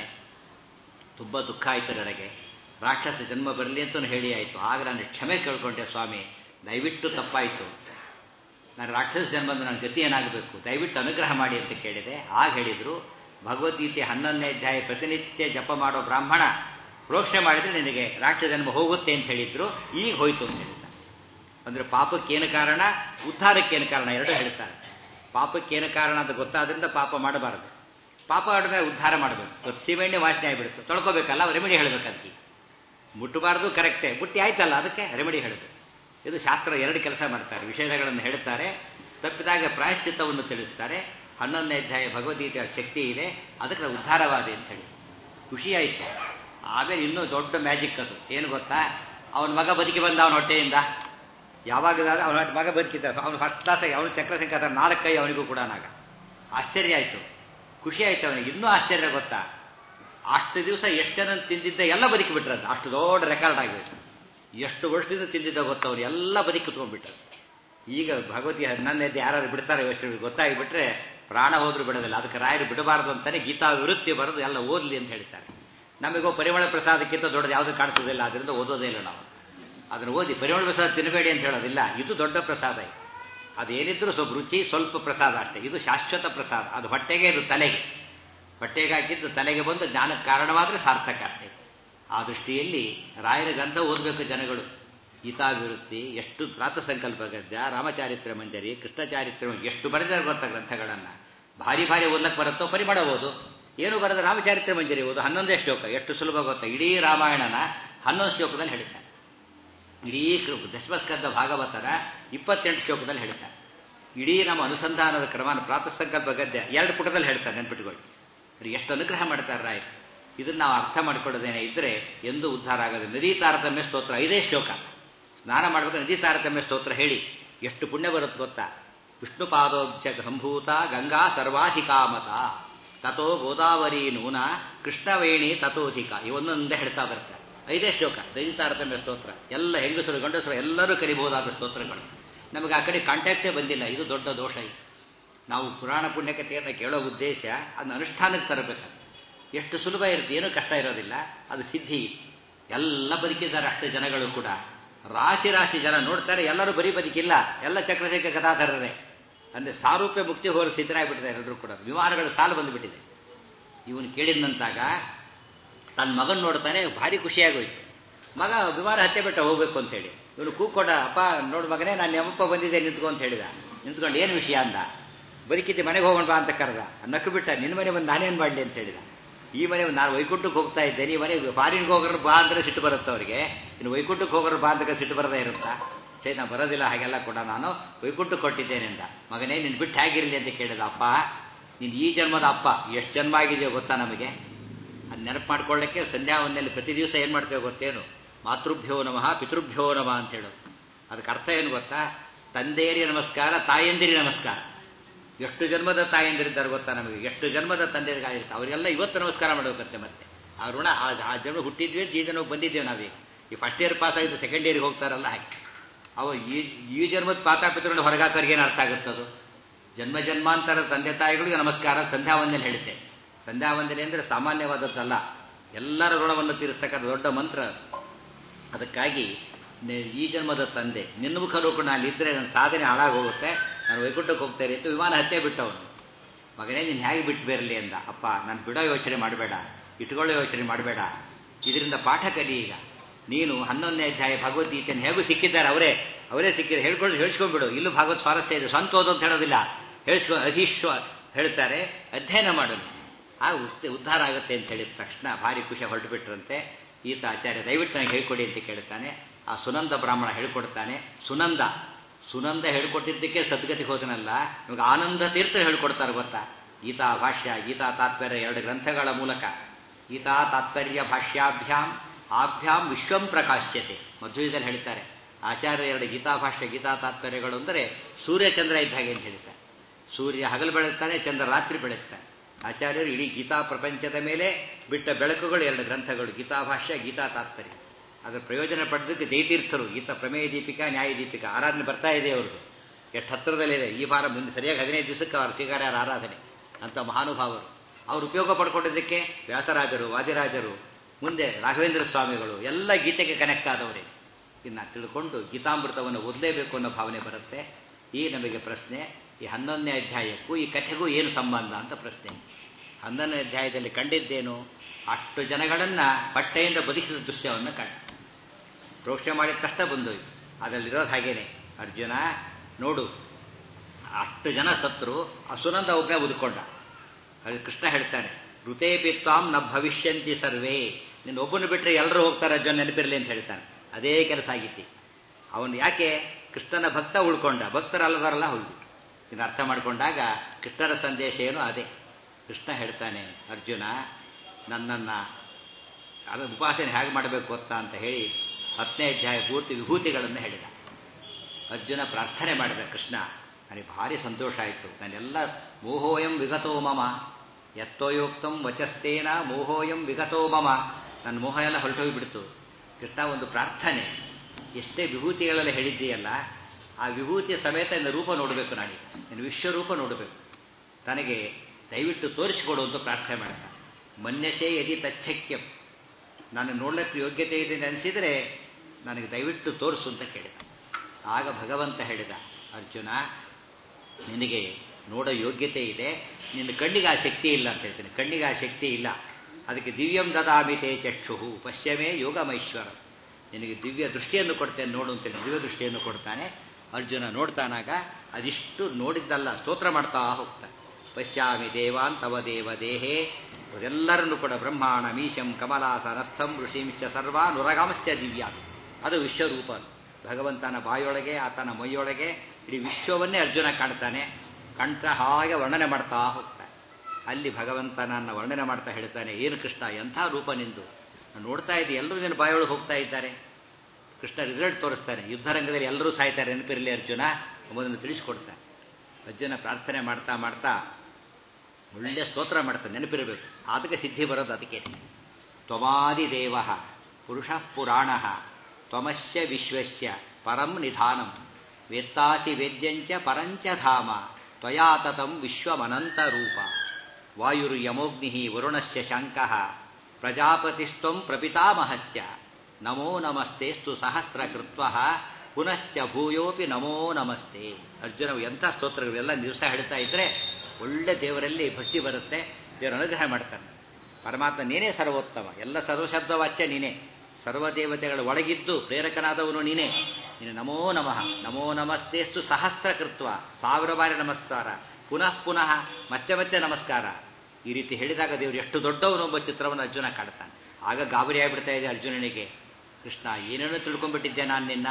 ತುಂಬ ದುಃಖ ಆಯ್ತು ನನಗೆ ರಾಕ್ಷಸ ಜನ್ಮ ಬರಲಿ ಅಂತ ಹೇಳಿ ಆಯಿತು ಆಗ ನಾನು ಕ್ಷಮೆ ಕೇಳ್ಕೊಂಡೆ ಸ್ವಾಮಿ ದಯವಿಟ್ಟು ತಪ್ಪಾಯಿತು ನಾನು ರಾಕ್ಷಸ ಜನ್ಮದ ನನ್ನ ಗತಿ ಏನಾಗಬೇಕು ದಯವಿಟ್ಟು ಅನುಗ್ರಹ ಮಾಡಿ ಅಂತ ಕೇಳಿದೆ ಆಗ ಹೇಳಿದ್ರು ಭಗವದ್ಗೀತೆ ಹನ್ನೊಂದನೇ ಅಧ್ಯಾಯ ಪ್ರತಿನಿತ್ಯ ಜಪ ಮಾಡೋ ಬ್ರಾಹ್ಮಣ ಪ್ರೋಕ್ಷೆ ಮಾಡಿದ್ರೆ ನಿನಗೆ ರಾಕ್ಷಸ ಜನ್ಮ ಹೋಗುತ್ತೆ ಅಂತ ಹೇಳಿದ್ರು ಈಗ ಹೋಯ್ತು ಅಂತ ಹೇಳಿದ್ದಾರೆ ಅಂದ್ರೆ ಪಾಪಕ್ಕೇನು ಕಾರಣ ಉದ್ಧಾರಕ್ಕೇನು ಕಾರಣ ಎರಡು ಹೇಳ್ತಾರೆ ಪಾಪಕ್ಕೇನು ಕಾರಣ ಅಂತ ಗೊತ್ತಾದ್ರಿಂದ ಪಾಪ ಮಾಡಬಾರದು ಪಾಪ ಆಡಿದ್ರೆ ಉದ್ಧಾರ ಮಾಡಬೇಕು ಇವತ್ತು ಸೀಮೆಣ್ಣೆ ವಾಸನೆ ಆಗಿಬಿಡ್ತು ತೊಳ್ಕೋಬೇಕಲ್ಲ ರೆಮಿಡಿ ಹೇಳ್ಬೇಕಂತ ಮುಟ್ಟಬಾರ್ದು ಕರೆಕ್ಟೇ ಮುಟ್ಟಿ ಆಯ್ತಲ್ಲ ಅದಕ್ಕೆ ರೆಮಿಡಿ ಹೇಳಬೇಕು ಇದು ಶಾಸ್ತ್ರ ಎರಡು ಕೆಲಸ ಮಾಡ್ತಾರೆ ವಿಷಯಗಳನ್ನು ಹೇಳ್ತಾರೆ ತಪ್ಪಿದಾಗ ಪ್ರಾಯಶ್ಚಿತ್ತವನ್ನು ತಿಳಿಸ್ತಾರೆ ಹನ್ನೊಂದನೇ ಅಧ್ಯಾಯ ಭಗವದ್ಗೀತೆಯ ಶಕ್ತಿ ಇದೆ ಅದಕ್ಕೆ ಉದ್ಧಾರವಾದೆ ಅಂತ ಹೇಳಿ ಖುಷಿ ಆಯಿತು ಆಮೇಲೆ ಇನ್ನೂ ದೊಡ್ಡ ಮ್ಯಾಜಿಕ್ ಅದು ಏನು ಗೊತ್ತಾ ಅವನ ಮಗ ಬದುಕಿ ಬಂದ ಅವನ ಹೊಟ್ಟೆಯಿಂದ ಯಾವಾಗ ಅವನ ಮಗ ಬದುಕಿದ್ದ ಅವನು ಫಸ್ಟ್ ಕ್ಲಾಸಾಗಿ ಅವನು ಚಕ್ರಸಂಖ್ಯಾತ ನಾಲ್ಕೈ ಅವನಿಗೂ ಕೂಡ ನಾಗ ಆಶ್ಚರ್ಯ ಆಯಿತು ಖುಷಿ ಆಯ್ತು ಅವನಿಗೆ ಇನ್ನೂ ಆಶ್ಚರ್ಯ ಗೊತ್ತಾ ಅಷ್ಟು ದಿವಸ ಎಷ್ಟು ಜನ ತಿಂದಿದ್ದ ಎಲ್ಲ ಬದುಕಿ ಬಿಟ್ರಂತ ಅಷ್ಟು ದೊಡ್ಡ ರೆಕಾರ್ಡ್ ಆಗಿಬಿಟ್ಟು ಎಷ್ಟು ವರ್ಷದಿಂದ ತಿಂದಿದ್ದ ಗೊತ್ತವ್ರು ಎಲ್ಲ ಬದುಕಿ ಕುತ್ಕೊಂಡ್ಬಿಟ್ರು ಈಗ ಭಗವದ್ಗೀತೆ ಹನ್ನೊಂದನೇದು ಯಾರು ಬಿಡ್ತಾರೆ ಯೋಚನೆ ಗೊತ್ತಾಗಿಬಿಟ್ರೆ ಪ್ರಾಣ ಹೋದ್ರೂ ಬಿಡೋದಿಲ್ಲ ಅದಕ್ಕೆ ರಾಯರು ಬಿಡಬಾರದು ಅಂತಾನೆ ಗೀತಾ ವಿವೃತ್ತಿ ಬರೆದು ಎಲ್ಲ ಓದಲಿ ಅಂತ ಹೇಳ್ತಾರೆ ನಮಗೋ ಪರಿಮಳ ಪ್ರಸಾದಕ್ಕಿಂತ ದೊಡ್ಡದು ಯಾವುದು ಕಾಣಿಸೋದಿಲ್ಲ ಅದರಿಂದ ಓದೋದೇ ಇಲ್ಲ ನಾವು ಅದನ್ನು ಓದಿ ಪರಿಮಳ ಪ್ರಸಾದ ತಿನ್ನಬೇಡಿ ಅಂತ ಹೇಳೋದಿಲ್ಲ ಇದು ದೊಡ್ಡ ಪ್ರಸಾದ ಇದು ಅದೇನಿದ್ರು ಸ್ವಲ್ಪ ರುಚಿ ಸ್ವಲ್ಪ ಪ್ರಸಾದ ಅಷ್ಟೇ ಇದು ಶಾಶ್ವತ ಪ್ರಸಾದ ಅದು ಹೊಟ್ಟೆಗೆ ಇದು ತಲೆಗೆ ಹೊಟ್ಟೆಗೆ ಹಾಕಿದ್ದು ತಲೆಗೆ ಬಂದು ಜ್ಞಾನಕ್ಕೆ ಕಾರಣವಾದರೆ ಸಾರ್ಥಕ ಅಷ್ಟೇ ಆ ದೃಷ್ಟಿಯಲ್ಲಿ ರಾಯರ ಗ್ರಂಥ ಓದಬೇಕು ಜನಗಳು ಗೀತಾಭಿವೃತ್ತಿ ಎಷ್ಟು ಪ್ರಾತಸಂಕಲ್ಪ ಗದ್ಯ ರಾಮಚಾರಿತ್ರ ಮಂಜರಿ ಕೃಷ್ಣಚಾರಿತ್ರ ಎಷ್ಟು ಬರೆದಾರೆ ಗೊತ್ತಾ ಗ್ರಂಥಗಳನ್ನು ಭಾರಿ ಭಾರಿ ಓದ್ಲಕ್ಕೆ ಬರುತ್ತೋ ಪರಿಮಳ ಓದು ಏನು ಬರೆದ ರಾಮಚಾರಿತ್ರ ಮಂಜರಿ ಓದು ಹನ್ನೊಂದೇ ಶ್ಲೋಕ ಎಷ್ಟು ಸುಲಭ ಗೊತ್ತಾ ಇಡೀ ರಾಮಾಯಣನ ಹನ್ನೊಂದು ಶ್ಲೋಕದಲ್ಲಿ ಹೇಳ್ತಾರೆ ಇಡೀ ದಶಮಸ್ಕಂದ ಭಾಗವತರ ಇಪ್ಪತ್ತೆಂಟು ಶ್ಲೋಕದಲ್ಲಿ ಹೇಳ್ತಾರೆ ಇಡೀ ನಮ್ಮ ಅನುಸಂಧಾನದ ಕ್ರಮನ ಪ್ರಾತಸಂಕಲ್ಪ ಗದ್ಯ ಎರಡು ಪುಟದಲ್ಲಿ ಹೇಳ್ತಾರೆ ನೆನ್ಪಿಟ್ಕೊಳ್ಳಿ ಎಷ್ಟು ಅನುಗ್ರಹ ಮಾಡ್ತಾರೆ ರಾಯರು ಇದನ್ನ ನಾವು ಅರ್ಥ ಮಾಡ್ಕೊಳ್ಳೋದೇನೆ ಇದ್ರೆ ಎಂದೂ ಉದ್ಧಾರ ಆಗೋದು ನದಿ ತಾರತಮ್ಯ ಸ್ತೋತ್ರ ಐದೇ ಶ್ಲೋಕ ಸ್ನಾನ ಮಾಡ್ಬೇಕು ನದಿ ತಾರತಮ್ಯ ಸ್ತೋತ್ರ ಹೇಳಿ ಎಷ್ಟು ಪುಣ್ಯ ಬರುತ್ತೆ ಗೊತ್ತಾ ವಿಷ್ಣು ಪಾದೋಬ್ಜ ಸಂಭೂತ ಗಂಗಾ ಸರ್ವಾಧಿಕಾಮತ ತಥೋ ಗೋದಾವರಿ ನೂನ ಕೃಷ್ಣವೇಣಿ ತಥೋಧಿಕ ಇವನ್ನೊಂದೇ ಹೇಳ್ತಾ ಬರ್ತಾರೆ ಐದೇ ಶ್ಲೋಕ ನದಿ ತಾರತಮ್ಯ ಸ್ತೋತ್ರ ಎಲ್ಲ ಹೆಂಗಸರು ಗಂಡಸರು ಎಲ್ಲರೂ ಕಲಿಬಹುದಾದ ಸ್ತೋತ್ರಗಳು ನಮಗೆ ಆ ಕಡೆ ಕಾಂಟ್ಯಾಕ್ಟೇ ಬಂದಿಲ್ಲ ಇದು ದೊಡ್ಡ ದೋಷ ಇದು ನಾವು ಪುರಾಣ ಪುಣ್ಯಕಥೆಯನ್ನು ಕೇಳೋ ಉದ್ದೇಶ ಅದನ್ನ ಅನುಷ್ಠಾನಕ್ಕೆ ತರಬೇಕು ಎಷ್ಟು ಸುಲಭ ಇರುತ್ತೆ ಏನೂ ಕಷ್ಟ ಇರೋದಿಲ್ಲ ಅದು ಸಿದ್ಧಿ ಎಲ್ಲ ಬದುಕಿದ್ದಾರೆ ಅಷ್ಟು ಜನಗಳು ಕೂಡ ರಾಶಿ ರಾಶಿ ಜನ ನೋಡ್ತಾರೆ ಎಲ್ಲರೂ ಬರೀ ಬದುಕಿಲ್ಲ ಎಲ್ಲ ಚಕ್ರಶೇಖರ ಕಥಾಧರರೇ ಅಂದರೆ ಸಾರೂಪ್ಯ ಮುಕ್ತಿ ಹೋಗಲು ಸಿದ್ಧರಾಗ್ಬಿಟ್ಟಿದ್ದಾರೆ ಎಲ್ಲರೂ ಕೂಡ ವಿಮಾನಗಳು ಸಾಲು ಬಂದುಬಿಟ್ಟಿದೆ ಇವನು ಕೇಳಿದಂತಾಗ ತನ್ನ ಮಗನ ನೋಡ್ತಾನೆ ಭಾರಿ ಖುಷಿಯಾಗೋಯ್ತು ಮಗ ವಿಮಾನ ಹತ್ತೆ ಬಿಟ್ಟ ಹೋಗ್ಬೇಕು ಅಂತ ಹೇಳಿ ಇವನು ಕೂಕೊಂಡ ಅಪ್ಪ ನೋಡು ಮಗನೇ ನಾನು ನಮ್ಮಪ್ಪ ಬಂದಿದ್ದೆ ನಿಂತ್ಕೊ ಅಂತ ಹೇಳಿದ ನಿಂತ್ಕೊಂಡು ಏನು ವಿಷಯ ಅಂದ ಬದುಕಿದ್ದೆ ಮನೆಗೆ ಹೋಗೋಣ ಬಾ ಅಂತ ಕರೆದ ನಕ್ಕು ಬಿಟ್ಟ ನಿನ್ನ ಮನೆ ಬಂದು ನಾನೇನು ಮಾಡಲಿ ಅಂತ ಹೇಳಿದ ಈ ಮನೆ ನಾನು ವೈಕುಂಠಕ್ಕೆ ಹೋಗ್ತಾ ಇದ್ದೇನೆ ಈ ಮನೆ ಫಾರಿನ್ಗೆ ಹೋಗೋರು ಬಾ ಅಂದ್ರೆ ಸಿಟ್ಟು ಬರುತ್ತೆ ಅವರಿಗೆ ಇನ್ನು ವೈಕುಂಠಕ್ಕೆ ಹೋಗೋರು ಬಾ ಅಂತ ಸಿಟ್ಟು ಬರದೇ ಇರುತ್ತಾ ಸೇ ನಾನು ಬರೋದಿಲ್ಲ ಹಾಗೆಲ್ಲ ಕೂಡ ನಾನು ವೈಕುಂಠಕ್ಕೆ ಕೊಟ್ಟಿದ್ದೇನೆಂದ ಮಗನೇ ನಿನ್ನ ಬಿಟ್ಟು ಹೇಗಿರಲಿ ಅಂತ ಕೇಳಿದ ಅಪ್ಪ ನೀನು ಈ ಜನ್ಮದ ಅಪ್ಪ ಎಷ್ಟು ಜನ್ಮ ಆಗಿದೆಯೋ ಗೊತ್ತಾ ನಮಗೆ ಅದು ನೆನಪು ಮಾಡ್ಕೊಳ್ಳೋಕ್ಕೆ ಸಂಧ್ಯಾ ಒಂದಲ್ಲಿ ಪ್ರತಿ ದಿವಸ ಏನು ಮಾಡ್ತೇವೆ ಗೊತ್ತೇನು ಮಾತೃಭ್ಯೋ ನಮಃ ಪಿತೃಭ್ಯೋ ನಮಃ ಅಂತ ಹೇಳೋದು ಅದಕ್ಕೆ ಅರ್ಥ ಏನು ಗೊತ್ತಾ ತಂದೆಯರಿ ನಮಸ್ಕಾರ ತಾಯಂದಿರಿ ನಮಸ್ಕಾರ ಎಷ್ಟು ಜನ್ಮದ ತಾಯಂದಿರಿದ್ದಾರೆ ಗೊತ್ತಾ ನಮಗೆ ಎಷ್ಟು ಜನ್ಮದ ತಂದೆಗಳಿರ್ತಾರೆ ಅವರಿಗೆಲ್ಲ ಇವತ್ತು ನಮಸ್ಕಾರ ಮಾಡಬೇಕಂತೆ ಮತ್ತೆ ಆ ಋಣ ಆ ಜನ್ಮ ಹುಟ್ಟಿದ್ವಿ ಈ ಜನ್ಮ ಬಂದಿದ್ದೇವೆ ನಾವೀಗ ಈ ಫಸ್ಟ್ ಇಯರ್ ಪಾಸ್ ಆಗಿದ್ದು ಸೆಕೆಂಡ್ ಇಯರ್ಗೆ ಹೋಗ್ತಾರಲ್ಲ ಹಾಗೆ ಅವ ಈ ಈ ಜನ್ಮದ ಪಾತಾಪಿತೃಗಳನ್ನ ಹೊರಗಾಕೋರಿಗೆ ಏನು ಅರ್ಥ ಆಗುತ್ತದು ಜನ್ಮ ಜನ್ಮಾಂತರ ತಂದೆ ತಾಯಿಗಳಿಗೆ ನಮಸ್ಕಾರ ಸಂಧ್ಯಾ ವಂದನೆ ಹೇಳುತ್ತೆ ಸಂಧ್ಯಾ ವಂದನೆ ಅಂದರೆ ಸಾಮಾನ್ಯವಾದದ್ದಲ್ಲ ಎಲ್ಲರ ಋಣವನ್ನು ತೀರಿಸ್ತಕ್ಕಂಥ ದೊಡ್ಡ ಮಂತ್ರ ಅದಕ್ಕಾಗಿ ಈ ಜನ್ಮದ ತಂದೆ ನಿನ್ನ ಮುಖ ನೋಡ್ಕೊಂಡು ನಾನು ಇದ್ರೆ ನನ್ನ ಸಾಧನೆ ಹಾಳಾಗೋಗುತ್ತೆ ನಾನು ವೈಕುಂಠಕ್ಕೆ ಹೋಗ್ತೇನೆ ಅಂತ ವಿಮಾನ ಹತ್ತೆ ಬಿಟ್ಟವನು ಮಗನೇ ನೀನು ಹೇಗೆ ಬಿಟ್ಟು ಬೇರಲಿ ಅಂದ ಅಪ್ಪ ನಾನು ಬಿಡೋ ಯೋಚನೆ ಮಾಡಬೇಡ ಇಟ್ಕೊಳ್ಳೋ ಯೋಚನೆ ಮಾಡಬೇಡ ಇದರಿಂದ ಪಾಠ ಕಲಿ ಈಗ ನೀನು ಹನ್ನೊಂದನೇ ಅಧ್ಯಾಯ ಭಗವದ್ಗೀತೆಯನ್ನು ಹೇಗೂ ಸಿಕ್ಕಿದ್ದಾರೆ ಅವರೇ ಅವರೇ ಸಿಕ್ಕಿದ್ದಾರೆ ಹೇಳ್ಕೊಂಡು ಹೇಳ್ಸ್ಕೊಂಡ್ಬಿಡು ಇಲ್ಲೂ ಭಾಗವತ್ ಸ್ವಾರಸ್ಯ ಇದೆ ಸ್ವಂತ ಓದು ಅಂತ ಹೇಳೋದಿಲ್ಲ ಹೇಳ್ಸ್ಕೊ ಅಧೀಶ್ವ ಹೇಳ್ತಾರೆ ಅಧ್ಯಯನ ಮಾಡು ಆ ಉದ್ಧಾರ ಆಗುತ್ತೆ ಅಂತ ಹೇಳಿದ ತಕ್ಷಣ ಭಾರಿ ಖುಷಿ ಹೊರಟು ಬಿಟ್ರಂತೆ ಈತ ಆಚಾರ್ಯ ದಯವಿಟ್ಟು ನನಗೆ ಹೇಳ್ಕೊಡಿ ಅಂತ ಕೇಳ್ತಾನೆ ಆ ಸುನಂದ ಬ್ರಾಹ್ಮಣ ಹೇಳ್ಕೊಡ್ತಾನೆ ಸುನಂದ ಸುನಂದ ಹೇಳ್ಕೊಟ್ಟಿದ್ದಕ್ಕೆ ಸದ್ಗತಿಗೆ ಹೋದನಲ್ಲ ಇವಾಗ ಆನಂದ ತೀರ್ಥ ಹೇಳ್ಕೊಡ್ತಾರೆ ಗೊತ್ತಾ ಗೀತಾ ಭಾಷ್ಯ ಗೀತಾ ತಾತ್ಪರ್ಯ ಎರಡು ಗ್ರಂಥಗಳ ಮೂಲಕ ಗೀತಾ ತಾತ್ಪರ್ಯ ಭಾಷ್ಯಾಭ್ಯಾಂ ಆಭ್ಯಾಂ ವಿಶ್ವಂ ಪ್ರಕಾಶ್ಯತೆ ಮಧ್ವದಲ್ಲಿ ಹೇಳ್ತಾರೆ ಆಚಾರ್ಯ ಎರಡು ಗೀತಾ ಭಾಷ್ಯ ಗೀತಾ ತಾತ್ಪರ್ಯಗಳು ಅಂದರೆ ಸೂರ್ಯ ಚಂದ್ರ ಇದ್ದ ಹಾಗೆ ಅಂತ ಹೇಳ್ತಾರೆ ಸೂರ್ಯ ಹಗಲು ಬೆಳಗ್ತಾನೆ ಚಂದ್ರ ರಾತ್ರಿ ಬೆಳಗ್ತಾನೆ ಆಚಾರ್ಯರು ಇಡೀ ಗೀತಾ ಪ್ರಪಂಚದ ಮೇಲೆ ಬಿಟ್ಟ ಬೆಳಕುಗಳು ಎರಡು ಗ್ರಂಥಗಳು ಗೀತಾ ಭಾಷ್ಯ ಗೀತಾ ತಾತ್ಪರ್ಯ ಅದರ ಪ್ರಯೋಜನ ಪಡೆದಕ್ಕೆ ಜಯತೀರ್ಥರು ಗೀತಾ ಪ್ರಮೇಯ ದೀಪಿಕಾ ನ್ಯಾಯ ದೀಪಿಕಾ ಆರಾಧನೆ ಬರ್ತಾ ಇದೆ ಅವ್ರದ್ದು ಎಷ್ಟು ಹತ್ತಿರದಲ್ಲಿದೆ ಈ ವಾರ ಮುಂದೆ ಸರಿಯಾಗಿ ಹದಿನೈದು ದಿವಸಕ್ಕೆ ಅವ್ರ ಟೀಕಾರ್ಯರ ಆರಾಧನೆ ಅಂತ ಮಹಾನುಭಾವರು ಅವರು ಉಪಯೋಗ ಪಡ್ಕೊಂಡಿದ್ದಕ್ಕೆ ವ್ಯಾಸರಾಜರು ವಾದಿರಾಜರು ಮುಂದೆ ರಾಘವೇಂದ್ರ ಸ್ವಾಮಿಗಳು ಎಲ್ಲ ಗೀತೆಗೆ ಕನೆಕ್ಟ್ ಆದವರೇ ಇನ್ನು ತಿಳ್ಕೊಂಡು ಗೀತಾಮೃತವನ್ನು ಓದಲೇಬೇಕು ಅನ್ನೋ ಭಾವನೆ ಬರುತ್ತೆ ಈ ನಮಗೆ ಪ್ರಶ್ನೆ ಈ ಹನ್ನೊಂದನೇ ಅಧ್ಯಾಯಕ್ಕೂ ಈ ಕಥೆಗೂ ಏನು ಸಂಬಂಧ ಅಂತ ಪ್ರಶ್ನೆ ಹನ್ನೊಂದನೇ ಅಧ್ಯಾಯದಲ್ಲಿ ಕಂಡಿದ್ದೇನು ಅಷ್ಟು ಜನಗಳನ್ನ ಬಟ್ಟೆಯಿಂದ ಬದುಕಿಸಿದ ದೃಶ್ಯವನ್ನು ಕಂಡ ರೋಷಣೆ ಮಾಡಿದ ತಕ್ಷಣ ಬಂದೋಯ್ತು ಅದರಲ್ಲಿರೋದು ಹಾಗೇನೆ ಅರ್ಜುನ ನೋಡು ಅಷ್ಟು ಜನ ಸತ್ರು ಆ ಸುನಂದ ಒಬ್ಬನೇ ಉದ್ಕೊಂಡ ಅಲ್ಲಿ ಕೃಷ್ಣ ಹೇಳ್ತಾನೆ ಋತೇ ಪಿತ್ವಾಂ ನ ಭವಿಷ್ಯಂತಿ ಸರ್ವೇ ನಿನ್ನ ಒಬ್ಬನು ಬಿಟ್ಟರೆ ಎಲ್ಲರೂ ಹೋಗ್ತಾರೆ ಅರ್ಜುನ ನೆನಪಿರಲಿ ಅಂತ ಹೇಳ್ತಾನೆ ಅದೇ ಕೆಲಸ ಆಗಿತ್ತಿ ಅವನು ಯಾಕೆ ಕೃಷ್ಣನ ಭಕ್ತ ಉಳ್ಕೊಂಡ ಭಕ್ತರಲ್ಲದವರೆಲ್ಲ ಹೋಗ್ಬಿಟ್ಟು ಇದನ್ನು ಅರ್ಥ ಮಾಡಿಕೊಂಡಾಗ ಕೃಷ್ಣನ ಸಂದೇಶ ಏನು ಅದೇ ಕೃಷ್ಣ ಹೇಳ್ತಾನೆ ಅರ್ಜುನ ನನ್ನನ್ನು ಅದು ಉಪಾಸನೆ ಹೇಗೆ ಮಾಡಬೇಕು ಗೊತ್ತಾ ಅಂತ ಹೇಳಿ ಹತ್ತನೇ ಅಧ್ಯಾಯ ಪೂರ್ತಿ ವಿಭೂತಿಗಳನ್ನು ಹೇಳಿದ ಅರ್ಜುನ ಪ್ರಾರ್ಥನೆ ಮಾಡಿದ ಕೃಷ್ಣ ನನಗೆ ಭಾರಿ ಸಂತೋಷ ಆಯಿತು ನಾನೆಲ್ಲ ಮೋಹೋಯಂ ವಿಗತೋ ಮಮ ಎತ್ತೋಯೋಕ್ತಂ ವಚಸ್ತೇನ ಮೋಹೋಯಂ ವಿಗತೋ ಮಮ ನನ್ನ ಮೋಹ ಎಲ್ಲ ಹೊರಟೋಗ್ಬಿಡ್ತು ಕೃಷ್ಣ ಒಂದು ಪ್ರಾರ್ಥನೆ ಎಷ್ಟೇ ವಿಭೂತಿಗಳೆಲ್ಲ ಹೇಳಿದ್ದೀಯಲ್ಲ ಆ ವಿಭೂತಿಯ ಸಮೇತ ಇನ್ನು ರೂಪ ನೋಡಬೇಕು ನಾನೀಗ ಇನ್ನು ವಿಶ್ವರೂಪ ನೋಡಬೇಕು ತನಗೆ ದಯವಿಟ್ಟು ತೋರಿಸಿಕೊಡು ಅಂತ ಪ್ರಾರ್ಥನೆ ಮಾಡ್ತಾನೆ ಮನ್ಯಸೇ ಯದಿ ತಚ್ಛಕ್ಯಂ ನಾನು ನೋಡ್ಲಿಕ್ಕೆ ಯೋಗ್ಯತೆ ಇದೆ ಅಂತ ಅನಿಸಿದರೆ ನನಗೆ ದಯವಿಟ್ಟು ತೋರಿಸು ಅಂತ ಕೇಳಿದ ಆಗ ಭಗವಂತ ಹೇಳಿದ ಅರ್ಜುನ ನಿನಗೆ ನೋಡೋ ಯೋಗ್ಯತೆ ಇದೆ ನಿನ್ನ ಕಣ್ಣಿಗೆ ಆ ಶಕ್ತಿ ಇಲ್ಲ ಅಂತ ಹೇಳ್ತೀನಿ ಕಣ್ಣಿಗೆ ಆ ಶಕ್ತಿ ಇಲ್ಲ ಅದಕ್ಕೆ ದಿವ್ಯಂ ದದಾಮಿತೆ ಚಕ್ಷು ಪಶ್ಯಮೇ ಯೋಗಮೈಶ್ವರ ನಿನಗೆ ದಿವ್ಯ ದೃಷ್ಟಿಯನ್ನು ಕೊಡ್ತೇನೆ ನೋಡು ಅಂತೇಳಿ ದಿವ್ಯ ದೃಷ್ಟಿಯನ್ನು ಕೊಡ್ತಾನೆ ಅರ್ಜುನ ನೋಡ್ತಾನಾಗ ಅದಿಷ್ಟು ನೋಡಿದ್ದಲ್ಲ ಸ್ತೋತ್ರ ಮಾಡ್ತಾ ಹೋಗ್ತಾನೆ ಪಶ್ಯಾಮಿ ದೇವಾನ್ ತವ ದೇವ ದೇಹೇ ಅದೆಲ್ಲರನ್ನು ಕೂಡ ಬ್ರಹ್ಮಾಣ ಮೀಶಂ ಕಮಲಾಸನಸ್ಥಂ ಋಷಿಂಚ ಸರ್ವ ನುರಗಾಂಶ್ಚ ದಿವ್ಯ ಅದು ವಿಶ್ವರೂಪ ಭಗವಂತನ ಬಾಯೊಳಗೆ ಆತನ ಮೈಯೊಳಗೆ ಇಡೀ ವಿಶ್ವವನ್ನೇ ಅರ್ಜುನ ಕಾಣ್ತಾನೆ ಕಾಣ್ತಾ ಹಾಗೆ ವರ್ಣನೆ ಮಾಡ್ತಾ ಹೋಗ್ತಾನೆ ಅಲ್ಲಿ ಭಗವಂತನನ್ನ ವರ್ಣನೆ ಮಾಡ್ತಾ ಹೇಳ್ತಾನೆ ಏನು ಕೃಷ್ಣ ಎಂಥ ರೂಪ ನಿಂದು ನಾನು ನೋಡ್ತಾ ಇದ್ದೆ ಎಲ್ಲರೂ ನಿನ್ನ ಬಾಯೊಳಗೆ ಹೋಗ್ತಾ ಇದ್ದಾರೆ ಕೃಷ್ಣ ರಿಸಲ್ಟ್ ತೋರಿಸ್ತಾನೆ ಯುದ್ಧರಂಗದಲ್ಲಿ ಎಲ್ಲರೂ ಸಾಯ್ತಾರೆ ನೆನಪಿರಲಿ ಅರ್ಜುನ ಎಂಬುದನ್ನು ತಿಳಿಸ್ಕೊಡ್ತಾನೆ ಅರ್ಜುನ ಪ್ರಾರ್ಥನೆ ಮಾಡ್ತಾ ಮಾಡ್ತಾ ಒಳ್ಳೆ ಸ್ತೋತ್ರ ಮಾಡ್ತಾನೆ ನೆನಪಿರಬೇಕು ಅದಕ್ಕೆ ಸಿದ್ಧಿ ಬರೋದು ಅದಕ್ಕೆ ತ್ವಮಾದಿ ದೇವ ಪುರುಷ ಪುರಾಣ ತ್ವಮಸ್ಯ ವಿಶ್ವಸ್ಯ ಪರಂ ನಿಧಾನಂ ವೇತ್ತಾಸಿ ವೇದ್ಯಂಚ ಪರಂಚ ಧಾಮ ತ್ವಯಾ ತತಂ ವಿಶ್ವಮನಂತ ರೂಪ ವಾಯುರ್ಯಮೋಗ್ನಿ ವರುಣಸ್ಯ ಶಾಂಕಃ ಪ್ರಜಾಪತಿಸ್ತ್ವಂ ಪ್ರಪಿತಾಮಹಶ್ಚ ನಮೋ ನಮಸ್ತೆಸ್ತು ಸಹಸ್ರ ಕೃತ್ವ ಪುನಶ್ಚ ಭೂಯೋಪಿ ನಮೋ ನಮಸ್ತೆ ಅರ್ಜುನ ಎಂಥ ಸ್ತೋತ್ರಗಳೆಲ್ಲ ದಿವಸ ಹೇಳ್ತಾ ಇದ್ರೆ ಒಳ್ಳೆ ದೇವರಲ್ಲಿ ಭಕ್ತಿ ಬರುತ್ತೆ ದೇವರ ಅನುಗ್ರಹ ಮಾಡ್ತಾನೆ ಪರಮಾತ್ಮ ನೀನೇ ಸರ್ವೋತ್ತಮ ಎಲ್ಲ ಸರ್ವಶಬ್ದವಾಚ್ಯ ನೀನೇ ಸರ್ವದೇವತೆಗಳ ಒಳಗಿದ್ದು ಪ್ರೇರಕನಾದವನು ನೀನೇ ನೀನು ನಮೋ ನಮಃ ನಮೋ ನಮಸ್ತೆಸ್ತು ಸಹಸ್ರ ಕೃತ್ವ ಸಾವಿರ ಬಾರಿ ನಮಸ್ಕಾರ ಪುನಃ ಪುನಃ ಮತ್ತೆ ಮತ್ತೆ ನಮಸ್ಕಾರ ಈ ರೀತಿ ಹೇಳಿದಾಗ ದೇವರು ಎಷ್ಟು ದೊಡ್ಡವನು ಒಬ್ಬ ಚಿತ್ರವನ್ನು ಅರ್ಜುನ ಕಾಡ್ತಾನೆ ಆಗ ಗಾಬರಿ ಆಗಿಬಿಡ್ತಾ ಇದೆ ಅರ್ಜುನನಿಗೆ ಕೃಷ್ಣ ಏನೇನೋ ತಿಳ್ಕೊಂಡ್ಬಿಟ್ಟಿದ್ದೆ ನಾನು ನಿನ್ನ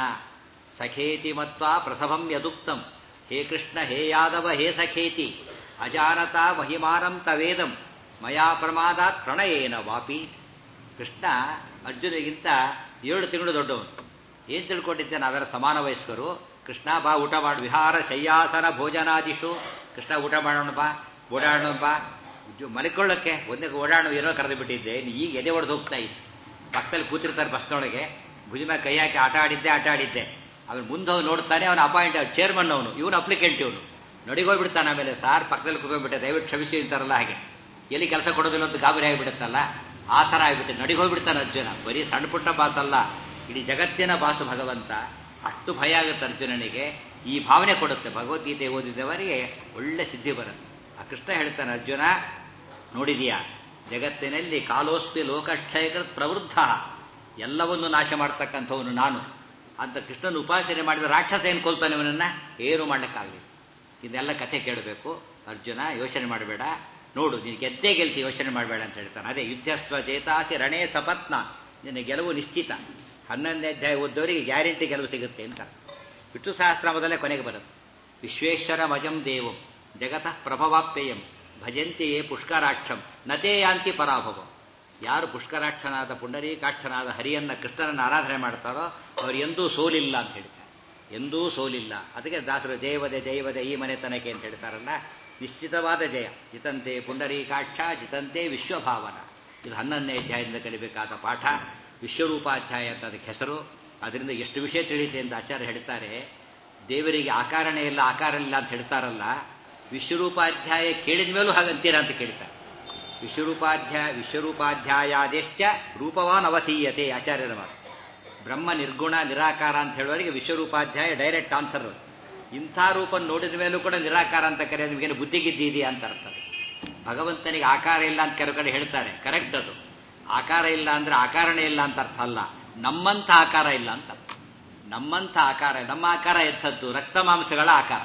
ಸಖೇತಿ ಮತ್ವ ಪ್ರಸಭಂ ಯದುಕ್ತಂ ಹೇ ಕೃಷ್ಣ ಹೇ ಯಾದವ ಹೇ ಸಖೇತಿ ಅಜಾನತ ಮಹಿಮಾನಂ ತವೇದಂ ಮಯಾ ಪ್ರಮಾದಾತ್ ಪ್ರಣಯೇನ ವಾಪಿ ಕೃಷ್ಣ ಅರ್ಜುನಿಗಿಂತ ಏಳು ತಿಂಗಳು ದೊಡ್ಡವನು ಏನ್ ತಿಳ್ಕೊಂಡಿದ್ದೆ ನಾವೆಲ್ಲ ಸಮಾನ ವಯಸ್ಕರು ಕೃಷ್ಣ ಬಾ ಊಟ ಮಾಡಿ ವಿಹಾರ ಶಯ್ಯಾಸನ ಭೋಜನಾದಿಶು ಕೃಷ್ಣ ಊಟ ಮಾಡೋಣ ಬಾ ಓಡಾಡೋಣ ಬಾ ಮಲಿಕೊಳ್ಳಕ್ಕೆ ಒಂದೇ ಓಡಾಡೋ ಏನೋ ಕರೆದು ಬಿಟ್ಟಿದ್ದೆ ಈಗ ಎದೆ ಹೊಡೆದು ಹೋಗ್ತಾ ಇದ್ದೆ ಪಕ್ಕದಲ್ಲಿ ಕೂತಿರ್ತಾರೆ ಬಸ್ನೊಳಗೆ ಭುಜ ಮೇಲೆ ಕೈ ಹಾಕಿ ಆಟ ಆಡಿದ್ದೆ ಆಟ ಆಡಿದ್ದೆ ಅವನು ಮುಂದೆ ಹೋಗಿ ನೋಡ್ತಾನೆ ಅವನು ಅಪಾಯಿಂಟ್ ಚೇರ್ಮನ್ ಅವನು ಇವನು ಅಪ್ಲಿಕೆಂಟ್ ಇವನು ನಡಿಗೋಗ್ಬಿಡ್ತಾನೆ ಆಮೇಲೆ ಸಾರ್ ಪಕ್ಕದಲ್ಲಿ ಕೂತ್ಕೊಂಡ್ಬಿಟ್ಟೆ ದಯವಿಟ್ಟು ಕ್ಷಮಿಸಿ ಅಂತಾರಲ್ಲ ಹಾಗೆ ಎಲ್ಲಿ ಕೆಲಸ ಕೊಡೋದಿಲ್ಲ ಅಂತ ಗಾಬರಿ ಆಗಿಬಿಡುತ್ತಲ್ಲ ಆ ಥರ ಆಗಿಬಿಟ್ಟೆ ನಡಿಗೋಗ್ಬಿಡ್ತಾನೆ ಅರ್ಜುನ ಬರೀ ಸಣ್ಣ ಪುಟ್ಟ ಬಾಸ್ ಅಲ್ಲ ಇಡೀ ಜಗತ್ತಿನ ಬಾಸು ಭಗವಂತ ಅಷ್ಟು ಭಯ ಆಗುತ್ತೆ ಅರ್ಜುನನಿಗೆ ಈ ಭಾವನೆ ಕೊಡುತ್ತೆ ಭಗವದ್ಗೀತೆ ಓದಿದವರಿಗೆ ಒಳ್ಳೆ ಸಿದ್ಧಿ ಬರುತ್ತೆ ಆ ಕೃಷ್ಣ ಹೇಳ್ತಾನೆ ಅರ್ಜುನ ನೋಡಿದೀಯಾ ಜಗತ್ತಿನಲ್ಲಿ ಕಾಲೋಸ್ಪಿ ಲೋಕಕ್ಷಯಕೃತ್ ಪ್ರವೃದ್ಧ ಎಲ್ಲವನ್ನು ನಾಶ ಮಾಡ್ತಕ್ಕಂಥವನು ನಾನು ಅಂತ ಕೃಷ್ಣನ ಉಪಾಸನೆ ಮಾಡಿದ ರಾಕ್ಷಸ ಏನು ಕೊಲ್ತಾನೆ ಇವನನ್ನ ಏನು ಮಾಡ್ಲಿಕ್ಕಾಗಲಿ ಇದೆಲ್ಲ ಕಥೆ ಕೇಳಬೇಕು ಅರ್ಜುನ ಯೋಚನೆ ಮಾಡಬೇಡ ನೋಡು ನೀನು ಗೆದ್ದೇ ಗೆಲ್ತಿ ಯೋಚನೆ ಮಾಡಬೇಡ ಅಂತ ಹೇಳ್ತಾನೆ ಅದೇ ಯುದ್ಧಸ್ವ ಜೇತಾಸಿ ರಣೇ ಸಪತ್ನ ನಿನ್ನ ಗೆಲುವು ನಿಶ್ಚಿತ ಹನ್ನೊಂದನೇ ಅಧ್ಯಾಯ ಓದ್ದವರಿಗೆ ಗ್ಯಾರಂಟಿ ಗೆಲುವು ಸಿಗುತ್ತೆ ಅಂತ ವಿಷ್ಣು ಸಹಸ್ರಾಮದಲ್ಲೇ ಕೊನೆಗೆ ಬರುತ್ತೆ ವಿಶ್ವೇಶ್ವರ ಮಜಂ ದೇವಂ ಜಗತಃ ಪ್ರಭವಾಪ್ಯಯಂ ಭಜಂತಿಯೇ ಪುಷ್ಕರಾಕ್ಷಂ ನತೇ ಯಾಂತಿ ಪರಾಭವಂ ಯಾರು ಪುಷ್ಕರಾಕ್ಷನಾದ ಪುಂಡರೀಕಾಕ್ಷನಾದ ಹರಿಯನ್ನ ಕೃಷ್ಣನನ್ನು ಆರಾಧನೆ ಮಾಡ್ತಾರೋ ಅವ್ರು ಎಂದೂ ಸೋಲಿಲ್ಲ ಅಂತ ಹೇಳ್ತಾರೆ ಎಂದೂ ಸೋಲಿಲ್ಲ ಅದಕ್ಕೆ ದಾಸರು ಜಯವದೆ ಜಯವದೆ ಈ ಮನೆತನಕ್ಕೆ ಅಂತ ಹೇಳ್ತಾರಲ್ಲ ನಿಶ್ಚಿತವಾದ ಜಯ ಜಿತಂತೆ ಪುಂಡರೀಕಾಕ್ಷ ಜಿತಂತೆ ವಿಶ್ವಭಾವನ ಇದು ಹನ್ನೊಂದನೇ ಅಧ್ಯಾಯದಿಂದ ಕಲಿಬೇಕಾದ ಪಾಠ ವಿಶ್ವರೂಪಾಧ್ಯಾಯ ಅಂತ ಅದಕ್ಕೆ ಹೆಸರು ಅದರಿಂದ ಎಷ್ಟು ವಿಷಯ ತಿಳಿಯುತ್ತೆ ಅಂತ ಆಚಾರ್ಯ ಹೇಳ್ತಾರೆ ದೇವರಿಗೆ ಆಕಾರನೇ ಇಲ್ಲ ಆಕಾರ ಇಲ್ಲ ಅಂತ ಹೇಳ್ತಾರಲ್ಲ ವಿಶ್ವರೂಪಾಧ್ಯಾಯ ಕೇಳಿದ ಮೇಲೂ ಹಾಗಂತೀರಾ ಅಂತ ಕೇಳ್ತಾರೆ ವಿಶ್ವರೂಪಾಧ್ಯಾಯ ವಿಶ್ವರೂಪಾಧ್ಯಾಯಾದೇಶ್ಚ ರೂಪವಾನ್ ಅವಸೀಯತೆ ಆಚಾರ್ಯರ ಮಾತು ಬ್ರಹ್ಮ ನಿರ್ಗುಣ ನಿರಾಕಾರ ಅಂತ ಹೇಳುವವರಿಗೆ ವಿಶ್ವರೂಪಾಧ್ಯಾಯ ಡೈರೆಕ್ಟ್ ಆನ್ಸರ್ ಅದು ಇಂಥ ರೂಪ ನೋಡಿದ ಮೇಲೂ ಕೂಡ ನಿರಾಕಾರ ಅಂತ ಕರೆಯೋದು ನಿಮಗೇನು ಬುದ್ಧಿಗಿದ್ದೀದೆಯಾ ಅಂತ ಅರ್ಥ ಅದು ಭಗವಂತನಿಗೆ ಆಕಾರ ಇಲ್ಲ ಅಂತ ಕೆಲವು ಕಡೆ ಹೇಳ್ತಾರೆ ಕರೆಕ್ಟ್ ಅದು ಆಕಾರ ಇಲ್ಲ ಅಂದ್ರೆ ಆಕಾರನೇ ಇಲ್ಲ ಅಂತ ಅರ್ಥ ಅಲ್ಲ ನಮ್ಮಂಥ ಆಕಾರ ಇಲ್ಲ ಅಂತ ನಮ್ಮಂಥ ಆಕಾರ ನಮ್ಮ ಆಕಾರ ಎತ್ತದ್ದು ರಕ್ತ ಮಾಂಸಗಳ ಆಕಾರ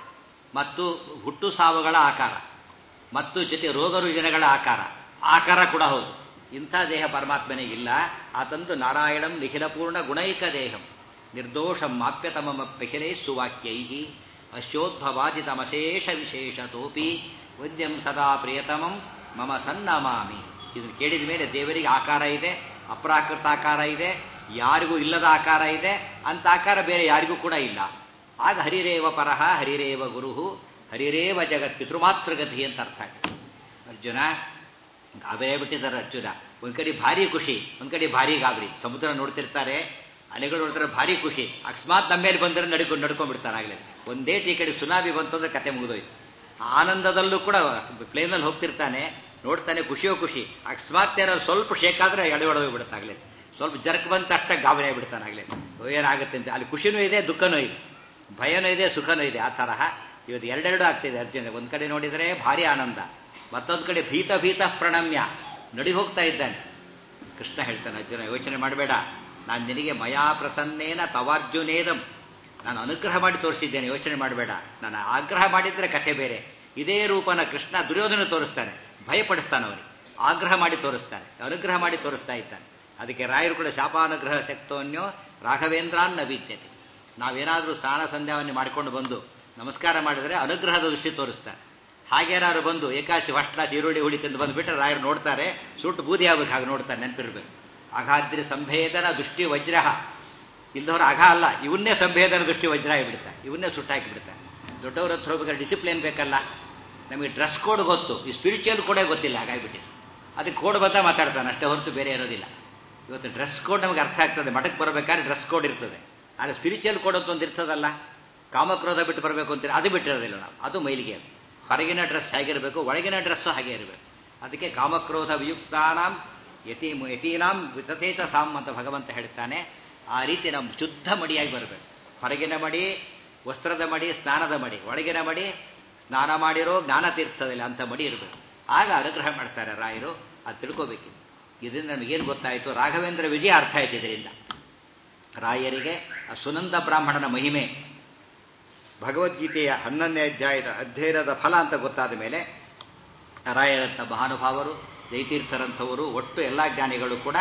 ಮತ್ತು ಹುಟ್ಟು ಸಾವುಗಳ ಆಕಾರ ಮತ್ತು ಜೊತೆ ರೋಗ ರುಜಿನಗಳ ಆಕಾರ ಆಕಾರ ಕೂಡ ಹೌದು ಇಂಥ ದೇಹ ಪರಮಾತ್ಮನಿಗಿಲ್ಲ ಆತಂದು ನಾರಾಯಣಂ ನಿಖಿಲಪೂರ್ಣ ಗುಣೈಕ ದೇಹಂ ನಿರ್ದೋಷಂ ಮಾಪ್ಯತಮಮಪ್ಯಖಿಲೇ ಸುವಾಕ್ಯೈ ಅಶೋದ್ಭವಾದಿತಮಶೇಷ ವಿಶೇಷತೋಪಿ ವಂದ್ಯಂ ಸದಾ ಪ್ರಿಯತಮಂ ಮಮ ಸನ್ನಮಾಮಿ ಇದನ್ನು ಕೇಳಿದ ಮೇಲೆ ದೇವರಿಗೆ ಆಕಾರ ಇದೆ ಅಪ್ರಾಕೃತ ಆಕಾರ ಇದೆ ಯಾರಿಗೂ ಇಲ್ಲದ ಆಕಾರ ಇದೆ ಅಂತ ಆಕಾರ ಬೇರೆ ಯಾರಿಗೂ ಕೂಡ ಇಲ್ಲ ಆಗ ಹರಿರೇವ ಪರಹ ಹರಿರೇವ ಗುರುಹು ಹರಿರೇವ ಜಗತ್ ಪಿತೃಮಾತೃಗತಿ ಅಂತ ಅರ್ಥ ಆಗುತ್ತೆ ಅರ್ಜುನ ಗಾಬರಿ ಬಿಟ್ಟಿದ್ದಾರೆ ಅರ್ಜುನ ಒಂದ್ ಕಡೆ ಭಾರಿ ಖುಷಿ ಒಂದ್ ಕಡೆ ಭಾರಿ ಗಾಬರಿ ಸಮುದ್ರ ನೋಡ್ತಿರ್ತಾರೆ ಅಲೆಗಳು ನೋಡ್ತಾರೆ ಭಾರಿ ಖುಷಿ ಅಕಸ್ಮಾತ್ ನಮ್ಮ ಮೇಲೆ ಬಂದರೆ ನಡ್ಕೊಂಡು ನಡ್ಕೊಂಡ್ಬಿಡ್ತಾರೆ ಆಗ್ಲೇ ಒಂದೇ ಈ ಕಡೆ ಸುನಾಮಿ ಬಂತು ಅಂದ್ರೆ ಕತೆ ಮುಗಿದೋಯ್ತು ಆನಂದದಲ್ಲೂ ಕೂಡ ಪ್ಲೇನಲ್ಲಿ ಹೋಗ್ತಿರ್ತಾನೆ ನೋಡ್ತಾನೆ ಖುಷಿಯೋ ಖುಷಿ ಅಕಸ್ಮಾತ್ ಏನಾದ್ರು ಸ್ವಲ್ಪ ಶೇಕ್ ಆದ್ರೆ ಎಡೆ ಬಿಡುತ್ತಾಗಲೇ ಸ್ವಲ್ಪ ಜರ್ಕ್ ಬಂತ ಅಷ್ಟೇ ಗಾಬರಿ ಆಗಿಬಿಡ್ತಾನಾಗ್ಲೇ ಏನಾಗುತ್ತೆ ಅಂತ ಅಲ್ಲಿ ಖುಷಿನೂ ಇದೆ ದುಃಖನೂ ಇದೆ ಭಯನೂ ಇದೆ ಸುಖನೂ ಇದೆ ಆ ತರಹ ಇವತ್ತು ಎರಡೆರಡು ಆಗ್ತಿದೆ ಅರ್ಜುನ ಒಂದ್ ಕಡೆ ನೋಡಿದರೆ ಭಾರಿ ಆನಂದ ಮತ್ತೊಂದು ಕಡೆ ಭೀತ ಭೀತ ಪ್ರಣಮ್ಯ ನಡಿ ಹೋಗ್ತಾ ಇದ್ದಾನೆ ಕೃಷ್ಣ ಹೇಳ್ತಾನೆ ಅರ್ಜುನ ಯೋಚನೆ ಮಾಡಬೇಡ ನಾನು ನಿನಗೆ ಮಯಾ ಪ್ರಸನ್ನೇನ ತವಾರ್ಜುನೇದಂ ನಾನು ಅನುಗ್ರಹ ಮಾಡಿ ತೋರಿಸಿದ್ದೇನೆ ಯೋಚನೆ ಮಾಡಬೇಡ ನಾನು ಆಗ್ರಹ ಮಾಡಿದ್ರೆ ಕಥೆ ಬೇರೆ ಇದೇ ರೂಪನ ಕೃಷ್ಣ ದುರ್ಯೋಧನ ತೋರಿಸ್ತಾನೆ ಭಯಪಡಿಸ್ತಾನೆ ಅವನಿಗೆ ಆಗ್ರಹ ಮಾಡಿ ತೋರಿಸ್ತಾನೆ ಅನುಗ್ರಹ ಮಾಡಿ ತೋರಿಸ್ತಾ ಇದ್ದಾನೆ ಅದಕ್ಕೆ ರಾಯರು ಕೂಡ ಶಾಪಾನುಗ್ರಹ ಶಕ್ತೋನ್ಯೋ ರಾಘವೇಂದ್ರಾನ್ನ ವಿದ್ಯತೆ ನಾವೇನಾದರೂ ಸ್ನಾನ ಸಂಧ್ಯಾವನ್ನೇ ಮಾಡಿಕೊಂಡು ಬಂದು ನಮಸ್ಕಾರ ಮಾಡಿದರೆ ಅನುಗ್ರಹದ ದೃಷ್ಟಿ ತೋರಿಸ್ತಾರೆ ಹಾಗೇನಾದ್ರು ಬಂದು ಏಕಾಶಿ ಫಸ್ಟ್ ಕ್ಲಾಸ್ ಈರುಳ್ಳಿ ಹುಳಿ ತಿಂದು ಬಂದುಬಿಟ್ರೆ ರಾಯರು ನೋಡ್ತಾರೆ ಸುಟ್ಟು ಬೂದಿ ಆಗ್ಬೇಕು ಹಾಗೆ ನೋಡ್ತಾರೆ ನೆನಪಿರ್ಬೇಕು ಅಗಾದ್ರಿ ಸಂಭೇದನ ದೃಷ್ಟಿ ವಜ್ರ ಇಲ್ದವ್ರು ಅಘ ಅಲ್ಲ ಇವನ್ನೇ ಸಂಭೇದನ ದೃಷ್ಟಿ ವಜ್ರ ಆಗಿಬಿಡ್ತಾರೆ ಇವನ್ನೇ ಸುಟ್ಟಾಕಿ ಬಿಡ್ತಾರೆ ದೊಡ್ಡವ್ರ ಹತ್ರ ಹೋಗ್ಬೇಕಾದ್ರೆ ಡಿಸಿಪ್ಲಿನ್ ಬೇಕಲ್ಲ ನಮಗೆ ಡ್ರೆಸ್ ಕೋಡ್ ಗೊತ್ತು ಈ ಸ್ಪಿರಿಚುವಲ್ ಕೋಡೇ ಗೊತ್ತಿಲ್ಲ ಹಾಗಾಗಿಬಿಟ್ಟಿದೆ ಅದಕ್ಕೆ ಕೋಡ್ ಬಂದ ಮಾತಾಡ್ತಾನೆ ಅಷ್ಟೇ ಹೊರತು ಬೇರೆ ಇರೋದಿಲ್ಲ ಇವತ್ತು ಡ್ರೆಸ್ ಕೋಡ್ ನಮಗೆ ಅರ್ಥ ಆಗ್ತದೆ ಮಠಕ್ಕೆ ಬರಬೇಕಾದ್ರೆ ಡ್ರೆಸ್ ಕೋಡ್ ಇರ್ತದೆ ಆದರೆ ಸ್ಪಿರಿಚುವಲ್ ಕೋಡ್ ಅಂತ ಒಂದು ಇರ್ತದಲ್ಲ ಕಾಮಕ್ರೋಧ ಬಿಟ್ಟು ಬರಬೇಕು ಅಂತೀರಿ ಅದು ಬಿಟ್ಟಿರೋದಿಲ್ಲ ನಾವು ಅದು ಮೈಲಿಗೆ ಅದು ಹೊರಗಿನ ಡ್ರೆಸ್ ಹೇಗಿರಬೇಕು ಒಳಗಿನ ಡ್ರೆಸ್ಸು ಹಾಗೆ ಇರಬೇಕು ಅದಕ್ಕೆ ಕಾಮಕ್ರೋಧ ವಿಯುಕ್ತಾನಾಂ ಯತಿ ಯತೀನಾಂ ವಿತತೇತ ಸಾಮ್ ಅಂತ ಭಗವಂತ ಹೇಳ್ತಾನೆ ಆ ರೀತಿ ನಾವು ಶುದ್ಧ ಮಡಿಯಾಗಿ ಬರಬೇಕು ಹೊರಗಿನ ಮಡಿ ವಸ್ತ್ರದ ಮಡಿ ಸ್ನಾನದ ಮಡಿ ಒಳಗಿನ ಮಡಿ ಸ್ನಾನ ಮಾಡಿರೋ ಜ್ಞಾನ ತೀರ್ಥದಲ್ಲಿ ಅಂತ ಮಡಿ ಇರಬೇಕು ಆಗ ಅನುಗ್ರಹ ಮಾಡ್ತಾರೆ ರಾಯರು ಅದು ತಿಳ್ಕೋಬೇಕಿದೆ ಇದರಿಂದ ನಮಗೇನು ಗೊತ್ತಾಯಿತು ರಾಘವೇಂದ್ರ ವಿಜಯ ಅರ್ಥ ಆಯ್ತು ಇದರಿಂದ ರಾಯರಿಗೆ ಆ ಸುನಂದ ಬ್ರಾಹ್ಮಣನ ಮಹಿಮೆ ಭಗವದ್ಗೀತೆಯ ಹನ್ನೊಂದನೇ ಅಧ್ಯಾಯದ ಅಧ್ಯಯನದ ಫಲ ಅಂತ ಗೊತ್ತಾದ ಮೇಲೆ ರಾಯರಂಥ ಮಹಾನುಭಾವರು ಜೈತೀರ್ಥರಂಥವರು ಒಟ್ಟು ಎಲ್ಲ ಜ್ಞಾನಿಗಳು ಕೂಡ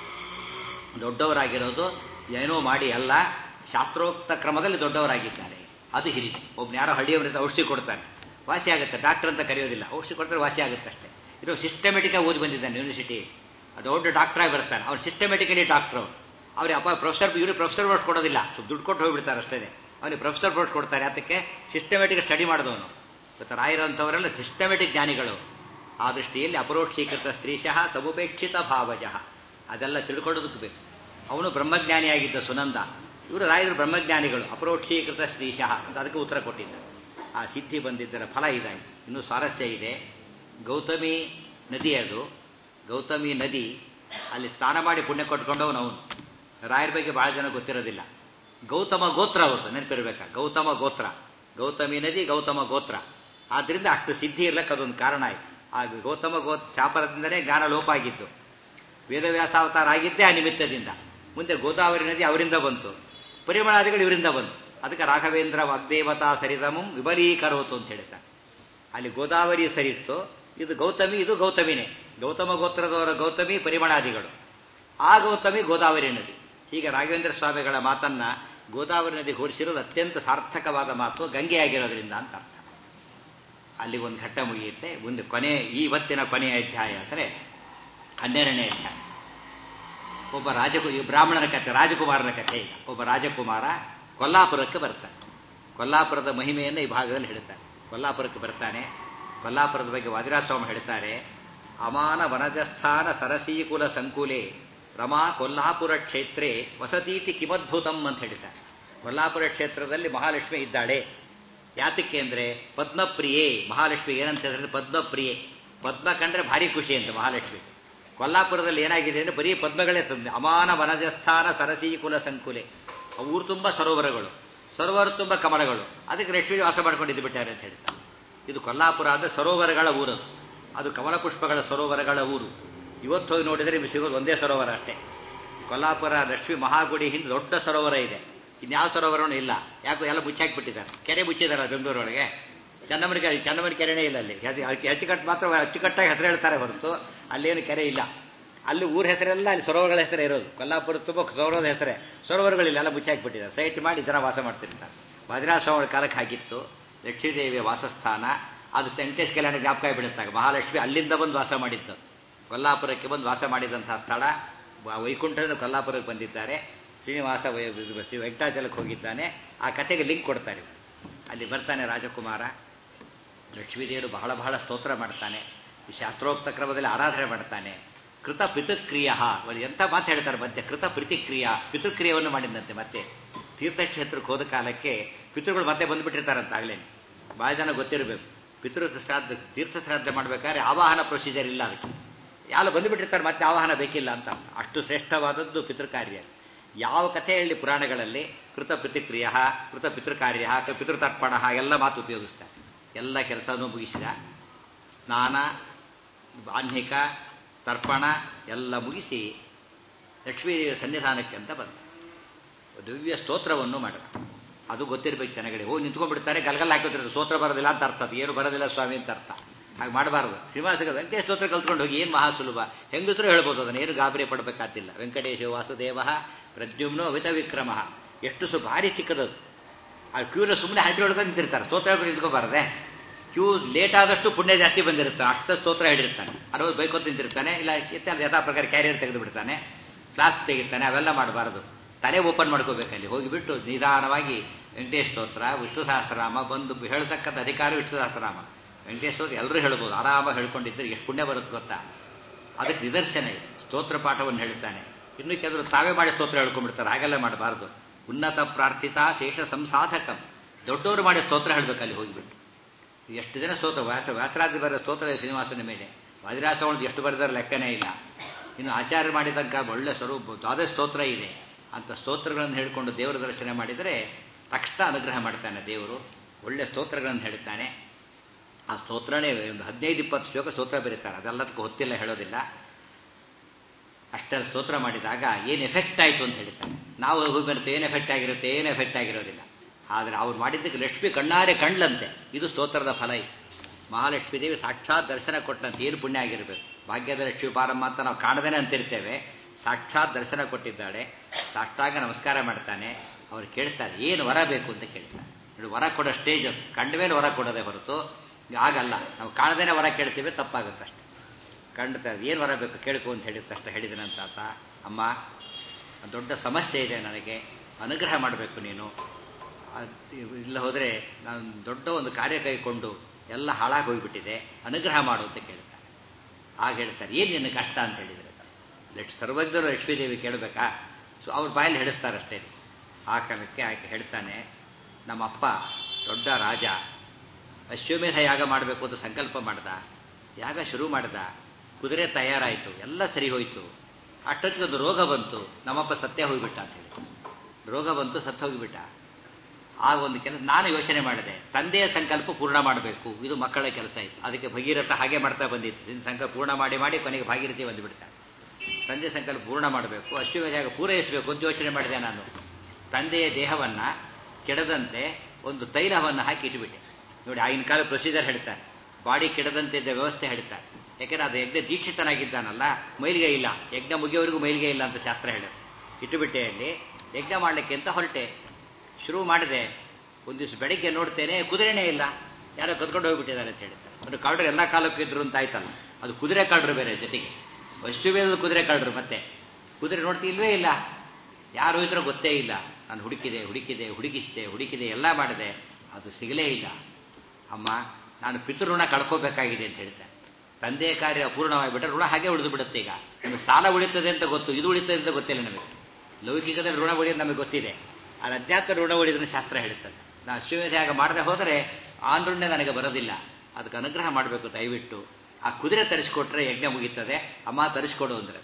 ದೊಡ್ಡವರಾಗಿರೋದು ಏನೋ ಮಾಡಿ ಅಲ್ಲ ಶಾಸ್ತ್ರೋಕ್ತ ಕ್ರಮದಲ್ಲಿ ದೊಡ್ಡವರಾಗಿದ್ದಾರೆ ಅದು ಹಿರಿಮೆ ಒಬ್ಬನ ಯಾರೋ ಹಳ್ಳಿಯವರಿಂದ ಔಷಧಿ ಕೊಡ್ತಾನೆ ವಾಸಿ ಆಗುತ್ತೆ ಡಾಕ್ಟರ್ ಅಂತ ಕರೆಯೋದಿಲ್ಲ ಔಷಧಿ ಕೊಡ್ತಾರೆ ವಾಸಿ ಆಗುತ್ತೆ ಅಷ್ಟೇ ಇದು ಸಿಸ್ಟಮೆಟಿಕ್ ಓದಿ ಬಂದಿದ್ದಾನೆ ಯೂನಿವರ್ಸಿಟಿ ದೊಡ್ಡ ಡಾಕ್ಟರ್ ಆಗಿ ಬರ್ತಾನೆ ಅವ್ನು ಸಿಸ್ಟಮೆಟಿಕಲಿ ಡಾಕ್ಟರ್ ಅವ್ರಿಗೆ ಅಪ್ಪ ಪ್ರೊಫೆಸರ್ ಇವ್ರಿಗೆ ಪ್ರೊಫೆಸರ್ ಬೋರ್ಡ್ ಕೊಡೋದಿಲ್ಲ ದುಡ್ಡು ಕೊಟ್ಟು ಹೋಗ್ಬಿಡ್ತಾರೆ ಅಷ್ಟೇ ಅವನಿಗೆ ಪ್ರೊಫೆಸರ್ ಬೋರ್ಡ್ ಕೊಡ್ತಾರೆ ಅದಕ್ಕೆ ಸಿಸ್ಟಮೆಟಿಕ್ ಸ್ಟಡಿ ಮಾಡಿದವನು ಇವತ್ತು ರಾಯರಂಥವರೆಲ್ಲ ಸಿಸ್ಟಮೆಟಿಕ್ ಜ್ಞಾನಿಗಳು ಆ ದೃಷ್ಟಿಯಲ್ಲಿ ಅಪರೋಕ್ಷೀಕೃತ ಸ್ತ್ರೀಶಃ ಸಮುಪೇಕ್ಷಿತ ಭಾವಜಃ ಅದೆಲ್ಲ ತಿಳ್ಕೊಳ್ಳೋದಕ್ಕೆ ಬೇಕು ಅವನು ಬ್ರಹ್ಮಜ್ಞಾನಿಯಾಗಿದ್ದ ಸುನಂದ ಇವರು ರಾಯರು ಬ್ರಹ್ಮಜ್ಞಾನಿಗಳು ಅಪರೋಕ್ಷೀಕೃತ ಶ್ರೀಶಃ ಅಂತ ಅದಕ್ಕೆ ಉತ್ತರ ಕೊಟ್ಟಿದ್ದ ಆ ಸಿದ್ಧಿ ಬಂದಿದ್ದರ ಫಲ ಇದಾಯಿತು ಇನ್ನೂ ಸ್ವಾರಸ್ಯ ಇದೆ ಗೌತಮಿ ನದಿ ಅದು ಗೌತಮಿ ನದಿ ಅಲ್ಲಿ ಸ್ನಾನ ಮಾಡಿ ಪುಣ್ಯ ಕೊಟ್ಕೊಂಡವನು ಅವನು ರಾಯರ ಬಗ್ಗೆ ಬಹಳ ಜನ ಗೊತ್ತಿರೋದಿಲ್ಲ ಗೌತಮ ಗೋತ್ರ ಅವ್ರದ್ದು ನೆನಪಿರ್ಬೇಕಾ ಗೌತಮ ಗೋತ್ರ ಗೌತಮಿ ನದಿ ಗೌತಮ ಗೋತ್ರ ಆದ್ರಿಂದ ಅಷ್ಟು ಸಿದ್ಧಿ ಇರ್ಲಕ್ಕೆ ಅದೊಂದು ಕಾರಣ ಆಯ್ತು ಆ ಗೌತಮ ಗೋ ಶಾಪರದಿಂದಲೇ ಜ್ಞಾನ ಲೋಪ ಆಗಿದ್ದು ವೇದವ್ಯಾಸಾವತಾರ ಆಗಿದ್ದೇ ಆ ನಿಮಿತ್ತದಿಂದ ಮುಂದೆ ಗೋದಾವರಿ ನದಿ ಅವರಿಂದ ಬಂತು ಪರಿಮಳಾದಿಗಳು ಇವರಿಂದ ಬಂತು ಅದಕ್ಕೆ ರಾಘವೇಂದ್ರ ವಾಗ್ದೇವತಾ ಸರಿದಮಂ ವಿಬಲೀಕರೋತು ಅಂತ ಹೇಳ್ತಾರೆ ಅಲ್ಲಿ ಗೋದಾವರಿ ಸರಿತ್ತು ಇದು ಗೌತಮಿ ಇದು ಗೌತಮಿನೇ ಗೌತಮ ಗೋತ್ರದವರ ಗೌತಮಿ ಪರಿಮಳಾದಿಗಳು ಆ ಗೌತಮಿ ಗೋದಾವರಿ ನದಿ ಹೀಗೆ ರಾಘವೇಂದ್ರ ಸ್ವಾಮಿಗಳ ಮಾತನ್ನ ಗೋದಾವರಿ ನದಿ ಹೋಲಿಸಿರೋದು ಅತ್ಯಂತ ಸಾರ್ಥಕವಾದ ಮಾತು ಗಂಗೆ ಆಗಿರೋದ್ರಿಂದ ಅಂತ ಅರ್ಥ ಅಲ್ಲಿ ಒಂದು ಘಟ್ಟ ಮುಗಿಯುತ್ತೆ ಒಂದು ಕೊನೆ ಇವತ್ತಿನ ಕೊನೆಯ ಅಧ್ಯಾಯ ಅಂದರೆ ಹನ್ನೆರಡನೇ ಅಧ್ಯಾಯ ಒಬ್ಬ ರಾಜಕು ಈ ಬ್ರಾಹ್ಮಣನ ಕಥೆ ರಾಜಕುಮಾರನ ಕಥೆ ಈಗ ಒಬ್ಬ ರಾಜಕುಮಾರ ಕೊಲ್ಲಾಪುರಕ್ಕೆ ಬರ್ತಾನೆ ಕೊಲ್ಲಾಪುರದ ಮಹಿಮೆಯನ್ನು ಈ ಭಾಗದಲ್ಲಿ ಹೇಳ್ತಾನೆ ಕೊಲ್ಲಾಪುರಕ್ಕೆ ಬರ್ತಾನೆ ಕೊಲ್ಲಾಪುರದ ಬಗ್ಗೆ ವಾದಿರಾಸ್ವಾಮಿ ಹೇಳ್ತಾರೆ ಅಮಾನ ವನಜಸ್ಥಾನ ಸರಸೀಕುಲ ಸಂಕುಲೆ ರಮಾ ಕೊಲ್ಲಾಪುರ ಕ್ಷೇತ್ರೇ ವಸತೀತಿ ಕಿಮದ್ಭುತಂ ಅಂತ ಹೇಳ್ತಾರೆ ಕೊಲ್ಲಾಪುರ ಕ್ಷೇತ್ರದಲ್ಲಿ ಮಹಾಲಕ್ಷ್ಮಿ ಇದ್ದಾಳೆ ಯಾತಕ್ಕೆ ಅಂದ್ರೆ ಪದ್ಮಪ್ರಿಯೆ ಮಹಾಲಕ್ಷ್ಮಿ ಏನಂತ ಹೇಳಿದ್ರೆ ಪದ್ಮಪ್ರಿಯೆ ಪದ್ಮ ಕಂಡ್ರೆ ಭಾರಿ ಖುಷಿ ಅಂತ ಮಹಾಲಕ್ಷ್ಮಿ ಕೊಲ್ಲಾಪುರದಲ್ಲಿ ಏನಾಗಿದೆ ಅಂದ್ರೆ ಬರೀ ಪದ್ಮಗಳೇ ತಂದೆ ಅಮಾನ ವನಜಸ್ಥಾನ ಸರಸೀಕುಲ ಸಂಕುಲೆ ಊರು ತುಂಬ ಸರೋವರಗಳು ಸರೋವರ ತುಂಬ ಕಮಲಗಳು ಅದಕ್ಕೆ ಲಕ್ಷ್ಮಿ ವಾಸ ಮಾಡ್ಕೊಂಡಿದ್ದು ಬಿಟ್ಟಾರೆ ಅಂತ ಹೇಳ್ತಾರೆ ಇದು ಕೊಲ್ಲಾಪುರ ಅಂದ್ರೆ ಸರೋವರಗಳ ಊರದು ಅದು ಕಮಲ ಪುಷ್ಪಗಳ ಸರೋವರಗಳ ಊರು ಇವತ್ತು ಹೋಗಿ ನೋಡಿದರೆ ನಿಮಗೆ ಸಿಗೋದು ಒಂದೇ ಸರೋವರ ಅಷ್ಟೇ ಕೊಲ್ಲಾಪುರ ಲಕ್ಷ್ಮಿ ಮಹಾಗುಡಿ ಹಿಂದೆ ದೊಡ್ಡ ಸರೋವರ ಇದೆ ಇನ್ಯಾವ ಸರೋವರನೂ ಇಲ್ಲ ಯಾಕೋ ಎಲ್ಲ ಮುಚ್ಚಾಕ್ಬಿಟ್ಟಿದ್ದಾರೆ ಕೆರೆ ಮುಚ್ಚಿದಾರಲ್ಲ ಬೆಂಗಳೂರೊಳಗೆ ಚನ್ನಮಣಿ ಕೆರೆ ಚನ್ನಮಣಿ ಕೆರೆನೇ ಇಲ್ಲ ಅಲ್ಲಿ ಅಚ್ಚುಕಟ್ಟು ಮಾತ್ರ ಅಚ್ಚುಕಟ್ಟಾಗಿ ಹೆಸರು ಹೇಳ್ತಾರೆ ಹೊರತು ಅಲ್ಲೇನು ಕೆರೆ ಇಲ್ಲ ಅಲ್ಲಿ ಊರ ಹೆಸರೆಲ್ಲ ಅಲ್ಲಿ ಸರೋವರಗಳ ಹೆಸರೇ ಇರೋದು ಕೊಲ್ಲಾಪುರ ತುಂಬ ಸರೋವರದ ಹೆಸರೇ ಸರೋವರಗಳಿಲ್ಲ ಎಲ್ಲ ಮುಚ್ಚಾಕ್ಬಿಟ್ಟಿದ್ದಾರೆ ಸೈಟ್ ಮಾಡಿ ಜನ ವಾಸ ಮಾಡ್ತಿರ್ತಾರೆ ಭದ್ರಾಸ್ವಾಮಿ ಕಾಲಕ್ಕೆ ಹಾಕಿತ್ತು ಲಕ್ಷ್ಮೀದೇವಿಯ ವಾಸಸ್ಥಾನ ಅದು ವೆಂಕಟೇಶ್ ಕಲ್ಯಾಣ ಜ್ಞಾಪಕ ಆಗಿಬಿಡುತ್ತಾಗ ಮಹಾಲಕ್ಷ್ಮಿ ಅಲ್ಲಿಂದ ಬಂದು ವಾಸ ಮಾಡಿದ್ದು ಕೊಲ್ಲಾಪುರಕ್ಕೆ ಬಂದು ವಾಸ ಮಾಡಿದಂತಹ ಸ್ಥಳ ವೈಕುಂಠದಿಂದ ಕೊಲ್ಲಾಪುರಕ್ಕೆ ಬಂದಿದ್ದಾರೆ ಶ್ರೀನಿವಾಸ ಶ್ರೀ ವೆಂಕಟಾಚಲಕ್ಕೆ ಹೋಗಿದ್ದಾನೆ ಆ ಕಥೆಗೆ ಲಿಂಕ್ ಕೊಡ್ತಾರೆ ಅಲ್ಲಿ ಬರ್ತಾನೆ ರಾಜಕುಮಾರ ಲಕ್ಷ್ಮೀದೇವರು ಬಹಳ ಬಹಳ ಸ್ತೋತ್ರ ಮಾಡ್ತಾನೆ ಈ ಶಾಸ್ತ್ರೋಕ್ತ ಕ್ರಮದಲ್ಲಿ ಆರಾಧನೆ ಮಾಡ್ತಾನೆ ಕೃತ ಪಿತೃಕ್ರಿಯ ಎಂಥ ಮಾತು ಹೇಳ್ತಾರೆ ಮಧ್ಯೆ ಕೃತ ಪ್ರತಿಕ್ರಿಯಾ ಪಿತೃಕ್ರಿಯೆಯನ್ನು ಮಾಡಿದಂತೆ ಮತ್ತೆ ತೀರ್ಥಕ್ಷೇತ್ರಕ್ಕೆ ಹೋದ ಕಾಲಕ್ಕೆ ಪಿತೃಗಳು ಮತ್ತೆ ಬಂದುಬಿಟ್ಟಿರ್ತಾರಂತ ಆಗ್ಲೇನೆ ಭಾಳ ಜನ ಗೊತ್ತಿರಬೇಕು ಪಿತೃ ಶ್ರಾದ್ದ ತೀರ್ಥ ಶ್ರಾದ್ದ ಮಾಡ್ಬೇಕಾದ್ರೆ ಆವಾಹನ ಪ್ರೊಸೀಜರ್ ಇಲ್ಲ ಅದಕ್ಕೆ ಯಾರು ಬಂದುಬಿಟ್ಟಿರ್ತಾರೆ ಮತ್ತೆ ಆವಾಹನ ಬೇಕಿಲ್ಲ ಅಂತ ಅರ್ಥ ಅಷ್ಟು ಶ್ರೇಷ್ಠವಾದದ್ದು ಪಿತೃಕಾರ್ಯ ಯಾವ ಕಥೆ ಹೇಳಿ ಪುರಾಣಗಳಲ್ಲಿ ಕೃತ ಪ್ರತಿಕ್ರಿಯ ಕೃತ ಪಿತೃಕಾರ್ಯ ಪಿತೃತರ್ಪಣ ಎಲ್ಲ ಮಾತು ಉಪಯೋಗಿಸ್ತಾರೆ ಎಲ್ಲ ಕೆಲಸವನ್ನು ಮುಗಿಸಿದ ಸ್ನಾನ ಬಾಹ್ನಿಕ ತರ್ಪಣ ಎಲ್ಲ ಮುಗಿಸಿ ಲಕ್ಷ್ಮೀದೇವಿಯ ಸನ್ನಿಧಾನಕ್ಕೆ ಅಂತ ಬಂದ ದಿವ್ಯ ಸ್ತೋತ್ರವನ್ನು ಮಾಡಿದ ಅದು ಗೊತ್ತಿರ್ಬೇಕು ಜನಗಳಿಗೆ ಹೋಗಿ ನಿಂತ್ಕೊಂಡ್ಬಿಡ್ತಾರೆ ಗಲ್ಗಲ್ ಹಾಕೋತಿರೋದು ಸ್ತೋತ್ರ ಬರೋದಿಲ್ಲ ಅಂತ ಅರ್ಥ ಅದು ಏನು ಬರೋದಿಲ್ಲ ಸ್ವಾಮಿ ಅಂತ ಅರ್ಥ ಹಾಗೆ ಮಾಡಬಾರ್ದು ಶ್ರೀನಿವಾಸ ವೆಂಕಟೇಶ ಸ್ತೋತ್ರ ಕಲ್ತ್ಕೊಂಡು ಹೋಗಿ ಏನು ಮಹಾ ಸುಲಭ ಹೆಂಗಸರು ಹೇಳ್ಬೋದು ಅದನ್ನು ಏನು ಗಾಬರಿ ಪಡಬೇಕಾತಿಲ್ಲ ವೆಂಕಟೇಶ ವಾಸುದೇವ ಪ್ರದ್ಯುಮ್ನೋ ಅವಿತ ವಿಕ್ರಮ ಎಷ್ಟು ಸು ಭಾರಿ ಚಿಕ್ಕದದು ಆ ಕ್ಯೂನ ಸುಮ್ಮನೆ ಹಡ್ಡಿ ಹೊಡೆದು ನಿಂತಿರ್ತಾರೆ ಸ್ತೋತ್ರ ಹೇಳ್ಕೊಂಡು ನಿಂತ್ಕೋಬಾರ್ದೆ ಕ್ಯೂ ಲೇಟ್ ಆದಷ್ಟು ಪುಣ್ಯ ಜಾಸ್ತಿ ಬಂದಿರ್ತಾನೆ ಅಷ್ಟು ಸ್ತೋತ್ರ ಹೇಳಿರ್ತಾನೆ ಅರವತ್ತು ಬೈಕೋತ್ ನಿಂತಿರ್ತಾನೆ ಇಲ್ಲ ಅದು ಯಥಾ ಪ್ರಕಾರ ಕ್ಯಾರಿಯರ್ ತೆಗೆದು ಬಿಡ್ತಾನೆ ಕ್ಲಾಸ್ ತೆಗಿತಾನೆ ಅವೆಲ್ಲ ಮಾಡಬಾರ್ದು ತಲೆ ಓಪನ್ ಮಾಡ್ಕೋಬೇಕಲ್ಲಿ ಹೋಗಿಬಿಟ್ಟು ನಿಧಾನವಾಗಿ ವೆಂಕಟೇಶ್ ಸ್ತೋತ್ರ ವಿಷ್ಣು ಸಹಸ್ರನಾಮ ಬಂದು ಹೇಳ್ತಕ್ಕಂಥ ಅಧಿಕಾರ ವಿಷ್ಣು ಸಹಸ್ರನಾಮ ವೆಂಕಟೇಶ್ ಸ್ತೋತ್ರ ಎಲ್ಲರೂ ಹೇಳ್ಬೋದು ಆರಾಮ ಹೇಳ್ಕೊಂಡಿದ್ದರೆ ಎಷ್ಟು ಪುಣ್ಯ ಬರುತ್ತೆ ಗೊತ್ತಾ ಅದಕ್ಕೆ ನಿದರ್ಶನ ಇದೆ ಸ್ತೋತ್ರ ಪಾಠವನ್ನು ಹೇಳ್ತಾನೆ ಇನ್ನು ಕೆಲವರು ತಾವೇ ಮಾಡಿ ಸ್ತೋತ್ರ ಹೇಳ್ಕೊಂಡ್ಬಿಡ್ತಾರೆ ಹಾಗೆಲ್ಲ ಮಾಡಬಾರ್ದು ಉನ್ನತ ಪ್ರಾರ್ಥಿತ ಶೇಷ ಸಂಸಾಧಕಂ ದೊಡ್ಡವರು ಮಾಡಿ ಸ್ತೋತ್ರ ಹೇಳ್ಬೇಕಲ್ಲಿ ಹೋಗಿಬಿಟ್ಟು ಎಷ್ಟು ಜನ ಸ್ತೋತ್ರ ವ್ಯಾಸ ವ್ಯಾಸರಾಜ ಬರೋ ಸ್ತೋತ್ರ ಶ್ರೀನಿವಾಸನ ಮೇಲೆ ವಾದಿರಾಜ ಎಷ್ಟು ಬರೆದಾರೆ ಲೆಕ್ಕನೇ ಇಲ್ಲ ಇನ್ನು ಆಚಾರ್ಯ ಮಾಡಿದ ತನಕ ಒಳ್ಳೆ ಸ್ವರೂಪ ದ್ವಾದಶ ಸ್ತೋತ್ರ ಇದೆ ಅಂತ ಸ್ತೋತ್ರಗಳನ್ನು ಹೇಳ್ಕೊಂಡು ದೇವರ ದರ್ಶನ ಮಾಡಿದರೆ ತಕ್ಷಣ ಅನುಗ್ರಹ ಮಾಡ್ತಾನೆ ದೇವರು ಒಳ್ಳೆ ಸ್ತೋತ್ರಗಳನ್ನು ಹೇಳ್ತಾನೆ ಆ ಸ್ತೋತ್ರನೇ ಒಂದು ಹದಿನೈದು ಇಪ್ಪತ್ತು ಶ್ಲೋಕ ಸ್ತೋತ್ರ ಬರೀತಾರೆ ಅದೆಲ್ಲದಕ್ಕೂ ಹೊತ್ತಿಲ್ಲ ಹೇಳೋದಿಲ್ಲ ಅಷ್ಟರ ಸ್ತೋತ್ರ ಮಾಡಿದಾಗ ಏನು ಎಫೆಕ್ಟ್ ಆಯಿತು ಅಂತ ಹೇಳ್ತಾರೆ ನಾವು ಹೋಗಿ ಬರುತ್ತೆ ಏನು ಎಫೆಕ್ಟ್ ಆಗಿರುತ್ತೆ ಏನು ಎಫೆಕ್ಟ್ ಆಗಿರೋದಿಲ್ಲ ಆದರೆ ಅವ್ರು ಮಾಡಿದ್ದಕ್ಕೆ ಲಕ್ಷ್ಮಿ ಕಣ್ಣಾರೆ ಕಣ್ಲಂತೆ ಇದು ಸ್ತೋತ್ರದ ಫಲ ಇದು ಮಹಾಲಕ್ಷ್ಮೀ ದೇವಿ ಸಾಕ್ಷಾತ್ ದರ್ಶನ ಕೊಟ್ಟಂತೆ ಏನು ಪುಣ್ಯ ಆಗಿರಬೇಕು ಭಾಗ್ಯದ ಲಕ್ಷ್ಮಿ ಪಾರಮ್ಮ ಅಂತ ನಾವು ಕಾಣದೇನೆ ಅಂತಿರ್ತೇವೆ ಸಾಕ್ಷಾತ್ ದರ್ಶನ ಕೊಟ್ಟಿದ್ದಾಳೆ ಸಾಷ್ಟಾಗ ನಮಸ್ಕಾರ ಮಾಡ್ತಾನೆ ಅವ್ರು ಕೇಳ್ತಾರೆ ಏನು ವರ ಬೇಕು ಅಂತ ಕೇಳ್ತಾರೆ ನೋಡಿ ವರ ಕೊಡೋ ಸ್ಟೇಜ್ ಅದು ಕಂಡ ಮೇಲೆ ವರ ಕೊಡೋದೇ ಹೊರತು ಆಗಲ್ಲ ನಾವು ಕಾಣದೇನೆ ವರ ಕೇಳ್ತೀವಿ ತಪ್ಪಾಗುತ್ತೆ ಅಷ್ಟೆ ಕಂಡ್ತಾರೆ ಏನು ವರ ಬೇಕು ಕೇಳ್ಕೊ ಅಂತ ಹೇಳಿದ ತಕ್ಷಣ ಹೇಳಿದನಂತ ಆತ ಅಮ್ಮ ದೊಡ್ಡ ಸಮಸ್ಯೆ ಇದೆ ನನಗೆ ಅನುಗ್ರಹ ಮಾಡಬೇಕು ನೀನು ಇಲ್ಲ ಹೋದರೆ ನಾನು ದೊಡ್ಡ ಒಂದು ಕಾರ್ಯ ಕೈಕೊಂಡು ಎಲ್ಲ ಹಾಳಾಗಿ ಹೋಗ್ಬಿಟ್ಟಿದೆ ಅನುಗ್ರಹ ಮಾಡು ಅಂತ ಕೇಳ್ತಾರೆ ಆಗ ಹೇಳ್ತಾರೆ ಏನು ನಿನ್ನ ಕಷ್ಟ ಅಂತ ಹೇಳಿದರೆ ಲಕ್ಷ ಸರ್ವಜ್ಞರು ಲಕ್ಷ್ಮೀದೇವಿ ಕೇಳಬೇಕಾ ಸೊ ಅವ್ರ ಬಾಯಲ್ಲಿ ಹಿಡಿಸ್ತಾರಷ್ಟೇ ಆ ಕಾಲಕ್ಕೆ ಆಕೆ ಹೇಳ್ತಾನೆ ನಮ್ಮಪ್ಪ ದೊಡ್ಡ ರಾಜ ಅಶ್ವಮೇಧ ಯಾಗ ಮಾಡಬೇಕು ಅಂತ ಸಂಕಲ್ಪ ಮಾಡ್ದ ಯಾಗ ಶುರು ಮಾಡ್ದ ಕುದುರೆ ತಯಾರಾಯಿತು ಎಲ್ಲ ಸರಿ ಹೋಯಿತು ಅಷ್ಟೊತ್ತಿಗೆ ಒಂದು ರೋಗ ಬಂತು ನಮ್ಮಪ್ಪ ಸತ್ಯ ಹೋಗಿಬಿಟ್ಟ ಅಂತ ಹೇಳಿ ರೋಗ ಬಂತು ಸತ್ತು ಹೋಗಿಬಿಟ್ಟ ಆಗ ಒಂದು ಕೆಲಸ ನಾನು ಯೋಚನೆ ಮಾಡಿದೆ ತಂದೆಯ ಸಂಕಲ್ಪ ಪೂರ್ಣ ಮಾಡಬೇಕು ಇದು ಮಕ್ಕಳ ಕೆಲಸ ಇತ್ತು ಅದಕ್ಕೆ ಭಗೀರಥ ಹಾಗೆ ಮಾಡ್ತಾ ಬಂದಿತ್ತು ನಿನ್ನ ಸಂಕಲ್ಪ ಪೂರ್ಣ ಮಾಡಿ ಮಾಡಿ ಕೊನೆಗೆ ಭಾಗೀರಥಿ ಬಂದುಬಿಡ್ತಾನೆ ತಂದೆ ಸಂಕಲ್ಪ ಪೂರ್ಣ ಮಾಡಬೇಕು ಅಶ್ವಮೇಧಾಗ ಪೂರೈಸಬೇಕು ಅಂತ ಯೋಚನೆ ಮಾಡಿದೆ ನಾನು ತಂದೆಯ ದೇಹವನ್ನ ಕೆಡದಂತೆ ಒಂದು ತೈಲವನ್ನು ಹಾಕಿ ಇಟ್ಟುಬಿಟ್ಟೆ ನೋಡಿ ಆಗಿನ ಕಾಲ ಪ್ರೊಸೀಜರ್ ಹೇಳ್ತಾರೆ ಬಾಡಿ ಕೆಡದಂತೆ ಇದ್ದ ವ್ಯವಸ್ಥೆ ಹೇಳ್ತಾರೆ ಯಾಕೆಂದ್ರೆ ಅದು ಯಜ್ಞ ದೀಕ್ಷಿತನಾಗಿದ್ದಾನಲ್ಲ ಮೈಲಿಗೆ ಇಲ್ಲ ಯಜ್ಞ ಮುಗಿಯೋವರೆಗೂ ಮೈಲಿಗೆ ಇಲ್ಲ ಅಂತ ಶಾಸ್ತ್ರ ಹೇಳುತ್ತೆ ಇಟ್ಟುಬಿಟ್ಟೆ ಅಲ್ಲಿ ಯಜ್ಞ ಮಾಡಲಿಕ್ಕೆ ಅಂತ ಹೊರಟೆ ಶುರು ಮಾಡಿದೆ ಒಂದು ದಿವಸ ಬೆಳಗ್ಗೆ ನೋಡ್ತೇನೆ ಕುದುರೆನೇ ಇಲ್ಲ ಯಾರೋ ಕದ್ಕೊಂಡು ಹೋಗ್ಬಿಟ್ಟಿದ್ದಾರೆ ಅಂತ ಹೇಳ್ತಾರೆ ಒಂದು ಕಳ್ಳರು ಎಲ್ಲ ಕಾಲಕ್ಕೂ ಇದ್ರು ಅಂತ ಆಯ್ತಲ್ಲ ಅದು ಕುದುರೆ ಕಳ್ಳರು ಬೇರೆ ಜೊತೆಗೆ ಅಶ್ವಮೇಧದ ಕುದುರೆ ಕಳ್ಳರು ಮತ್ತೆ ಕುದುರೆ ನೋಡ್ತಿ ಇಲ್ವೇ ಇಲ್ಲ ಯಾರು ಹೋಯ್ತಾರೋ ಗೊತ್ತೇ ಇಲ್ಲ ನಾನು ಹುಡುಕಿದೆ ಹುಡುಕಿದೆ ಹುಡುಕಿಸಿದೆ ಹುಡುಕಿದೆ ಎಲ್ಲ ಮಾಡಿದೆ ಅದು ಸಿಗಲೇ ಇಲ್ಲ ಅಮ್ಮ ನಾನು ಪಿತೃಋಣ ಕಳ್ಕೋಬೇಕಾಗಿದೆ ಅಂತ ಹೇಳ್ತಾರೆ ತಂದೆಯ ಕಾರ್ಯ ಅಪೂರ್ಣವಾಗಿಬಿಟ್ರೆ ಋಣ ಹಾಗೆ ಉಳಿದು ಬಿಡುತ್ತೆ ಈಗ ನಮಗೆ ಸಾಲ ಉಳಿತದೆ ಅಂತ ಗೊತ್ತು ಇದು ಉಳಿತದೆ ಅಂತ ಗೊತ್ತಿಲ್ಲ ನಮಗೆ ಲೌಕಿಕದಲ್ಲಿ ಋಣ ಉಳಿಯೋದು ನಮಗೆ ಗೊತ್ತಿದೆ ಅದು ಅಧ್ಯಾತ್ಮ ಋಣ ಉಳಿದ್ರೆ ಶಾಸ್ತ್ರ ಹೇಳುತ್ತದೆ ನಾನು ಅಶ್ವಮೇಧ ಮಾಡದೆ ಹೋದರೆ ಆನ್ರುಣ್ಯ ನನಗೆ ಬರೋದಿಲ್ಲ ಅದಕ್ಕೆ ಅನುಗ್ರಹ ಮಾಡಬೇಕು ದಯವಿಟ್ಟು ಆ ಕುದುರೆ ತರಿಸ್ಕೊಟ್ರೆ ಯಜ್ಞ ಮುಗೀತದೆ ಅಮ್ಮ ತರಿಸ್ಕೊಡು ಅಂದ್ರೆ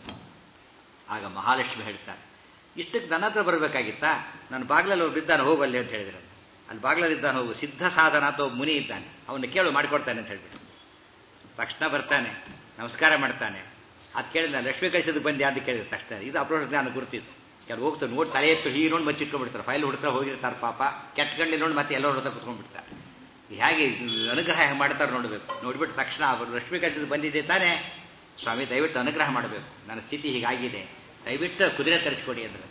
ಆಗ ಮಹಾಲಕ್ಷ್ಮಿ ಹೇಳ್ತಾರೆ ಇಷ್ಟಕ್ಕೆ ನನ್ನ ಹತ್ರ ಬರಬೇಕಾಗಿತ್ತಾ ನಾನು ಬಾಗ್ಲಲ್ಲಿ ಒಬ್ಬ ಇದ್ದಾನೆ ಹೋಗಲ್ಲಿ ಅಂತ ಹೇಳಿದ್ರೆ ಅಲ್ಲಿ ಬಾಗ್ಲಲ್ಲಿ ಇದ್ದಾನೆ ಹೋಗು ಸಿದ್ಧ ಸಾಧನ ಅಂತ ಒಬ್ಬ ಮುನಿ ಇದ್ದಾನೆ ಅವನು ಕೇಳು ಮಾಡಿಕೊಡ್ತಾನೆ ಅಂತ ಹೇಳ್ಬಿಟ್ಟು ತಕ್ಷಣ ಬರ್ತಾನೆ ನಮಸ್ಕಾರ ಮಾಡ್ತಾನೆ ಅದು ಕೇಳಿದ ಲಕ್ಷ್ಮೀ ಕಳಿಸೋದಕ್ಕೆ ಬಂದೆ ಅಂತ ಕೇಳಿದ ತಕ್ಷಣ ಇದು ಅಪ್ರೋಚ್ ನಾನು ಗುರ್ತಿದ್ದು ಕೆಲವು ಹೋಗ್ತಾರೆ ನೋಡಿ ತಲೆ ಎತ್ತು ಹೀಗೆ ನೋಡಿ ಮತ್ತೆ ಇಟ್ಕೊಂಡ್ಬಿಡ್ತಾರೆ ಫೈಲ್ ಹುಡ್ಕೊಂಡು ಹೋಗಿರ್ತಾರೆ ಪಾಪ ಕೆಟ್ಟ ಕಣ್ಣಲ್ಲಿ ನೋಡಿ ಮತ್ತೆ ಎಲ್ಲರೂ ಹೊರತ ಕುತ್ಕೊಂಡ್ಬಿಡ್ತಾರೆ ಹೇಗೆ ಅನುಗ್ರಹ ಹೇಗೆ ಮಾಡ್ತಾರೆ ನೋಡಬೇಕು ನೋಡ್ಬಿಟ್ಟು ತಕ್ಷಣ ಅವರು ಲಕ್ಷ್ಮೀ ಕಳಿಸಿದ ಬಂದಿದೆ ತಾನೇ ಸ್ವಾಮಿ ದಯವಿಟ್ಟು ಅನುಗ್ರಹ ಮಾಡಬೇಕು ನನ್ನ ಸ್ಥಿತಿ ಹೀಗಾಗಿದೆ ದಯವಿಟ್ಟು ಕುದುರೆ ತರಿಸ್ಕೊಡಿ ಅಂದ್ರೆ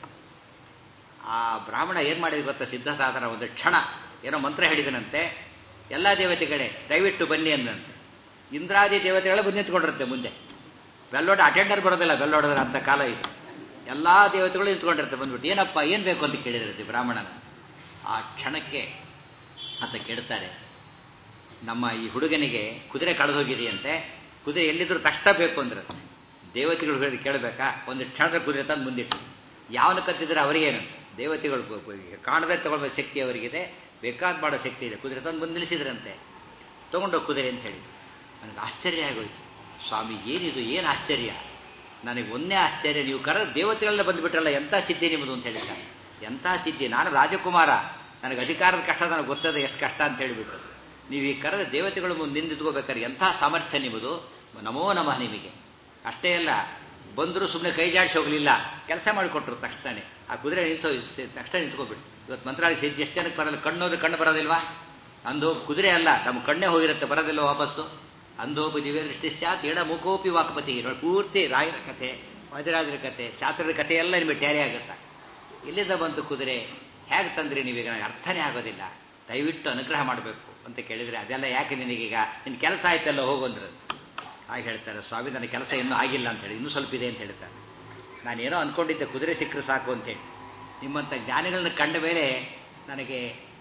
ಆ ಬ್ರಾಹ್ಮಣ ಏನು ಮಾಡಿದ ಗೊತ್ತಾ ಸಿದ್ಧ ಸಾಧನ ಒಂದು ಕ್ಷಣ ಏನೋ ಮಂತ್ರ ಹೇಳಿದನಂತೆ ಎಲ್ಲ ದೇವತೆಗಳೇ ದಯವಿಟ್ಟು ಬನ್ನಿ ಅಂದಂತೆ ಇಂದ್ರಾದಿ ದೇವತೆಗಳ ಬಂದು ನಿಂತ್ಕೊಂಡಿರುತ್ತೆ ಮುಂದೆ ಬೆಲ್ಲೋಡ ಅಟೆಂಡರ್ ಬರೋದಿಲ್ಲ ಬೆಲ್ಲೋಡದ್ರ ಅಂತ ಕಾಲ ಇದು ಎಲ್ಲ ದೇವತೆಗಳು ನಿಂತ್ಕೊಂಡಿರುತ್ತೆ ಬಂದ್ಬಿಟ್ಟು ಏನಪ್ಪ ಏನು ಬೇಕು ಅಂತ ಕೇಳಿದಿರುತ್ತೆ ಬ್ರಾಹ್ಮಣನ ಆ ಕ್ಷಣಕ್ಕೆ ಅಂತ ಕೇಳ್ತಾರೆ ನಮ್ಮ ಈ ಹುಡುಗನಿಗೆ ಕುದುರೆ ಕಳೆದೋಗಿದೆಯಂತೆ ಕುದುರೆ ಎಲ್ಲಿದ್ರು ತಕ್ಷಣ ಬೇಕು ಅಂದ್ರಂತೆ ದೇವತೆಗಳು ಹೇಳಿದ ಕೇಳಬೇಕಾ ಒಂದು ಕ್ಷಣದ ಕುದುರೆ ತಂದು ಮುಂದಿಟ್ಟು ಯಾವನ ಕತ್ತಿದ್ರೆ ಅವರಿಗೇನಂತೆ ದೇವತೆಗಳು ಕಾಣದೆ ತಗೊಳ್ಬೇಕು ಶಕ್ತಿ ಅವರಿಗಿದೆ ಬೇಕಾದ್ ಮಾಡೋ ಶಕ್ತಿ ಇದೆ ಕುದುರೆ ತಂದು ಮುಂದೆ ನಿಲ್ಲಿಸಿದ್ರಂತೆ ತೊಗೊಂಡೋಗಿ ಕುದುರೆ ಅಂತ ಹೇಳಿದ್ರು ನನಗೆ ಆಶ್ಚರ್ಯ ಆಗೋಯ್ತು ಸ್ವಾಮಿ ಏನಿದು ಏನು ಆಶ್ಚರ್ಯ ನನಗೆ ಒಂದೇ ಆಶ್ಚರ್ಯ ನೀವು ಕರ ದೇವತೆಗಳೆಲ್ಲ ಬಂದುಬಿಟ್ರಲ್ಲ ಎಂಥ ಸಿದ್ಧಿ ನಿಮ್ಮದು ಅಂತ ಹೇಳಿದ್ದಾರೆ ಎಂಥ ಸಿದ್ಧಿ ನಾನು ರಾಜಕುಮಾರ ನನಗೆ ಅಧಿಕಾರದ ಕಷ್ಟ ನನಗೆ ಗೊತ್ತದೆ ಎಷ್ಟು ಕಷ್ಟ ಅಂತ ಹೇಳಿಬಿಟ್ರು ನೀವು ಈ ಕರೆದ ದೇವತೆಗಳು ಮುಂದೆ ನಿಂದಿಟ್ಕೋಬೇಕಾದ್ರೆ ಎಂಥ ಸಾಮರ್ಥ್ಯ ನಿಮ್ಮದು ನಮೋ ನಮಃ ನಿಮಗೆ ಅಷ್ಟೇ ಅಲ್ಲ ಬಂದರೂ ಸುಮ್ಮನೆ ಕೈ ಜಾಡಿಸಿ ಹೋಗಲಿಲ್ಲ ಕೆಲಸ ಮಾಡಿಕೊಟ್ರು ತಕ್ಷಣನೇ ಆ ಕುದುರೆ ನಿಂತು ತಕ್ಷಣ ನಿಂತ್ಕೊಬಿಡ್ತು ಇವತ್ತು ಮಂತ್ರಾಲಯ ಸಿದ್ಧ ಎಷ್ಟು ಜನಕ್ಕೆ ಬರಲ್ಲ ಕಣ್ಣು ಹೋದ್ರೆ ಕಣ್ಣು ಬರೋದಿಲ್ವಾ ಅಂದು ಕುದುರೆ ಅಲ್ಲ ನಮ್ಮ ಕಣ್ಣೇ ಹೋಗಿರುತ್ತೆ ಬರೋದಿಲ್ಲ ವಾಪಸ್ಸು ಅಂದೋಪಿ ದಿವ್ಯ ದೃಷ್ಟಿ ಸ್ಯಾತ್ ಎಡ ಮುಖೋಪಿ ವಾಕಪತಿ ನೋಡಿ ಪೂರ್ತಿ ರಾಯರ ಕಥೆ ವಾದಿರಾಜರ ಕಥೆ ಶಾಸ್ತ್ರದ ಕಥೆ ಎಲ್ಲ ನಿಮಗೆ ಟ್ಯಾರಿ ಆಗುತ್ತೆ ಇಲ್ಲಿಂದ ಬಂತು ಕುದುರೆ ಹೇಗೆ ತಂದ್ರಿ ನೀವೀಗ ನನಗೆ ಅರ್ಥನೇ ಆಗೋದಿಲ್ಲ ದಯವಿಟ್ಟು ಅನುಗ್ರಹ ಮಾಡಬೇಕು ಅಂತ ಕೇಳಿದರೆ ಅದೆಲ್ಲ ಯಾಕೆ ನಿನಗೀಗ ನಿನ್ನ ಕೆಲಸ ಆಯ್ತಲ್ಲ ಹೋಗಂದ್ರೆ ಹಾಗೆ ಹೇಳ್ತಾರೆ ಸ್ವಾಮಿ ನನ್ನ ಕೆಲಸ ಇನ್ನೂ ಆಗಿಲ್ಲ ಅಂತ ಹೇಳಿ ಇನ್ನೂ ಸ್ವಲ್ಪ ಇದೆ ಅಂತ ಹೇಳ್ತಾರೆ ನಾನೇನೋ ಅಂದ್ಕೊಂಡಿದ್ದೆ ಕುದುರೆ ಸಿಕ್ಕರೆ ಸಾಕು ಅಂತೇಳಿ ನಿಮ್ಮಂಥ ಜ್ಞಾನಿಗಳನ್ನ ಕಂಡ ಮೇಲೆ ನನಗೆ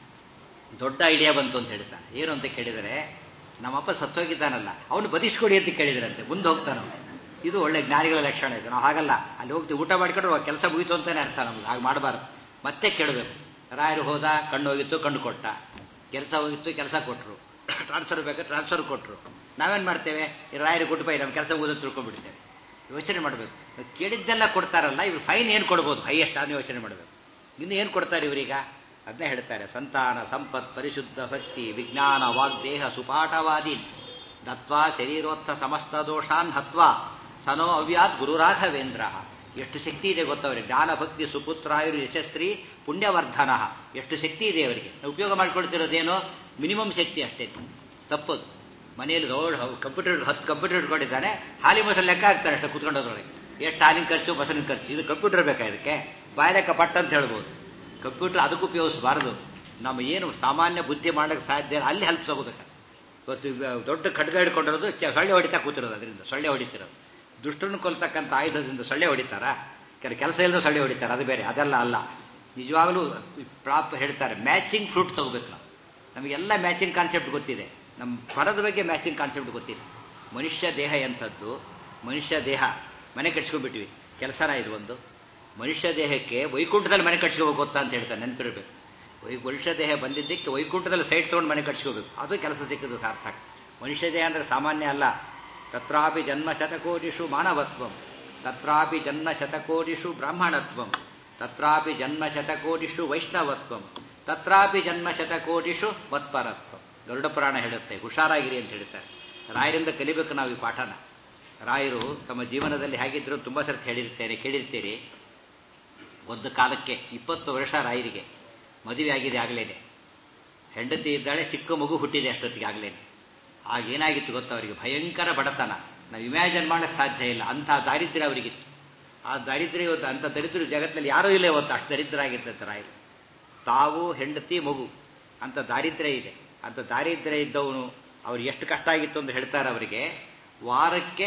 ದೊಡ್ಡ ಐಡಿಯಾ ಬಂತು ಅಂತ ಹೇಳ್ತಾನೆ ಏನು ಅಂತ ಕೇಳಿದರೆ ನಮ್ಮಪ್ಪ ಸತ್ತೋಗಿದ್ದಾನಲ್ಲ ಅವನು ಬದಿಸ್ಕೊಡಿ ಅಂತ ಕೇಳಿದ್ರಂತೆ ಮುಂದೆ ಹೋಗ್ತಾನೆ ಇದು ಒಳ್ಳೆ ಜ್ಞಾನಿಗಳ ಲಕ್ಷಣ ಇದೆ ನಾವು ಹಾಗಲ್ಲ ಅಲ್ಲಿ ಹೋಗ್ತೀವಿ ಊಟ ಮಾಡ್ಕೊಂಡ್ರೆ ಕೆಲಸ ಮುಗಿತು ಅಂತಾನೆ ಅರ್ಥ ನಮ್ಗೆ ಹಾಗೆ ಮಾಡಬಾರ್ದು ಮತ್ತೆ ಕೇಳಬೇಕು ರಾಯರು ಹೋದ ಕಣ್ಣು ಹೋಗಿತ್ತು ಕಣ್ಣು ಕೊಟ್ಟ ಕೆಲಸ ಹೋಗಿತ್ತು ಕೆಲಸ ಕೊಟ್ಟರು ಟ್ರಾನ್ಸ್ಫರ್ ಬೇಕಾದ್ರೆ ಟ್ರಾನ್ಸ್ಫರ್ ಕೊಟ್ಟರು ನಾವೇನು ಮಾಡ್ತೇವೆ ಈ ರಾಯರು ಕೊಟ್ಟು ಬೈ ನಮ್ಮ ಕೆಲಸ ಮುಗಿದು ತಿಳ್ಕೊಂಡ್ಬಿಡ್ತೇವೆ ಯೋಚನೆ ಮಾಡಬೇಕು ಕೇಳಿದ್ದೆಲ್ಲ ಕೊಡ್ತಾರಲ್ಲ ಇವ್ರು ಫೈನ್ ಏನು ಕೊಡ್ಬೋದು ಹೈಯೆಸ್ಟ್ ಅದನ್ನ ಯೋಚನೆ ಮಾಡಬೇಕು ಇನ್ನು ಏನು ಕೊಡ್ತಾರೆ ಇವರೀಗ ಅದನ್ನೇ ಹೇಳ್ತಾರೆ ಸಂತಾನ ಸಂಪತ್ ಪರಿಶುದ್ಧ ಭಕ್ತಿ ವಿಜ್ಞಾನ ವಾಗ್ದೇಹ ಸುಪಾಠವಾದಿ ದತ್ವಾ ಶರೀರೋತ್ಥ ಸಮಸ್ತ ದೋಷಾನ್ ಹತ್ವಾ ಸನೋ ಅವ್ಯಾತ್ ಗುರುರಾಘವೇಂದ್ರ ಎಷ್ಟು ಶಕ್ತಿ ಇದೆ ಗೊತ್ತವರಿಗೆ ಜ್ಞಾನ ಭಕ್ತಿ ಸುಪುತ್ರಾಯುರು ಯಶಸ್ವಿ ಪುಣ್ಯವರ್ಧನ ಎಷ್ಟು ಶಕ್ತಿ ಇದೆ ಅವರಿಗೆ ನಾವು ಉಪಯೋಗ ಮಾಡ್ಕೊಳ್ತಿರೋದೇನೋ ಮಿನಿಮಮ್ ಶಕ್ತಿ ಅಷ್ಟೇ ತಪ್ಪದು ಮನೆಯಲ್ಲಿ ದೊಡ್ಡ ಕಂಪ್ಯೂಟರ್ ಹತ್ತು ಕಂಪ್ಯೂಟರ್ ಇಟ್ಕೊಂಡಿದ್ದಾನೆ ಹಾಲಿ ಮೊಸರು ಲೆಕ್ಕ ಹಾಕ್ತಾರೆ ಅಷ್ಟೇ ಕುತ್ಕೊಂಡೋದ್ರೊಳಗೆ ಎಷ್ಟು ಹಾಲಿನ ಖರ್ಚು ಮೊಸರಿನ ಖರ್ಚು ಇದು ಕಂಪ್ಯೂಟರ್ ಬೇಕಾ ಇದಕ್ಕೆ ಬಾಯಲೆಕ್ಕ ಪಟ್ಟ ಅಂತ ಹೇಳ್ಬೋದು ಕಂಪ್ಯೂಟರ್ ಅದಕ್ಕೆ ಉಪಯೋಗಿಸಬಾರದು ನಮ್ಮ ಏನು ಸಾಮಾನ್ಯ ಬುದ್ಧಿ ಮಾಡೋಕ್ಕೆ ಸಾಧ್ಯ ಅಲ್ಲಿ ಹೆಲ್ಪ್ ತಗೋಬೇಕು ಇವತ್ತು ದೊಡ್ಡ ಖಡ್ಗ ಹಿಡ್ಕೊಂಡಿರೋದು ಸೊಳ್ಳೆ ಹೊಡಿತಾ ಕೂತಿರೋದು ಅದರಿಂದ ಸೊಳ್ಳೆ ಹೊಡಿತಿರೋದು ದುಷ್ಟರನ್ನು ಕೊಲ್ತಕ್ಕಂಥ ಆಯುಧದಿಂದ ಸೊಳ್ಳೆ ಹೊಡಿತಾರಾ ಕೆಲ ಕೆಲಸ ಇಲ್ಲದೆ ಸೊಳ್ಳೆ ಹೊಡಿತಾರೆ ಅದು ಬೇರೆ ಅದೆಲ್ಲ ಅಲ್ಲ ನಿಜವಾಗ್ಲೂ ಪ್ರಾಪ್ ಹೇಳ್ತಾರೆ ಮ್ಯಾಚಿಂಗ್ ಫ್ರೂಟ್ ತಗೋಬೇಕು ನಾವು ನಮಗೆಲ್ಲ ಮ್ಯಾಚಿಂಗ್ ಕಾನ್ಸೆಪ್ಟ್ ಗೊತ್ತಿದೆ ನಮ್ಮ ಫಲದ ಬಗ್ಗೆ ಮ್ಯಾಚಿಂಗ್ ಕಾನ್ಸೆಪ್ಟ್ ಗೊತ್ತಿದೆ ಮನುಷ್ಯ ದೇಹ ಎಂಥದ್ದು ಮನುಷ್ಯ ದೇಹ ಮನೆ ಕಟ್ಸ್ಕೊಂಡ್ಬಿಟ್ವಿ ಕೆಲಸನ ಇದು ಒಂದು ಮನುಷ್ಯ ದೇಹಕ್ಕೆ ವೈಕುಂಠದಲ್ಲಿ ಮನೆ ಕಟ್ಸ್ಕೋಬೇಕು ಗೊತ್ತಾ ಅಂತ ಹೇಳ್ತಾರೆ ನೆನಪಿರ್ಬೇಕು ವೈ ಮನುಷ್ಯ ದೇಹ ಬಂದಿದ್ದಕ್ಕೆ ವೈಕುಂಠದಲ್ಲಿ ಸೈಟ್ ತೊಗೊಂಡು ಮನೆ ಕಟ್ಸ್ಕೋಬೇಕು ಅದು ಕೆಲಸ ಸಿಕ್ಕಿದ್ದು ಸಾರ್ಥಕ ಮನುಷ್ಯ ದೇಹ ಅಂದರೆ ಸಾಮಾನ್ಯ ಅಲ್ಲ ತತ್ರಾಪಿ ಜನ್ಮ ಶತಕೋಟಿಷು ಮಾನವತ್ವಂ ತತ್ರಾಪಿ ಜನ್ಮ ಶತಕೋಟಿಷು ಬ್ರಾಹ್ಮಣತ್ವಂ ತತ್ರಾಪಿ ಜನ್ಮ ಶತಕೋಟಿಷು ವೈಷ್ಣವತ್ವಂ ತತ್ರಾಪಿ ಜನ್ಮ ಶತಕೋಟಿಷು ಮತ್ಪರತ್ವಂ ಗರುಡ ಪುರಾಣ ಹೇಳುತ್ತೆ ಹುಷಾರಾಗಿರಿ ಅಂತ ಹೇಳ್ತಾರೆ ರಾಯರಿಂದ ಕಲಿಬೇಕು ನಾವು ಈ ಪಾಠನ ರಾಯರು ತಮ್ಮ ಜೀವನದಲ್ಲಿ ಹೇಗಿದ್ರು ತುಂಬ ಸರ್ತಿ ಹೇಳಿರ್ತೇನೆ ಕೇಳಿರ್ತೀರಿ ಒಂದು ಕಾಲಕ್ಕೆ ಇಪ್ಪತ್ತು ವರ್ಷ ರಾಯರಿಗೆ ಮದುವೆ ಆಗಿದೆ ಆಗಲೇನೆ ಹೆಂಡತಿ ಇದ್ದಾಳೆ ಚಿಕ್ಕ ಮಗು ಹುಟ್ಟಿದೆ ಅಷ್ಟೊತ್ತಿಗೆ ಆಗಲೇನೆ ಆಗ ಏನಾಗಿತ್ತು ಗೊತ್ತಾ ಅವರಿಗೆ ಭಯಂಕರ ಬಡತನ ನಾವು ಇಮ್ಯಾಜಿನ್ ಮಾಡಕ್ಕೆ ಸಾಧ್ಯ ಇಲ್ಲ ಅಂಥ ದಾರಿದ್ರ್ಯ ಅವರಿಗಿತ್ತು ಆ ದಾರಿದ್ರ್ಯ ಇವತ್ತು ಅಂಥ ದರಿದ್ರ ಜಗತ್ತಲ್ಲಿ ಯಾರೂ ಇಲ್ಲ ಇವತ್ತು ಅಷ್ಟು ದರಿದ್ರ ಆಗಿರ್ತೈತೆ ರಾಯರು ತಾವು ಹೆಂಡತಿ ಮಗು ಅಂತ ದಾರಿದ್ರ್ಯ ಇದೆ ಅಂತ ದಾರಿದ್ರ್ಯ ಇದ್ದವನು ಅವ್ರಿಗೆ ಎಷ್ಟು ಕಷ್ಟ ಆಗಿತ್ತು ಅಂತ ಹೇಳ್ತಾರೆ ಅವರಿಗೆ ವಾರಕ್ಕೆ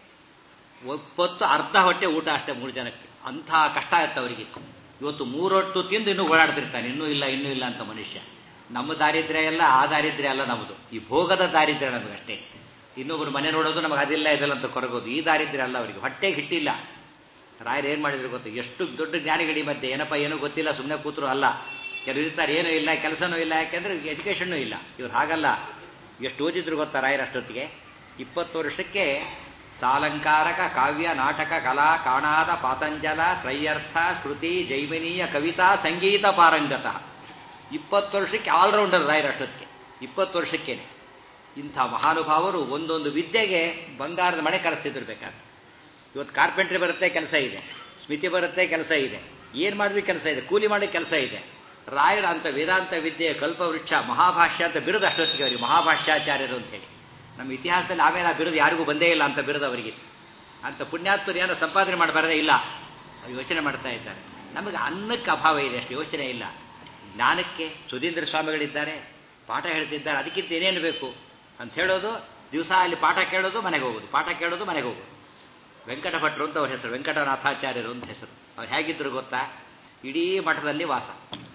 ಒಪ್ಪತ್ತು ಅರ್ಧ ಹೊಟ್ಟೆ ಊಟ ಅಷ್ಟೇ ಮೂರು ಜನಕ್ಕೆ ಅಂಥ ಕಷ್ಟ ಇತ್ತು ಅವರಿಗೆ ಇವತ್ತು ಮೂರೊಟ್ಟು ತಿಂದು ಇನ್ನೂ ಓಡಾಡ್ತಿರ್ತಾನೆ ಇನ್ನೂ ಇಲ್ಲ ಇನ್ನೂ ಇಲ್ಲ ಅಂತ ಮನುಷ್ಯ ನಮ್ಮ ದಾರಿದ್ರ್ಯ ಎಲ್ಲ ಆ ದಾರಿದ್ರ್ಯ ಅಲ್ಲ ನಮ್ಮದು ಈ ಭೋಗದ ದಾರಿದ್ರ್ಯ ನಮಗಷ್ಟೇ ಇನ್ನೊಬ್ರು ಮನೆ ನೋಡೋದು ನಮಗೆ ಅದಿಲ್ಲ ಇದಲ್ಲ ಅಂತ ಕೊರಗೋದು ಈ ದಾರಿದ್ರ್ಯ ಅಲ್ಲ ಅವರಿಗೆ ಹೊಟ್ಟೆಗೆ ಹಿಟ್ಟಿಲ್ಲ ರಾಯರು ಏನು ಮಾಡಿದ್ರು ಗೊತ್ತು ಎಷ್ಟು ದೊಡ್ಡ ಜ್ಞಾನಿಗಡಿ ಮಧ್ಯೆ ಏನಪ್ಪ ಏನೂ ಗೊತ್ತಿಲ್ಲ ಸುಮ್ಮನೆ ಕೂತರು ಅಲ್ಲ ಕೆಲವರು ಇರ್ತಾರೆ ಏನೂ ಇಲ್ಲ ಕೆಲಸನೂ ಇಲ್ಲ ಯಾಕೆಂದ್ರೆ ಎಜುಕೇಷನ್ನೂ ಇಲ್ಲ ಇವ್ರು ಹಾಗಲ್ಲ ಎಷ್ಟು ಓದಿದ್ರು ಗೊತ್ತಾ ರಾಯರು ಅಷ್ಟೊತ್ತಿಗೆ ಇಪ್ಪತ್ತು ವರ್ಷಕ್ಕೆ ಸಾಲಂಕಾರಕ ಕಾವ್ಯ ನಾಟಕ ಕಲಾ ಕಾಣಾದ ಪಾತಂಜಲ ತ್ರಯ್ಯರ್ಥ ಸ್ಮೃತಿ ಜೈಮಿನೀಯ ಕವಿತಾ ಸಂಗೀತ ಪಾರಂಗತ ಇಪ್ಪತ್ತು ವರ್ಷಕ್ಕೆ ಆಲ್ರೌಂಡರ್ ರಾಯರು ಅಷ್ಟೊತ್ತಿಗೆ ಇಪ್ಪತ್ತು ವರ್ಷಕ್ಕೇನೆ ಇಂಥ ಮಹಾನುಭಾವರು ಒಂದೊಂದು ವಿದ್ಯೆಗೆ ಬಂಗಾರದ ಮನೆ ಕರೆಸ್ತಿದ್ರು ಬೇಕಾದ್ರೆ ಇವತ್ತು ಕಾರ್ಪೆಂಟ್ರಿ ಬರುತ್ತೆ ಕೆಲಸ ಇದೆ ಸ್ಮಿತಿ ಬರುತ್ತೆ ಕೆಲಸ ಇದೆ ಏನು ಮಾಡಿದ್ವಿ ಕೆಲಸ ಇದೆ ಕೂಲಿ ಮಾಡಿ ಕೆಲಸ ಇದೆ ರಾಯರ ಅಂತ ವೇದಾಂತ ವಿದ್ಯೆ ಕಲ್ಪವೃಕ್ಷ ಮಹಾಭಾಷ್ಯ ಅಂತ ಬಿರುದು ಅಷ್ಟೊತ್ತಿಗೆ ಅವರಿಗೆ ಮಹಾಭಾಷ್ಯಾಚಾರ್ಯರು ಅಂತ ಹೇಳಿ ನಮ್ಮ ಇತಿಹಾಸದಲ್ಲಿ ಆಮೇಲೆ ಆ ಬಿರುದು ಯಾರಿಗೂ ಬಂದೇ ಇಲ್ಲ ಅಂತ ಬಿರುದು ಅವರಿಗಿತ್ತು ಅಂತ ಪುಣ್ಯಾತ್ಮರು ಏನೋ ಸಂಪಾದನೆ ಮಾಡಬಾರದೇ ಇಲ್ಲ ಅವ್ರು ಯೋಚನೆ ಮಾಡ್ತಾ ಇದ್ದಾರೆ ನಮಗೆ ಅನ್ನಕ್ಕೆ ಅಭಾವ ಇದೆ ಅಷ್ಟು ಯೋಚನೆ ಇಲ್ಲ ಜ್ಞಾನಕ್ಕೆ ಸುಧೀಂದ್ರ ಸ್ವಾಮಿಗಳಿದ್ದಾರೆ ಪಾಠ ಹೇಳ್ತಿದ್ದಾರೆ ಅದಕ್ಕಿಂತ ಏನೇನು ಬೇಕು ಅಂತ ಹೇಳೋದು ದಿವಸ ಅಲ್ಲಿ ಪಾಠ ಕೇಳೋದು ಮನೆಗೆ ಹೋಗೋದು ಪಾಠ ಕೇಳೋದು ಮನೆಗೆ ಹೋಗೋದು ವೆಂಕಟ ಭಟ್ರು ಅಂತ ಅವ್ರ ಹೆಸರು ವೆಂಕಟನಾಥಾಚಾರ್ಯರು ಅಂತ ಹೆಸರು ಅವ್ರು ಹೇಗಿದ್ರು ಗೊತ್ತಾ ಇಡೀ ಮಠದಲ್ಲಿ ವಾಸ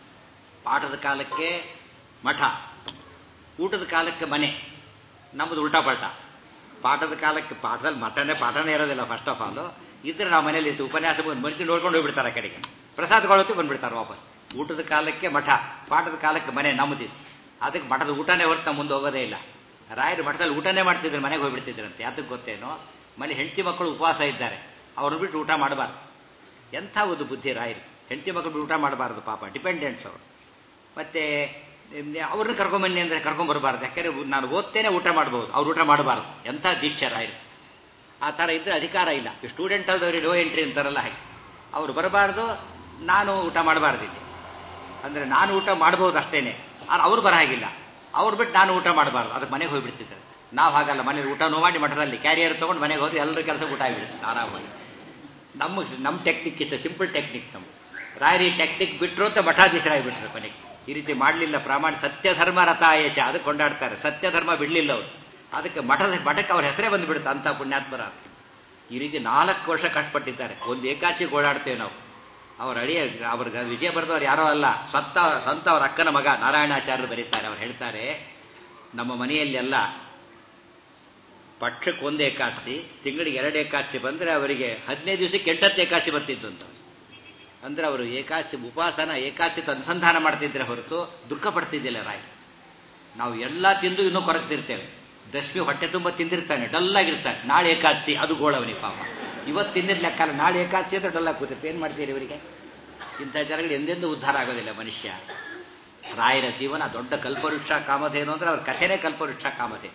ಪಾಠದ ಕಾಲಕ್ಕೆ ಮಠ ಊಟದ ಕಾಲಕ್ಕೆ ಮನೆ ನಮ್ಮದು ಉಲ್ಟಾ ಪಲ್ಟ ಪಾಠದ ಕಾಲಕ್ಕೆ ಪಾಠದಲ್ಲಿ ಮಠನೇ ಪಾಠನೇ ಇರೋದಿಲ್ಲ ಫಸ್ಟ್ ಆಫ್ ಆಲ್ ಇದ್ರೆ ನಾವು ಮನೇಲಿ ಇರ್ತೀವಿ ಉಪನ್ಯಾಸ ಮರ್ಕಿ ನೋಡ್ಕೊಂಡು ಹೋಗ್ಬಿಡ್ತಾರೆ ಆ ಕಡೆಗೆ ಪ್ರಸಾದಗೊಳಕ್ಕೆ ಬಂದ್ಬಿಡ್ತಾರೆ ವಾಪಸ್ ಊಟದ ಕಾಲಕ್ಕೆ ಮಠ ಪಾಠದ ಕಾಲಕ್ಕೆ ಮನೆ ನಮ್ಮದಿತ್ತು ಅದಕ್ಕೆ ಮಠದ ಊಟನೇ ಹೊರತು ನಾವು ಮುಂದೆ ಹೋಗೋದೇ ಇಲ್ಲ ರಾಯರು ಮಠದಲ್ಲಿ ಊಟನೇ ಮಾಡ್ತಿದ್ರು ಮನೆಗೆ ಹೋಗ್ಬಿಡ್ತಿದ್ರಂತೆ ಯಾತಕ್ಕೆ ಗೊತ್ತೇನೋ ಮನೆ ಹೆಂಡತಿ ಮಕ್ಕಳು ಉಪವಾಸ ಇದ್ದಾರೆ ಅವ್ರನ್ನ ಬಿಟ್ಟು ಊಟ ಮಾಡಬಾರ್ದು ಎಂಥ ಒಂದು ಬುದ್ಧಿ ರಾಯರು ಹೆಂಡತಿ ಮಕ್ಕಳು ಬಿಟ್ಟು ಊಟ ಮಾಡಬಾರ್ದು ಪಾಪ ಡಿಪೆಂಡೆಂಟ್ಸ್ ಅವರು ಮತ್ತೆ ಅವ್ರನ್ನ ಕರ್ಕೊಂಬನ್ನಿ ಅಂದರೆ ಕರ್ಕೊಂಬರ್ಬಾರ್ದು ಯಾಕಂದ್ರೆ ನಾನು ಓದ್ತೇನೆ ಊಟ ಮಾಡ್ಬೋದು ಅವ್ರು ಊಟ ಮಾಡಬಾರ್ದು ಎಂಥ ದೀಕ್ಷೆ ರಾಯರು ಆ ಥರ ಇದ್ರೆ ಅಧಿಕಾರ ಇಲ್ಲ ಸ್ಟೂಡೆಂಟ್ ಆದವ್ರಿಗೆ ನೋ ಎಂಟ್ರಿ ಅಂತಾರಲ್ಲ ಹಾಗೆ ಅವ್ರು ಬರಬಾರ್ದು ನಾನು ಊಟ ಮಾಡಬಾರ್ದಿಲ್ಲಿ ಅಂದರೆ ನಾನು ಊಟ ಮಾಡ್ಬೋದು ಅಷ್ಟೇನೆ ಆದ್ರೆ ಅವ್ರು ಬರ ಹಾಗಿಲ್ಲ ಅವ್ರು ಬಿಟ್ಟು ನಾನು ಊಟ ಮಾಡಬಾರ್ದು ಅದಕ್ಕೆ ಮನೆಗೆ ಹೋಗ್ಬಿಡ್ತಿದ್ದಾರೆ ನಾವು ಹಾಗಲ್ಲ ಮನೇಲಿ ಊಟನೂ ಮಾಡಿ ಮಠದಲ್ಲಿ ಕ್ಯಾರಿಯರ್ ತೊಗೊಂಡು ಮನೆಗೆ ಹೋದ್ರೆ ಎಲ್ಲರ ಕೆಲಸ ಊಟ ಆಗಿಬಿಡ್ತದೆ ಆರಾಮಾಗಿ ನಮ್ಮ ನಮ್ಮ ಟೆಕ್ನಿಕ್ ಇತ್ತು ಸಿಂಪಲ್ ಟೆಕ್ನಿಕ್ ನಮ್ಮ ರಾಯರಿ ಟೆಕ್ನಿಕ್ ಬಿಟ್ಟರು ಅಂತ ಮಠಾಧೀಶರಾಗಿಬಿಟ್ರು ಕೊನೆಗೆ ಈ ರೀತಿ ಮಾಡಲಿಲ್ಲ ಪ್ರಾಮಾಣ ಸತ್ಯ ಧರ್ಮ ರಥಾಯಚ ಅದಕ್ಕೆ ಕೊಂಡಾಡ್ತಾರೆ ಸತ್ಯ ಧರ್ಮ ಬಿಡಲಿಲ್ಲ ಅವರು ಅದಕ್ಕೆ ಮಠದ ಮಠಕ್ಕೆ ಅವ್ರ ಹೆಸರೇ ಬಂದುಬಿಡುತ್ತೆ ಅಂಥ ಪುಣ್ಯಾತ್ಮರ ಈ ರೀತಿ ನಾಲ್ಕು ವರ್ಷ ಕಷ್ಟಪಟ್ಟಿದ್ದಾರೆ ಒಂದು ಏಕಾಚಿ ಓಡಾಡ್ತೇವೆ ನಾವು ಅವ್ರ ಅಳಿಯ ಅವ್ರ ವಿಜಯ ಬರೆದವ್ರು ಯಾರೋ ಅಲ್ಲ ಸ್ವಂತ ಸ್ವಂತ ಅವ್ರ ಅಕ್ಕನ ಮಗ ನಾರಾಯಣಾಚಾರ್ಯರು ಬರೀತಾರೆ ಅವ್ರು ಹೇಳ್ತಾರೆ ನಮ್ಮ ಮನೆಯಲ್ಲೆಲ್ಲ ಪಕ್ಷಕ್ಕೆ ಒಂದು ಏಕಾದಶಿ ತಿಂಗಳಿಗೆ ಎರಡು ಏಕಾದಶಿ ಬಂದರೆ ಅವರಿಗೆ ಹದಿನೈದು ದಿವಸಕ್ಕೆ ಎಂಟತ್ತು ಏಕಾದಶಿ ಬರ್ತಿದ್ದು ಅಂತ ಅಂದ್ರೆ ಅವರು ಏಕಾದಶಿ ಉಪವಾಸನ ಏಕಾದಶಿ ಅನುಸಂಧಾನ ಮಾಡ್ತಿದ್ರೆ ಹೊರತು ದುಃಖ ಪಡ್ತಿದ್ದಿಲ್ಲ ರಾಯ್ ನಾವು ಎಲ್ಲ ತಿಂದು ಇನ್ನೂ ಕೊರಗ್ತಿರ್ತೇವೆ ದಶಮಿ ಹೊಟ್ಟೆ ತುಂಬ ತಿಂದಿರ್ತಾನೆ ಡಲ್ಲಾಗಿರ್ತಾನೆ ನಾಳೆ ಏಕಾದಶಿ ಅದು ಗೋಳವನಿಗೆ ಪಾಪ ಇವತ್ತು ತಿಂದಿದ್ ಲೆಕ್ಕಲ್ಲ ನಾಳೆ ಏಕಾದಶಿ ಅಂತ ಡಲ್ಲಾಗಿ ಕೂತಿರ್ತೆ ಏನು ಮಾಡ್ತೀರಿ ಇವರಿಗೆ ಇಂಥ ಜನಗಳು ಎಂದೆಂದೂ ಉದ್ಧಾರ ಆಗೋದಿಲ್ಲ ಮನುಷ್ಯ ರಾಯರ ಜೀವನ ದೊಡ್ಡ ಕಲ್ಪವೃಕ್ಷ ಕಾಮಧೇನು ಅಂದ್ರೆ ಅವ್ರ ಕಥೆನೇ ಕಲ್ಪವೃಕ್ಷ ಕಾಮಧೇನು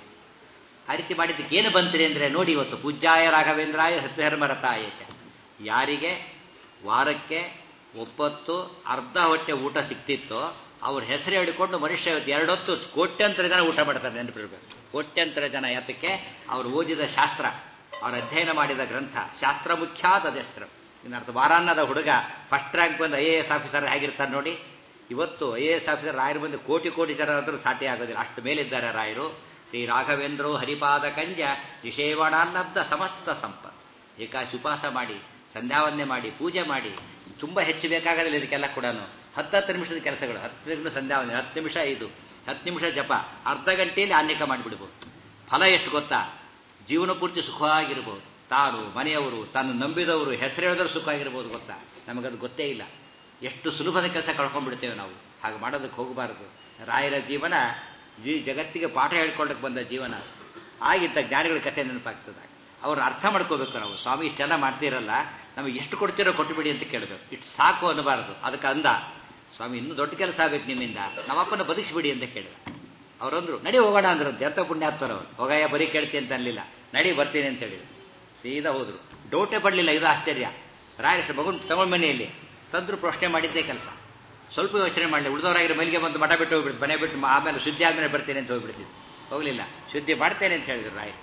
ಆ ರೀತಿ ಮಾಡಿದ್ದಕ್ಕೆ ಏನು ಬಂತಿದೆ ಅಂದರೆ ನೋಡಿ ಇವತ್ತು ಪೂಜ್ಯಾಯ ರಾಘವೇಂದ್ರಾಯ ಸತ್ಯಧರ್ಮರತಾಯ ಚ ಯಾರಿಗೆ ವಾರಕ್ಕೆ ಒಪ್ಪತ್ತು ಅರ್ಧ ಹೊಟ್ಟೆ ಊಟ ಸಿಕ್ತಿತ್ತೋ ಅವ್ರ ಹೆಸರು ಹೇಳಿಕೊಂಡು ಮನುಷ್ಯ ಇವತ್ತು ಎರಡೊತ್ತು ಕೋಟ್ಯಂತರ ಜನ ಊಟ ಮಾಡ್ತಾರೆ ನೆನಪಿರ್ಬೇಕು ಕೋಟ್ಯಂತರ ಜನ ಯಾತಕ್ಕೆ ಅವ್ರು ಓದಿದ ಶಾಸ್ತ್ರ ಅವ್ರ ಅಧ್ಯಯನ ಮಾಡಿದ ಗ್ರಂಥ ಶಾಸ್ತ್ರ ಮುಖ್ಯಾತ್ ಅದೆಸ್ತ್ರ ಇನ್ನರ್ಥ ವಾರಾನ್ನದ ಹುಡುಗ ಫಸ್ಟ್ ರ್ಯಾಂಕ್ ಬಂದು ಐ ಎ ಎಸ್ ಆಫೀಸರ್ ಹೇಗಿರ್ತಾರೆ ನೋಡಿ ಇವತ್ತು ಐ ಎ ಎಸ್ ಆಫೀಸರ್ ರಾಯರು ಬಂದು ಕೋಟಿ ಕೋಟಿ ಜನ ಆದರೂ ಸಾಟಿ ಆಗೋದಿಲ್ಲ ಅಷ್ಟು ಮೇಲಿದ್ದಾರೆ ರಾಯರು ಶ್ರೀ ರಾಘವೇಂದ್ರೋ ಹರಿಪಾದ ಕಂಜ ನಿಷೇವಣಾನ್ನಬ್ಧ ಸಮಸ್ತ ಸಂಪತ್ ಏಕಾಶಿ ಉಪವಾಸ ಮಾಡಿ ಸಂಧ್ಯಾವಂದನೆ ಮಾಡಿ ಪೂಜೆ ಮಾಡಿ ತುಂಬ ಹೆಚ್ಚು ಬೇಕಾಗೋದಿಲ್ಲ ಇದಕ್ಕೆಲ್ಲ ಕೂಡ ಹತ್ತತ್ತು ನಿಮಿಷದ ಕೆಲಸಗಳು ಹತ್ತು ನಿಮಿಷ ಸಂಧ್ಯಾವಂದನೆ ಹತ್ತು ನಿಮಿಷ ಇದು ಹತ್ತು ನಿಮಿಷ ಜಪ ಅರ್ಧ ಗಂಟೆಯಲ್ಲಿ ಆನ್ಯಕ ಮಾಡಿಬಿಡ್ಬೋದು ಫಲ ಎಷ್ಟು ಗೊತ್ತಾ ಜೀವನ ಪೂರ್ತಿ ಸುಖವಾಗಿರ್ಬೋದು ತಾನು ಮನೆಯವರು ತಾನು ನಂಬಿದವರು ಹೆಸರು ಹೇಳಿದ್ರು ಸುಖವಾಗಿರ್ಬೋದು ಗೊತ್ತಾ ನಮಗದು ಗೊತ್ತೇ ಇಲ್ಲ ಎಷ್ಟು ಸುಲಭದ ಕೆಲಸ ಕಳ್ಕೊಂಡ್ಬಿಡ್ತೇವೆ ನಾವು ಹಾಗೆ ಮಾಡೋದಕ್ಕೆ ಹೋಗಬಾರದು ರಾಯರ ಜೀವನ ಈ ಜಗತ್ತಿಗೆ ಪಾಠ ಹೇಳ್ಕೊಳ್ಳಕ್ಕೆ ಬಂದ ಜೀವನ ಆಗಿದ್ದ ಜ್ಞಾನಿಗಳ ಕಥೆ ನೆನಪಾಗ್ತದೆ ಅವ್ರು ಅರ್ಥ ಮಾಡ್ಕೋಬೇಕು ನಾವು ಸ್ವಾಮಿ ಇಷ್ಟೆಲ್ಲ ಮಾಡ್ತೀರಲ್ಲ ನಮಗೆ ಎಷ್ಟು ಕೊಡ್ತೀರೋ ಕೊಟ್ಟುಬಿಡಿ ಅಂತ ಕೇಳಬೇಕು ಇಷ್ಟು ಸಾಕು ಅನ್ನಬಾರದು ಅದಕ್ಕೆ ಅಂದ ಸ್ವಾಮಿ ಇನ್ನೂ ದೊಡ್ಡ ಕೆಲಸ ಆಗ್ಬೇಕು ನಿಮ್ಮಿಂದ ನಮ್ಮಪ್ಪನ ಬದುಕಿಸ್ಬಿಡಿ ಅಂತ ಕೇಳಿದ ಅವರಂದ್ರು ನಡಿ ಹೋಗೋಣ ಅಂದ್ರಂತೆ ಎಂತ ಪುಣ್ಯಾತ್ಮರವ್ರು ಹೋಗಯ್ಯ ಬರೀ ಕೇಳ್ತಿ ಅಂತ ಅನ್ಲಿಲ್ಲ ನಡಿ ಬರ್ತೀನಿ ಅಂತ ಹೇಳಿದ್ರು ಸೀದಾ ಹೋದ್ರು ಡೌಟೇ ಪಡಲಿಲ್ಲ ಇದು ಆಶ್ಚರ್ಯ ರಾಯರಷ್ಟು ಮಗನ್ ತಗೊಂಡ್ ಮನೆಯಲ್ಲಿ ತಂದ್ರು ಪ್ರಶ್ನೆ ಮಾಡಿದ್ದೇ ಕೆಲಸ ಸ್ವಲ್ಪ ಯೋಚನೆ ಮಾಡಲಿ ಉಳಿದವರಾಗಿರೋ ಮನೆಗೆ ಬಂದು ಮಠ ಬಿಟ್ಟು ಹೋಗ್ಬಿಡ್ತು ಮನೆ ಬಿಟ್ಟು ಆಮೇಲೆ ಶುದ್ಧಿ ಆದ್ಮೇಲೆ ಬರ್ತೇನೆ ಅಂತ ಹೋಗ್ಬಿಡ್ತಿದ್ದು ಹೋಗ್ಲಿಲ್ಲ ಶುದ್ಧಿ ಮಾಡ್ತೇನೆ ಅಂತ ಹೇಳಿದ್ರು ರಾಯರು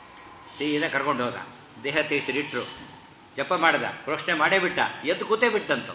ಸೀದಾ ಕರ್ಕೊಂಡು ಹೋದ ದೇಹ ತೆಗೆಸಿರು ಇಟ್ರು ಜಪ ಮಾಡ್ದ ಪ್ರಶ್ನೆ ಮಾಡೇ ಬಿಟ್ಟ ಎದ್ದು ಕೂತೇ ಬಿಟ್ಟಂತ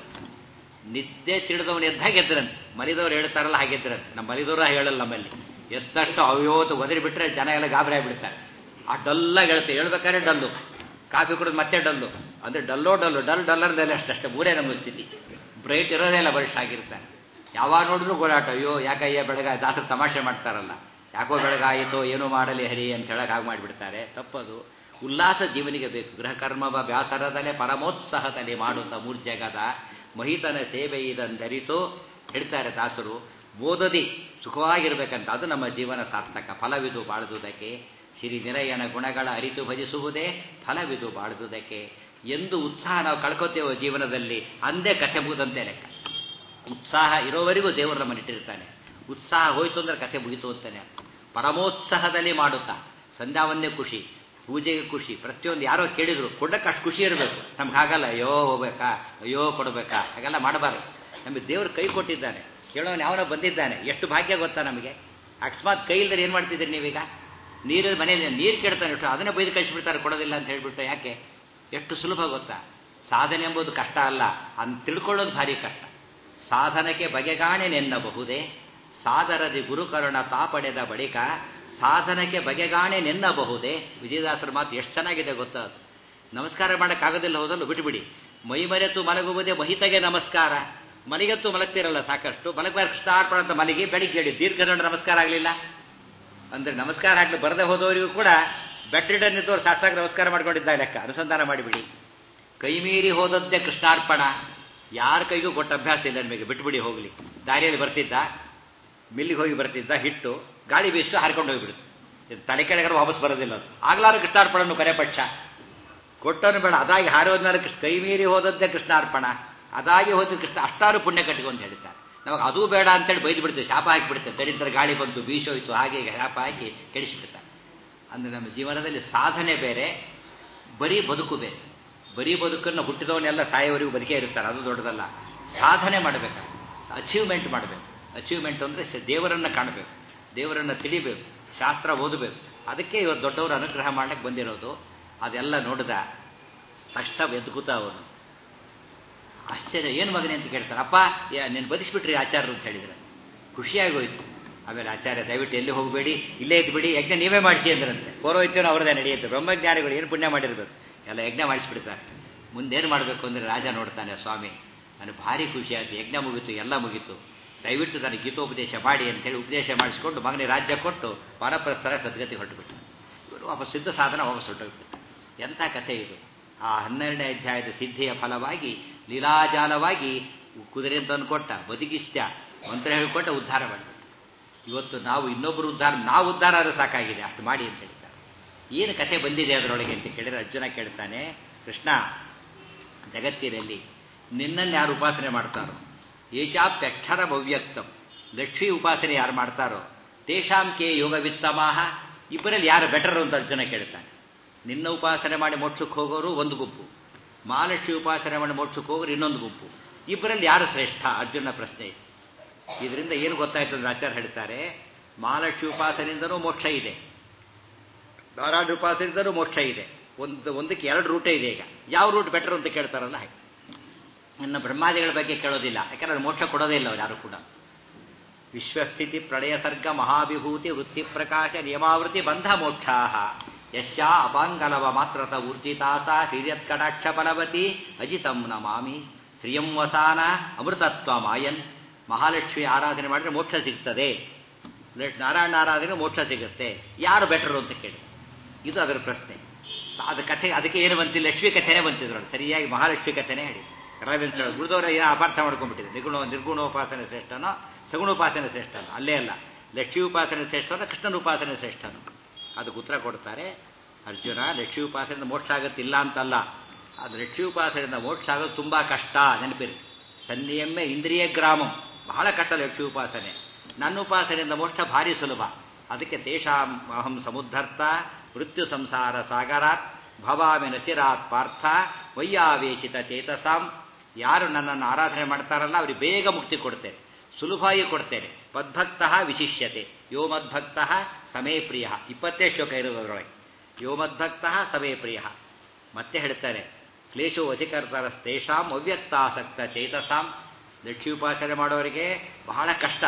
ನಿದ್ದೆ ತಿಳಿದವನು ಎದ್ದಾಗ ಎದ್ದರಂತೆ ಮಲಿದವ್ರು ಹೇಳ್ತಾರಲ್ಲ ಹಾಗೆ ಎದ್ದರಂತೆ ನಮ್ಮ ಮಲಿದವರು ಹೇಳಲ್ಲ ನಮ್ಮಲ್ಲಿ ಎದ್ದಷ್ಟು ಅವಯೋತು ಒದರಿ ಬಿಟ್ರೆ ಜನ ಎಲ್ಲ ಗಾಬರಿ ಆಗಿಬಿಡ್ತಾರೆ ಆ ಡಲ್ಲಾಗಿ ಹೇಳ್ತೆ ಹೇಳ್ಬೇಕಾದ್ರೆ ಡಲ್ಲು ಕಾಫಿ ಕುಡಿದು ಮತ್ತೆ ಡಲ್ಲು ಅಂದ್ರೆ ಡಲ್ಲೋ ಡಲ್ಲು ಡಲ್ ಡಲ್ಲರ್ದಲ್ಲ ಅಷ್ಟಷ್ಟೇ ಮೂರೇ ನಮ್ಮ ಸ್ಥಿತಿ ಬ್ರೈಟ್ ಇರೋದೇ ಇಲ್ಲ ವರ್ಷ ಆಗಿರ್ತಾನೆ ಯಾವಾಗ ನೋಡಿದ್ರು ಗೋಳಾಟ ಅಯ್ಯೋ ಯಾಕಯ್ಯ ಬೆಳಗ ದಾಸರು ತಮಾಷೆ ಮಾಡ್ತಾರಲ್ಲ ಯಾಕೋ ಬೆಳಗಾಯಿತೋ ಏನೋ ಮಾಡಲಿ ಹರಿ ಅಂತ ಹೇಳಕ್ ಹಾಗೆ ಮಾಡಿಬಿಡ್ತಾರೆ ತಪ್ಪದು ಉಲ್ಲಾಸ ಜೀವನಿಗೆ ಬೇಕು ಗೃಹ ಕರ್ಮವ ಬ್ಯಾಸರದಲೆ ಪರಮೋತ್ಸಾಹದಲ್ಲಿ ಮಾಡುತ್ತ ಮೂರ್ಜಗದ ಮಹಿತನ ಸೇವೆ ಇದಂದರಿತು ಹೇಳ್ತಾರೆ ದಾಸರು ಓದದಿ ಸುಖವಾಗಿರ್ಬೇಕಂತ ಅದು ನಮ್ಮ ಜೀವನ ಸಾರ್ಥಕ ಫಲವಿದು ಬಾಳುವುದಕ್ಕೆ ಸಿರಿ ನಿಲಯನ ಗುಣಗಳ ಅರಿತು ಭಜಿಸುವುದೇ ಫಲವಿದು ಬಾಳುವುದಕ್ಕೆ ಎಂದು ಉತ್ಸಾಹ ನಾವು ಕಳ್ಕೊತೇವೋ ಜೀವನದಲ್ಲಿ ಅಂದೇ ಕಥೆ ಮುಗಿದಂತೆ ಲೆಕ್ಕ ಉತ್ಸಾಹ ಇರೋವರೆಗೂ ದೇವರು ನಮ್ಮನ್ನು ಇಟ್ಟಿರ್ತಾನೆ ಉತ್ಸಾಹ ಹೋಯ್ತು ಅಂದ್ರೆ ಕಥೆ ಮುಗಿತು ಅಂತಾನೆ ಪರಮೋತ್ಸಾಹದಲ್ಲಿ ಮಾಡುತ್ತಾ ಸಂಧ್ಯಾವನ್ನೇ ಖುಷಿ ಪೂಜೆಗೆ ಖುಷಿ ಪ್ರತಿಯೊಂದು ಯಾರೋ ಕೇಳಿದ್ರು ಕೊಡಕ್ಕೆ ಅಷ್ಟು ಖುಷಿ ಇರಬೇಕು ನಮ್ಗೆ ಹಾಗಲ್ಲ ಅಯ್ಯೋ ಹೋಗ್ಬೇಕಾ ಅಯ್ಯೋ ಕೊಡ್ಬೇಕಾ ಹಾಗೆಲ್ಲ ಮಾಡಬಾರ್ದು ನಮಗೆ ದೇವರು ಕೈ ಕೊಟ್ಟಿದ್ದಾನೆ ಕೇಳೋನು ಯಾವನೋ ಬಂದಿದ್ದಾನೆ ಎಷ್ಟು ಭಾಗ್ಯ ಗೊತ್ತಾ ನಮಗೆ ಅಕಸ್ಮಾತ್ ಕೈ ಇಲ್ದರೆ ಏನು ಮಾಡ್ತಿದ್ದೀರಿ ನೀವೀಗ ನೀರು ಮನೆಯಲ್ಲಿ ನೀರು ಕೆಡ್ತಾನೆ ಇಟ್ಟು ಅದನ್ನೇ ಬೈದು ಕಳಿಸ್ಬಿಡ್ತಾರೆ ಕೊಡೋದಿಲ್ಲ ಅಂತ ಹೇಳ್ಬಿಟ್ಟು ಯಾಕೆ ಎಷ್ಟು ಸುಲಭ ಗೊತ್ತಾ ಸಾಧನೆ ಎಂಬುದು ಕಷ್ಟ ಅಲ್ಲ ಅಂತ ತಿಳ್ಕೊಳ್ಳೋದು ಭಾರಿ ಕಷ್ಟ ಸಾಧನಕ್ಕೆ ಬಗೆಗಾಣೆ ನೆನ್ನಬಹುದೇ ಸಾದರದಿ ಗುರುಕರುಣ ತಾಪಡೆದ ಬಳಿಕ ಸಾಧನಕ್ಕೆ ಬಗೆಗಾಣೆ ನೆನ್ನಬಹುದೇ ವಿಜಯದಾಸರ ಮಾತು ಎಷ್ಟು ಚೆನ್ನಾಗಿದೆ ಗೊತ್ತಾ ಅದು ನಮಸ್ಕಾರ ಮಾಡೋಕ್ಕಾಗೋದಿಲ್ಲ ಹೋದಲ್ಲೂ ಬಿಟ್ಟುಬಿಡಿ ಮೈ ಮರೆತು ಮಲಗುವುದೇ ಮಹಿತಗೆ ನಮಸ್ಕಾರ ಮಲಗತ್ತು ಮಲಗ್ತಿರಲ್ಲ ಸಾಕಷ್ಟು ಮಲಗಬಾರ ಕೃಷ್ಣಾರ್ಪಣ ಅಂತ ಮಲಗಿ ಬೆಳಿಗ್ಗೆ ಹೇಳಿ ದೀರ್ಘದಂಡ ನಮಸ್ಕಾರ ಆಗಲಿಲ್ಲ ಅಂದ್ರೆ ನಮಸ್ಕಾರ ಆಗ್ಲಿ ಬರದೆ ಹೋದವರಿಗೂ ಕೂಡ ಬೆಟ್ರಿಡನ್ ಇದ್ದವ್ರು ಸಾಷ್ಟಾಗ ನಮಸ್ಕಾರ ಮಾಡ್ಕೊಂಡಿದ್ದ ಲೆಕ್ಕ ಅನುಸಂಧಾನ ಮಾಡಿಬಿಡಿ ಕೈ ಮೀರಿ ಹೋದದ್ದೇ ಕೃಷ್ಣಾರ್ಪಣ ಯಾರ ಕೈಗೂ ಕೊಟ್ಟ ಅಭ್ಯಾಸ ಇಲ್ಲ ನಿಮಗೆ ಬಿಟ್ಬಿಡಿ ಹೋಗ್ಲಿ ದಾರಿಯಲ್ಲಿ ಬರ್ತಿದ್ದ ಮಿಲ್ಲಿಗೆ ಹೋಗಿ ಬರ್ತಿದ್ದ ಹಿಟ್ಟು ಗಾಳಿ ಬೀಸ್ತು ಹಾರ್ಕೊಂಡು ಹೋಗ್ಬಿಡ್ತು ಇದು ತಲೆ ಕೆಳಗರ ವಾಪಸ್ ಬರೋದಿಲ್ಲ ಅದು ಆಗ್ಲಾರು ಕೃಷ್ಣಾರ್ಪಣನು ಕರೆ ಪಕ್ಷ ಕೊಟ್ಟನು ಬೇಡ ಅದಾಗಿ ಹಾರೋದ್ಮೇಲೆ ಕೃಷ್ಣ ಕೈ ಮೀರಿ ಹೋದದ್ದೇ ಕೃಷ್ಣಾರ್ಪಣ ಅದಾಗಿ ಹೋದ ಕೃಷ್ಣ ಅಷ್ಟಾರು ಪುಣ್ಯ ಕಟ್ಟಿಕೊ ಅಂತ ಹೇಳ್ತಾರೆ ನಮಗೆ ಅದು ಬೇಡ ಅಂತೇಳಿ ಬೈದು ಬಿಡ್ತೇವೆ ಶಾಪ ಹಾಕಿಬಿಡ್ತೇವೆ ತಡಿದ್ರೆ ಗಾಳಿ ಬಂತು ಬೀಸೋಯ್ತು ಹಾಗೆ ಹೀಗೆ ಶಾಪ ಹಾಕಿ ಕೆಡಿಸಿಬಿಡ್ತಾರೆ ಅಂದ್ರೆ ನಮ್ಮ ಜೀವನದಲ್ಲಿ ಸಾಧನೆ ಬೇರೆ ಬರೀ ಬದುಕು ಬೇರೆ ಬರೀ ಬದುಕನ್ನು ಹುಟ್ಟಿದವನ್ನೆಲ್ಲ ಸಾಯೋವರೆಗೂ ಬದುಕೇ ಇರ್ತಾರೆ ಅದು ದೊಡ್ಡದಲ್ಲ ಸಾಧನೆ ಮಾಡಬೇಕು ಅಚೀವ್ಮೆಂಟ್ ಮಾಡಬೇಕು ಅಚೀವ್ಮೆಂಟ್ ಅಂದರೆ ದೇವರನ್ನ ಕಾಣಬೇಕು ದೇವರನ್ನ ತಿಳಿಬೇಕು ಶಾಸ್ತ್ರ ಓದಬೇಕು ಅದಕ್ಕೆ ಇವತ್ತು ದೊಡ್ಡವರು ಅನುಗ್ರಹ ಮಾಡಕ್ಕೆ ಬಂದಿರೋದು ಅದೆಲ್ಲ ನೋಡಿದ ತಕ್ಷಣ ಎದ್ಕೂತ ಅವನು ಆಶ್ಚರ್ಯ ಏನು ಮಗನೇ ಅಂತ ಕೇಳ್ತಾರೆ ಅಪ್ಪ ನೀನು ಬದಿಸ್ಬಿಟ್ರಿ ಆಚಾರ್ಯರು ಅಂತ ಹೇಳಿದ್ರೆ ಖುಷಿಯಾಗಿ ಹೋಯ್ತು ಆಮೇಲೆ ಆಚಾರ್ಯ ದಯವಿಟ್ಟು ಎಲ್ಲಿ ಹೋಗಬೇಡಿ ಇಲ್ಲೇ ಇದ್ಬಿಡಿ ಯಜ್ಞ ನೀವೇ ಮಾಡಿಸಿ ಅಂದ್ರಂತೆ ಪೌರೋಹಿತ್ಯನ ಅವರದೇ ನಡೆಯುತ್ತೆ ಬ್ರಹ್ಮಜ್ಞಾನಿಗಳು ಏನು ಪುಣ್ಯ ಮಾಡಿರ್ಬೇಕು ಎಲ್ಲ ಯಜ್ಞ ಮಾಡಿಸ್ಬಿಡ್ತಾರೆ ಮುಂದೇನು ಮಾಡಬೇಕು ಅಂದರೆ ರಾಜ ನೋಡ್ತಾನೆ ಸ್ವಾಮಿ ನನಗೆ ಭಾರಿ ಖುಷಿ ಆಯ್ತು ಯಜ್ಞ ಮುಗೀತು ಎಲ್ಲ ಮುಗೀತು ದಯವಿಟ್ಟು ನನಗೆ ಗೀತೋಪದೇಶ ಮಾಡಿ ಅಂತೇಳಿ ಉಪದೇಶ ಮಾಡಿಸಿಕೊಂಡು ಮಗನಿಗೆ ರಾಜ್ಯ ಕೊಟ್ಟು ವಾನಪ್ರಸ್ಥರ ಸದ್ಗತಿ ಹೊರಟುಬಿಟ್ಟ ಇವರು ವಾಪಸ್ ಸಿದ್ಧ ಸಾಧನ ವಾಪಸ್ ಹೊರಟೋಗ್ಬಿಡ್ತಾರೆ ಎಂಥ ಕಥೆ ಇದು ಆ ಹನ್ನೆರಡನೇ ಅಧ್ಯಾಯದ ಸಿದ್ಧಿಯ ಫಲವಾಗಿ ಲೀಲಾಜಾಲವಾಗಿ ಕುದುರೆ ಅಂತ ಅಂದ್ಕೊಟ್ಟ ಬದುಕಿಸ್ತ ಮಂತ್ರ ಹೇಳಿಕೊಟ್ಟ ಉದ್ಧಾರ ಮಾಡಿಬಿಟ್ಟ ಇವತ್ತು ನಾವು ಇನ್ನೊಬ್ಬರು ಉದ್ಧಾರ ನಾವು ಉದ್ಧಾರ ಆದ್ರೆ ಸಾಕಾಗಿದೆ ಅಷ್ಟು ಮಾಡಿ ಅಂತ ಹೇಳ್ತಾರೆ ಏನು ಕಥೆ ಬಂದಿದೆ ಅದರೊಳಗೆ ಅಂತ ಕೇಳಿದ್ರೆ ಅರ್ಜುನ ಕೇಳ್ತಾನೆ ಕೃಷ್ಣ ಜಗತ್ತಿನಲ್ಲಿ ನಿನ್ನನ್ನು ಯಾರು ಉಪಾಸನೆ ಮಾಡ್ತಾರೋ ಏಚಾಪ್ಯಕ್ಷರ ಅವ್ಯಕ್ತಂ ಲಕ್ಷ್ಮೀ ಉಪಾಸನೆ ಯಾರು ಮಾಡ್ತಾರೋ ತೇಷಾಂ ಕೆ ಯೋಗವಿತ್ತಮಾಹ ಇಬ್ಬರಲ್ಲಿ ಯಾರು ಬೆಟರ್ ಅಂತ ಅರ್ಜುನ ಕೇಳ್ತಾನೆ ನಿನ್ನ ಉಪಾಸನೆ ಮಾಡಿ ಮೋಕ್ಷಕ್ಕೆ ಹೋಗೋರು ಒಂದು ಗುಂಪು ಮಹಾಲಕ್ಷ್ಮಿ ಉಪಾಸನೆ ಮಾಡಿ ಮೋಕ್ಷಕ್ಕೆ ಹೋಗೋರು ಇನ್ನೊಂದು ಗುಂಪು ಇಬ್ಬರಲ್ಲಿ ಯಾರು ಶ್ರೇಷ್ಠ ಅರ್ಜುನ ಪ್ರಶ್ನೆ ಇದರಿಂದ ಏನು ಗೊತ್ತಾಯ್ತು ಅಂದ್ರೆ ಆಚಾರ್ಯ ಹೇಳ್ತಾರೆ ಮಹಾಲಕ್ಷ್ಮಿ ಉಪಾಸನೆಯಿಂದನೂ ಮೋಕ್ಷ ಇದೆ ಧಾರಾಳ ಉಪಾಸನೆಯಿಂದನೂ ಮೋಕ್ಷ ಇದೆ ಒಂದು ಒಂದಕ್ಕೆ ಎರಡು ರೂಟೇ ಇದೆ ಈಗ ಯಾವ ರೂಟ್ ಬೆಟರ್ ಅಂತ ಕೇಳ್ತಾರಲ್ಲ ಹಾಗೆ ಇನ್ನು ಬ್ರಹ್ಮಾದಿಗಳ ಬಗ್ಗೆ ಕೇಳೋದಿಲ್ಲ ಯಾಕಂದ್ರೆ ಮೋಕ್ಷ ಕೊಡೋದೇ ಇಲ್ಲ ಅವ್ರು ಯಾರು ಕೂಡ ವಿಶ್ವಸ್ಥಿತಿ ಪ್ರಳಯ ಸರ್ಗ ಮಹಾವಿಭೂತಿ ವೃತ್ತಿ ಪ್ರಕಾಶ ನಿಯಮಾವೃತಿ ಬಂಧ ಮೋಕ್ಷಾ ಯಶ್ಯಾ ಅಪಾಂಗಲವ ಮಾತ್ರತ ಊರ್ಜಿತಾಸ ಹಿರಿಯತ್ಕಟಾಕ್ಷ ಫಲವತಿ ಅಜಿತಂ ನಮಾಮಿ ಶ್ರಿಯಂ ವಸಾನ ಅಮೃತತ್ವ ಮಾಯನ್ ಮಹಾಲಕ್ಷ್ಮಿ ಆರಾಧನೆ ಮಾಡಿದ್ರೆ ಮೋಕ್ಷ ಸಿಗ್ತದೆ ನಾರಾಯಣ ಆರಾಧನೆ ಮೋಕ್ಷ ಸಿಗುತ್ತೆ ಯಾರು ಬೆಟರು ಅಂತ ಕೇಳಿ ಇದು ಅದರ ಪ್ರಶ್ನೆ ಅದು ಕಥೆ ಅದಕ್ಕೆ ಏನು ಬಂತಿಲ್ಲ ಲಕ್ಷ್ಮಿ ಕಥೆನೇ ಬಂತಿದ್ರು ಸರಿಯಾಗಿ ಮಹಾಲಕ್ಷ್ಮಿ ಕಥೆನೇ ಹೇಳಿ ರವೀಂದ್ರ ಸರ್ ಗುರುದವರ ಏನೋ ಅಪಾರ್ಥ ಮಾಡ್ಕೊಂಡ್ಬಿಟ್ಟಿದೆ ನಿಗುಣ ನಿರ್ಗುಣೋಪಾಸನೆ ಶ್ರೇಷ್ಠನೋ ಸಗುಣೋಪಾಸನೆ ಶ್ರೇಷ್ಠನೋ ಅಲ್ಲೇ ಅಲ್ಲ ಲಕ್ಷ್ಮೀ ಉಪಾಸನೆ ಶ್ರೇಷ್ಠನೋ ಕೃಷ್ಣನ ಉಪಾಸನೆ ಶ್ರೇಷ್ಠನೋ ಅದಕ್ಕೆ ಉತ್ತರ ಕೊಡ್ತಾರೆ ಅರ್ಜುನ ಲಕ್ಷ್ಮೀ ಉಪಾಸನೆಯಿಂದ ಮೋಕ್ಷ ಆಗುತ್ತಿಲ್ಲ ಅಂತಲ್ಲ ಅದು ಲಕ್ಷ್ಮೀ ಉಪಾಸನೆಯಿಂದ ಮೋಕ್ಷ ಆಗೋದು ತುಂಬಾ ಕಷ್ಟ ನೆನಪಿರಿ ಸನ್ನಿಯಮ್ಮೆ ಇಂದ್ರಿಯ ಗ್ರಾಮಂ ಬಹಳ ಕಷ್ಟ ಲಕ್ಷ್ಮೀ ಉಪಾಸನೆ ನನ್ನ ಉಪಾಸನೆಯಿಂದ ಮೋಕ್ಷ ಭಾರಿ ಸುಲಭ ಅದಕ್ಕೆ ತೇಷಾಂ ಅಹಂ ಸಮುದ್ಧರ್ತ ಮೃತ್ಯು ಸಂಸಾರ ಸಾಗರಾತ್ ಭವಾಮಿ ನಚಿರಾತ್ ಪಾರ್ಥ ವಯ್ಯಾವೇಶಿತ ಚೇತಸಾಂ ಯಾರು ನನ್ನನ್ನು ಆರಾಧನೆ ಮಾಡ್ತಾರಲ್ಲ ಅವ್ರಿಗೆ ಬೇಗ ಮುಕ್ತಿ ಕೊಡ್ತೇನೆ ಸುಲಭವಾಗಿ ಕೊಡ್ತೇನೆ ಮದ್ಭಕ್ತ ವಿಶಿಷ್ಯತೆ ಯೋ ಮದ್ಭಕ್ತ ಸಮೇ ಪ್ರಿಯ ಇಪ್ಪತ್ತೇ ಶ್ಲೋಕ ಇರೋದರೊಳಗೆ ಯೋ ಮದ್ಭಕ್ತ ಸಮೇ ಪ್ರಿಯ ಮತ್ತೆ ಹೇಳ್ತಾರೆ ಕ್ಲೇಶೋ ಅಧಿಕರ್ತರಸ್ತೇಷಾಂ ಅವ್ಯಕ್ತಾಸಕ್ತ ಚೇತಸಾಂ ಲಕ್ಷ್ಮೀ ಉಪಾಸನೆ ಮಾಡೋರಿಗೆ ಬಹಳ ಕಷ್ಟ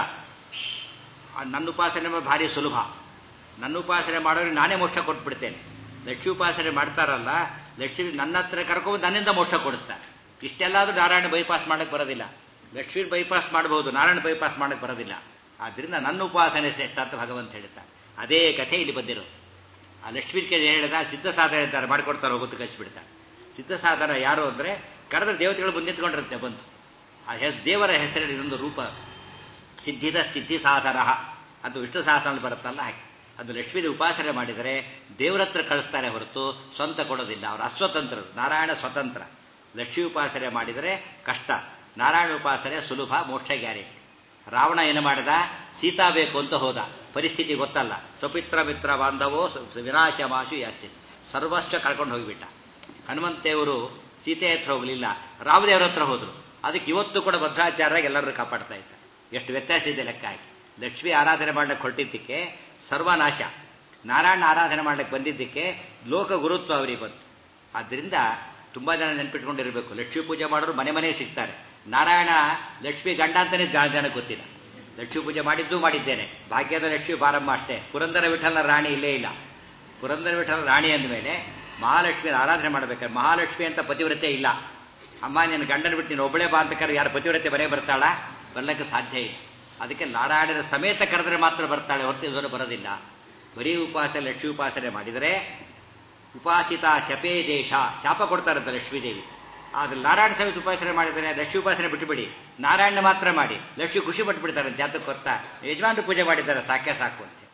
ನನ್ನ ಉಪಾಸನೆ ಭಾರಿ ಸುಲಭ ನನ್ನ ಉಪಾಸನೆ ಮಾಡೋರಿಗೆ ನಾನೇ ಮೋಕ್ಷ ಕೊಟ್ಬಿಡ್ತೇನೆ ಲಕ್ಷ್ಮೀ ಉಪಾಸನೆ ಮಾಡ್ತಾರಲ್ಲ ಲಕ್ಷ್ಮಿ ನನ್ನ ಹತ್ರ ಕರ್ಕೊಂಡು ನನ್ನಿಂದ ಮೋಕ್ಷ ಕೊಡಿಸ್ತಾರೆ ಇಷ್ಟೆಲ್ಲಾದ್ರೂ ನಾರಾಯಣ ಬೈಪಾಸ್ ಮಾಡಕ್ಕೆ ಬರೋದಿಲ್ಲ ಲಕ್ಷ್ಮೀ ಬೈಪಾಸ್ ಮಾಡಬಹುದು ನಾರಾಯಣ ಬೈಪಾಸ್ ಮಾಡಕ್ಕೆ ಬರೋದಿಲ್ಲ ಆದ್ರಿಂದ ನನ್ನ ಉಪಾಸನೆ ಶ್ರೇಷ್ಠ ಅಂತ ಭಗವಂತ ಹೇಳ್ತಾರೆ ಅದೇ ಕಥೆ ಇಲ್ಲಿ ಬಂದಿರೋ ಆ ಲಕ್ಷ್ಮೀ ಕೇಳಿ ಹೇಳಿದ ಸಿದ್ಧ ಸಾಧನ ಹೇಳ್ತಾರೆ ಮಾಡ್ಕೊಡ್ತಾರೆ ಹೊತ್ತು ಕಳಿಸ್ಬಿಡ್ತಾರೆ ಸಿದ್ಧ ಸಾಧನ ಯಾರು ಅಂದ್ರೆ ಕರೆದ್ರೆ ದೇವತೆಗಳು ಬಂದು ನಿಂತ್ಕೊಂಡಿರುತ್ತೆ ಬಂತು ಆ ದೇವರ ಹೆಸರಲ್ಲಿ ಇನ್ನೊಂದು ರೂಪ ಸಿದ್ಧಿದ ಸ್ಥಿತಿ ಸಾಧನ ಅದು ವಿಷ್ಣು ಸಾಧನ ಬರುತ್ತಲ್ಲ ಹಾಗೆ ಅದು ಲಕ್ಷ್ಮೀದ ಉಪಾಸನೆ ಮಾಡಿದರೆ ದೇವರ ಹತ್ರ ಕಳಿಸ್ತಾರೆ ಹೊರತು ಸ್ವಂತ ಕೊಡೋದಿಲ್ಲ ಅವರು ಅಸ್ವತಂತ್ರರು ನಾರಾಯಣ ಸ್ವತಂತ್ರ ಲಕ್ಷ್ಮೀ ಉಪಾಸನೆ ಮಾಡಿದರೆ ಕಷ್ಟ ನಾರಾಯಣ ಉಪಾಸನೆ ಸುಲಭ ಮೋಕ್ಷ ಗ್ಯಾರಂಟಿ ರಾವಣ ಏನು ಮಾಡಿದ ಸೀತಾ ಬೇಕು ಅಂತ ಹೋದ ಪರಿಸ್ಥಿತಿ ಗೊತ್ತಲ್ಲ ಸ್ವಪಿತ್ರ ಮಿತ್ರ ಬಾಂಧವೋ ವಿನಾಶ ಮಾಶು ಯಾಸ್ಯಸ್ ಸರ್ವಸ್ವ ಕಳ್ಕೊಂಡು ಹೋಗಿಬಿಟ್ಟ ಹನುಮಂತೇವರು ಸೀತೆ ಹತ್ರ ಹೋಗಲಿಲ್ಲ ರಾಮದೇವರ ಹತ್ರ ಹೋದ್ರು ಅದಕ್ಕೆ ಇವತ್ತು ಕೂಡ ಭದ್ರಾಚಾರ್ಯ ಎಲ್ಲರೂ ಕಾಪಾಡ್ತಾ ಇದ್ದಾರೆ ಎಷ್ಟು ವ್ಯತ್ಯಾಸ ಇದೆ ಲೆಕ್ಕ ಹಾಕಿ ಲಕ್ಷ್ಮಿ ಆರಾಧನೆ ಮಾಡ್ಲಿಕ್ಕೆ ಹೊರಟಿದ್ದಕ್ಕೆ ಸರ್ವನಾಶ ನಾರಾಯಣ ಆರಾಧನೆ ಮಾಡ್ಲಿಕ್ಕೆ ಬಂದಿದ್ದಕ್ಕೆ ಲೋಕ ಗುರುತ್ವ ಅವರಿಗೆ ಬಂತು ಆದ್ದರಿಂದ ತುಂಬಾ ಜನ ನೆನ್ಪಿಟ್ಕೊಂಡಿರಬೇಕು ಲಕ್ಷ್ಮೀ ಪೂಜೆ ಮಾಡೋರು ಮನೆ ಮನೆ ಸಿಗ್ತಾರೆ ನಾರಾಯಣ ಲಕ್ಷ್ಮಿ ಗಂಡ ಅಂತಾನೆ ಜನ ಗೊತ್ತಿಲ್ಲ ಲಕ್ಷ್ಮೀ ಪೂಜೆ ಮಾಡಿದ್ದು ಮಾಡಿದ್ದೇನೆ ಭಾಗ್ಯದ ಲಕ್ಷ್ಮಿ ಬಾರಮ್ಮ ಅಷ್ಟೇ ಪುರಂದರ ವಿಠಲ ರಾಣಿ ಇಲ್ಲೇ ಇಲ್ಲ ಪುರಂದರ ವಿಠಲ ರಾಣಿ ಅಂದಮೇಲೆ ಮಹಾಲಕ್ಷ್ಮಿ ಆರಾಧನೆ ಮಾಡ್ಬೇಕಾದ್ರೆ ಮಹಾಲಕ್ಷ್ಮಿ ಅಂತ ಪತಿವ್ರತೆ ಇಲ್ಲ ಅಮ್ಮ ನಿನ್ನ ಗಂಡನ ಬಿಟ್ಟು ನೀನು ಒಬ್ಬಳೇ ಬಾ ಅಂತ ಕರೆ ಯಾರು ಪತಿವ್ರತೆ ಮನೆ ಬರ್ತಾಳ ಬರ್ಲಿಕ್ಕೆ ಸಾಧ್ಯ ಇಲ್ಲ ಅದಕ್ಕೆ ನಾರಾಯಣನ ಸಮೇತ ಕರೆದ್ರೆ ಮಾತ್ರ ಬರ್ತಾಳೆ ಹೊರತು ಇದನ್ನು ಬರೋದಿಲ್ಲ ಬರೀ ಉಪವಾಸ ಲಕ್ಷ್ಮೀ ಉಪಾಸನೆ ಮಾಡಿದರೆ ಉಪಾಸಿತ ಶಪೇ ದೇಶ ಶಾಪ ಕೊಡ್ತಾರಂತ ಲಕ್ಷ್ಮೀದೇವಿ ಆದ್ರೆ ನಾರಾಯಣ ಸಮೇತ ಉಪಾಸನೆ ಮಾಡಿದರೆ ಲಕ್ಷ್ಮೀ ಉಪಾಸನೆ ಬಿಟ್ಟುಬಿಡಿ ನಾರಾಯಣ ಮಾತ್ರ ಮಾಡಿ ಲಕ್ಷ್ಮಿ ಖುಷಿ ಪಟ್ಟು ಬಿಡ್ತಾರಂತೆ ಅದಕ್ಕೆ ಗೊತ್ತಾ ಯಜಮಾನ್ರು ಪೂಜೆ ಮಾಡಿದ್ದಾರೆ ಸಾಕೆ ಸಾಕು ಅಂತ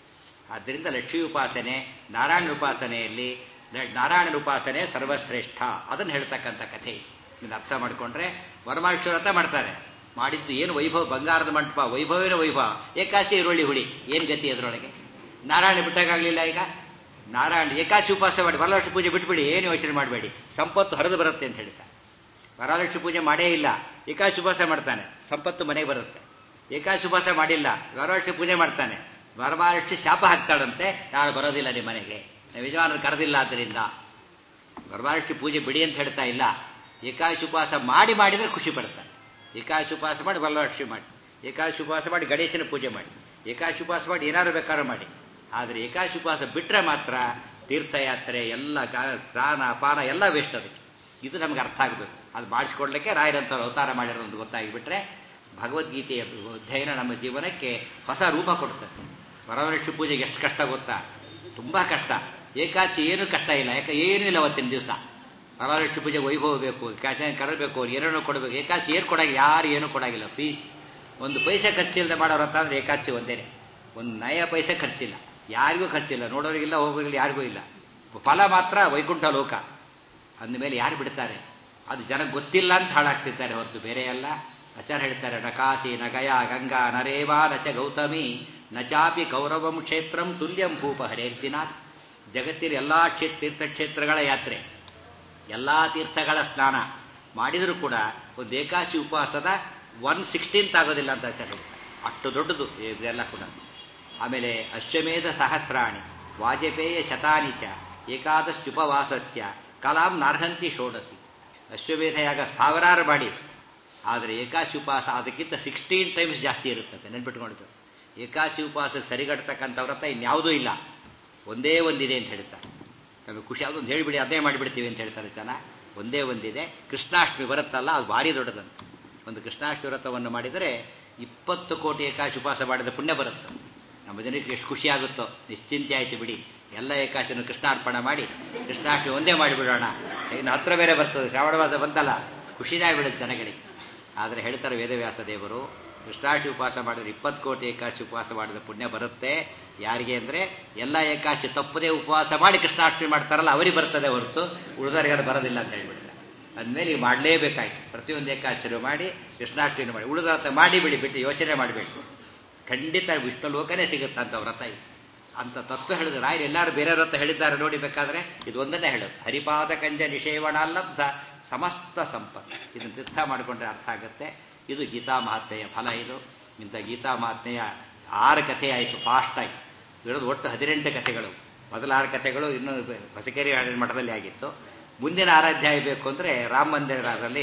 ಆದ್ದರಿಂದ ಲಕ್ಷ್ಮೀ ಉಪಾಸನೆ ನಾರಾಯಣ ಉಪಾಸನೆಯಲ್ಲಿ ನಾರಾಯಣನ ಉಪಾಸನೆ ಸರ್ವಶ್ರೇಷ್ಠ ಅದನ್ನು ಹೇಳ್ತಕ್ಕಂಥ ಕಥೆ ಇದು ಇದನ್ನು ಅರ್ಥ ಮಾಡಿಕೊಂಡ್ರೆ ವರಮಹಾಲಕ್ಷ್ಮಿ ವ್ರತ ಮಾಡ್ತಾರೆ ಮಾಡಿದ್ದು ಏನು ವೈಭವ ಬಂಗಾರದ ಮಂಟಪ ವೈಭವನ ವೈಭವ ಏಕಾಶಿ ಈರುಳ್ಳಿ ಹುಳಿ ಏನು ಗತಿ ಅದರೊಳಗೆ ನಾರಾಯಣ ಬಿಟ್ಟಾಗಲಿಲ್ಲ ಈಗ ನಾರಾಯಣ ಏಕಾಶಿ ಉಪವಾಸ ಮಾಡಿ ವರಲಕ್ಷ್ಮಿ ಪೂಜೆ ಬಿಟ್ಬಿಡಿ ಏನು ಯೋಚನೆ ಮಾಡಬೇಡಿ ಸಂಪತ್ತು ಹರಿದು ಬರುತ್ತೆ ಅಂತ ಹೇಳ್ತಾರೆ ವರಲಕ್ಷ್ಮಿ ಪೂಜೆ ಮಾಡೇ ಇಲ್ಲ ಏಕಾಶಿ ಉಪವಾಸ ಮಾಡ್ತಾನೆ ಸಂಪತ್ತು ಮನೆಗೆ ಬರುತ್ತೆ ಏಕಾಶಿ ಉಪವಾಸ ಮಾಡಿಲ್ಲ ವರಲಕ್ಷ್ಮಿ ಪೂಜೆ ಮಾಡ್ತಾನೆ ವರಮಹಾಲಕ್ಷ್ಮಿ ಶಾಪ ಹಾಕ್ತಾಳಂತೆ ಯಾರು ಬರೋದಿಲ್ಲ ನಿಮ್ಮ ಮನೆಗೆ ನಾವು ಯಜಮಾನರು ಕರೆದಿಲ್ಲ ಆದ್ದರಿಂದ ವರಮಹಾಲಕ್ಷ್ಮಿ ಪೂಜೆ ಬಿಡಿ ಅಂತ ಹೇಳ್ತಾ ಇಲ್ಲ ಏಕಾಶಿ ಉಪವಾಸ ಮಾಡಿ ಮಾಡಿದ್ರೆ ಖುಷಿ ಪಡ್ತಾನೆ ಏಕಾಶಿ ಉಪವಾಸ ಮಾಡಿ ವರಲಕ್ಷ್ಮಿ ಮಾಡಿ ಏಕಾಶಿ ಉಪವಾಸ ಮಾಡಿ ಗಣೇಶನ ಪೂಜೆ ಮಾಡಿ ಏಕಾಶಿ ಉಪವಾಸ ಮಾಡಿ ಏನಾದ್ರು ಬೇಕಾದ್ರೂ ಮಾಡಿ ಆದರೆ ಏಕಾಶಿ ಉಪವಾಸ ಬಿಟ್ಟರೆ ಮಾತ್ರ ತೀರ್ಥಯಾತ್ರೆ ಎಲ್ಲ ಸ್ನಾನ ಪಾನ ಎಲ್ಲ ವೇಸ್ಟ್ ಅದಕ್ಕೆ ಇದು ನಮ್ಗೆ ಅರ್ಥ ಆಗಬೇಕು ಅದು ಮಾಡಿಸ್ಕೊಡ್ಲಿಕ್ಕೆ ರಾಯರಂತವ್ರು ಅವತಾರ ಮಾಡಿರೋದು ಗೊತ್ತಾಗಿಬಿಟ್ರೆ ಭಗವದ್ಗೀತೆಯ ಅಧ್ಯಯನ ನಮ್ಮ ಜೀವನಕ್ಕೆ ಹೊಸ ರೂಪ ಕೊಡ್ತದೆ ವರವರಕ್ಷಿ ಪೂಜೆಗೆ ಎಷ್ಟು ಕಷ್ಟ ಗೊತ್ತಾ ತುಂಬ ಕಷ್ಟ ಏಕಾಚಿ ಏನು ಕಷ್ಟ ಇಲ್ಲ ಯಾಕೆ ಏನೂ ಇಲ್ಲ ಅವತ್ತಿನ ದಿವಸ ವರವರಕ್ಷಿ ಪೂಜೆ ವೈಭವ ಬೇಕು ಏಕಾಚಿ ಕರಬೇಕು ಅವ್ರು ಏನೇನೋ ಕೊಡಬೇಕು ಏಕಾಚಿ ಏನು ಕೊಡಾಗಿಲ್ಲ ಯಾರು ಏನೂ ಕೊಡಾಗಿಲ್ಲ ಫೀ ಒಂದು ಪೈಸೆ ಖರ್ಚಿಲ್ಲದೆ ಮಾಡೋ ವ್ರತ ಅಂದ್ರೆ ಏಕಾಚಿ ಒಂದೇನೆ ಒಂದು ನಯ ಪೈಸೆ ಖರ್ಚಿಲ್ಲ ಯಾರಿಗೂ ಖರ್ಚಿಲ್ಲ ನೋಡೋರಿಗಿಲ್ಲ ಹೋಗೋರಿಗಿಲ್ಲ ಯಾರಿಗೂ ಇಲ್ಲ ಫಲ ಮಾತ್ರ ವೈಕುಂಠ ಲೋಕ ಅಂದಮೇಲೆ ಯಾರು ಬಿಡ್ತಾರೆ ಅದು ಜನಕ್ಕೆ ಗೊತ್ತಿಲ್ಲ ಅಂತ ಹಾಳಾಗ್ತಿದ್ದಾರೆ ಹೊರತು ಬೇರೆ ಅಲ್ಲ ಆಚಾರ ಹೇಳ್ತಾರೆ ನಕಾಸಿ ನಗಯ ಗಂಗಾ ನರೇವಾ ನಚ ಗೌತಮಿ ನಚಾಪಿ ಕೌರವಂ ಕ್ಷೇತ್ರಂ ತುಲ್ಯಂ ಭೂಪ ಹರೇರ್ತಿನಾಥ್ ಜಗತ್ತಿನ ಎಲ್ಲ ಕ್ಷೇ ತೀರ್ಥಕ್ಷೇತ್ರಗಳ ಯಾತ್ರೆ ಎಲ್ಲ ತೀರ್ಥಗಳ ಸ್ನಾನ ಮಾಡಿದರೂ ಕೂಡ ಒಂದು ಏಕಾಶಿ ಉಪವಾಸದ ಒನ್ ಸಿಕ್ಸ್ಟೀನ್ತ್ ಆಗೋದಿಲ್ಲ ಅಂತ ಆಚಾರ ಹೇಳ್ತಾರೆ ಅಷ್ಟು ದೊಡ್ಡದು ಇದೆಲ್ಲ ಕೂಡ ಆಮೇಲೆ ಅಶ್ವಮೇಧ ಸಹಸ್ರಾಣಿ ವಾಜಪೇಯ ಶತಾನಿ ಚ ಏಕಾದಶುಪವಾಸಸ್ಯ ಕಲಾಂ ನಾರ್ಹಂತಿ ಷೋಡಸಿ ಅಶ್ವಮೇಧ ಯಾಗ ಸಾವಿರಾರು ಮಾಡಿ ಆದರೆ ಏಕಾಶಿ ಉಪವಾಸ ಅದಕ್ಕಿಂತ ಸಿಕ್ಸ್ಟೀನ್ ಟೈಮ್ಸ್ ಜಾಸ್ತಿ ಇರುತ್ತದೆ ನೆನ್ಪಿಟ್ಕೊಂಡಿದ್ದು ಏಕಾಶಿ ಉಪವಾಸ ಸರಿಗಟ್ಟತಕ್ಕಂಥ ವ್ರತ ಇನ್ಯಾವುದೂ ಇಲ್ಲ ಒಂದೇ ಒಂದಿದೆ ಅಂತ ಹೇಳ್ತಾರೆ ನಮಗೆ ಖುಷಿ ಯಾವುದೊಂದು ಹೇಳಿಬಿಡಿ ಅದೇ ಮಾಡಿಬಿಡ್ತೀವಿ ಅಂತ ಹೇಳ್ತಾರೆ ಜನ ಒಂದೇ ಒಂದಿದೆ ಕೃಷ್ಣಾಷ್ಟಮಿ ಬರುತ್ತಲ್ಲ ಅದು ಭಾರಿ ದೊಡ್ಡದಂತ ಒಂದು ಕೃಷ್ಣಾಷ್ಟಮಿ ವ್ರತವನ್ನು ಮಾಡಿದರೆ ಇಪ್ಪತ್ತು ಕೋಟಿ ಏಕಾಶಿ ಉಪವಾಸ ಮಾಡಿದ ಪುಣ್ಯ ಬರುತ್ತೆ ನಮ್ಮ ಜನಕ್ಕೆ ಎಷ್ಟು ಖುಷಿ ಆಗುತ್ತೋ ನಿಶ್ಚಿಂತೆ ಆಯ್ತು ಬಿಡಿ ಎಲ್ಲ ಏಕಾಶಿಯನ್ನು ಕೃಷ್ಣಾರ್ಪಣೆ ಮಾಡಿ ಕೃಷ್ಣಾಷ್ಟಮಿ ಒಂದೇ ಮಾಡಿಬಿಡೋಣ ಇನ್ನು ಹತ್ರ ಬೇರೆ ಬರ್ತದೆ ಶ್ರಾವಣ ಮಾಸ ಬಂತಲ್ಲ ಖುಷಿನೇ ಆಗಿಬಿಡುತ್ತೆ ಜನಗಳಿಗೆ ಆದರೆ ಹೇಳ್ತಾರೆ ವೇದವ್ಯಾಸ ದೇವರು ಕೃಷ್ಣಾಷ್ಟಮಿ ಉಪವಾಸ ಮಾಡಿದ್ರೆ ಇಪ್ಪತ್ತು ಕೋಟಿ ಏಕಾಶಿ ಉಪವಾಸ ಮಾಡಿದ ಪುಣ್ಯ ಬರುತ್ತೆ ಯಾರಿಗೆ ಅಂದರೆ ಎಲ್ಲ ಏಕಾಶಿ ತಪ್ಪದೇ ಉಪವಾಸ ಮಾಡಿ ಕೃಷ್ಣಾಷ್ಟಮಿ ಮಾಡ್ತಾರಲ್ಲ ಅವರಿಗೆ ಬರ್ತದೆ ಹೊರತು ಉಳಿದವರಿಗಾರು ಬರೋದಿಲ್ಲ ಅಂತ ಹೇಳ್ಬಿಡ್ತಾರೆ ಅಂದಮೇಲೆ ಈಗ ಮಾಡಲೇಬೇಕಾಯ್ತು ಪ್ರತಿಯೊಂದು ಏಕಾಶಿರು ಮಾಡಿ ಕೃಷ್ಣಾಷ್ಟಮಿ ಮಾಡಿ ಉಳಿದ ಮಾಡಿ ಬಿಡಿ ಬಿಟ್ಟು ಯೋಚನೆ ಮಾಡಬೇಕು ಖಂಡಿತ ವಿಷ್ಣು ಲೋಕನೇ ಸಿಗುತ್ತೆ ಅಂತ ವ್ರತ ಇದು ಅಂತ ತತ್ವ ಹೇಳಿದ್ರೆ ರಾಯರು ಎಲ್ಲರೂ ಬೇರೆ ವ್ರತ ಹೇಳಿದ್ದಾರೆ ನೋಡಿ ಬೇಕಾದ್ರೆ ಇದು ಒಂದನ್ನೇ ಹೇಳೋದು ಹರಿಪಾದ ಕಂಜ ನಿಷೇವಣಾಲಬ್ಧ ಸಮಸ್ತ ಸಂಪತ್ತು ಇದನ್ನು ತೀರ್ಥ ಮಾಡಿಕೊಂಡ್ರೆ ಅರ್ಥ ಆಗುತ್ತೆ ಇದು ಗೀತಾ ಮಹಾತ್ಮೆಯ ಫಲ ಇದು ಇಂಥ ಗೀತಾ ಮಹಾತ್ಮೆಯ ಆರು ಕಥೆ ಆಯಿತು ಫಾಸ್ಟಾಗಿ ಇರೋದು ಒಟ್ಟು ಹದಿನೆಂಟು ಕಥೆಗಳು ಮೊದಲ ಆರು ಕಥೆಗಳು ಇನ್ನೂ ಹೊಸಕೆರೆ ಮಠದಲ್ಲಿ ಆಗಿತ್ತು ಮುಂದಿನ ಆರಾಧ್ಯಾಯ ಬೇಕು ಅಂದರೆ ರಾಮ ಮಂದಿರದಲ್ಲಿ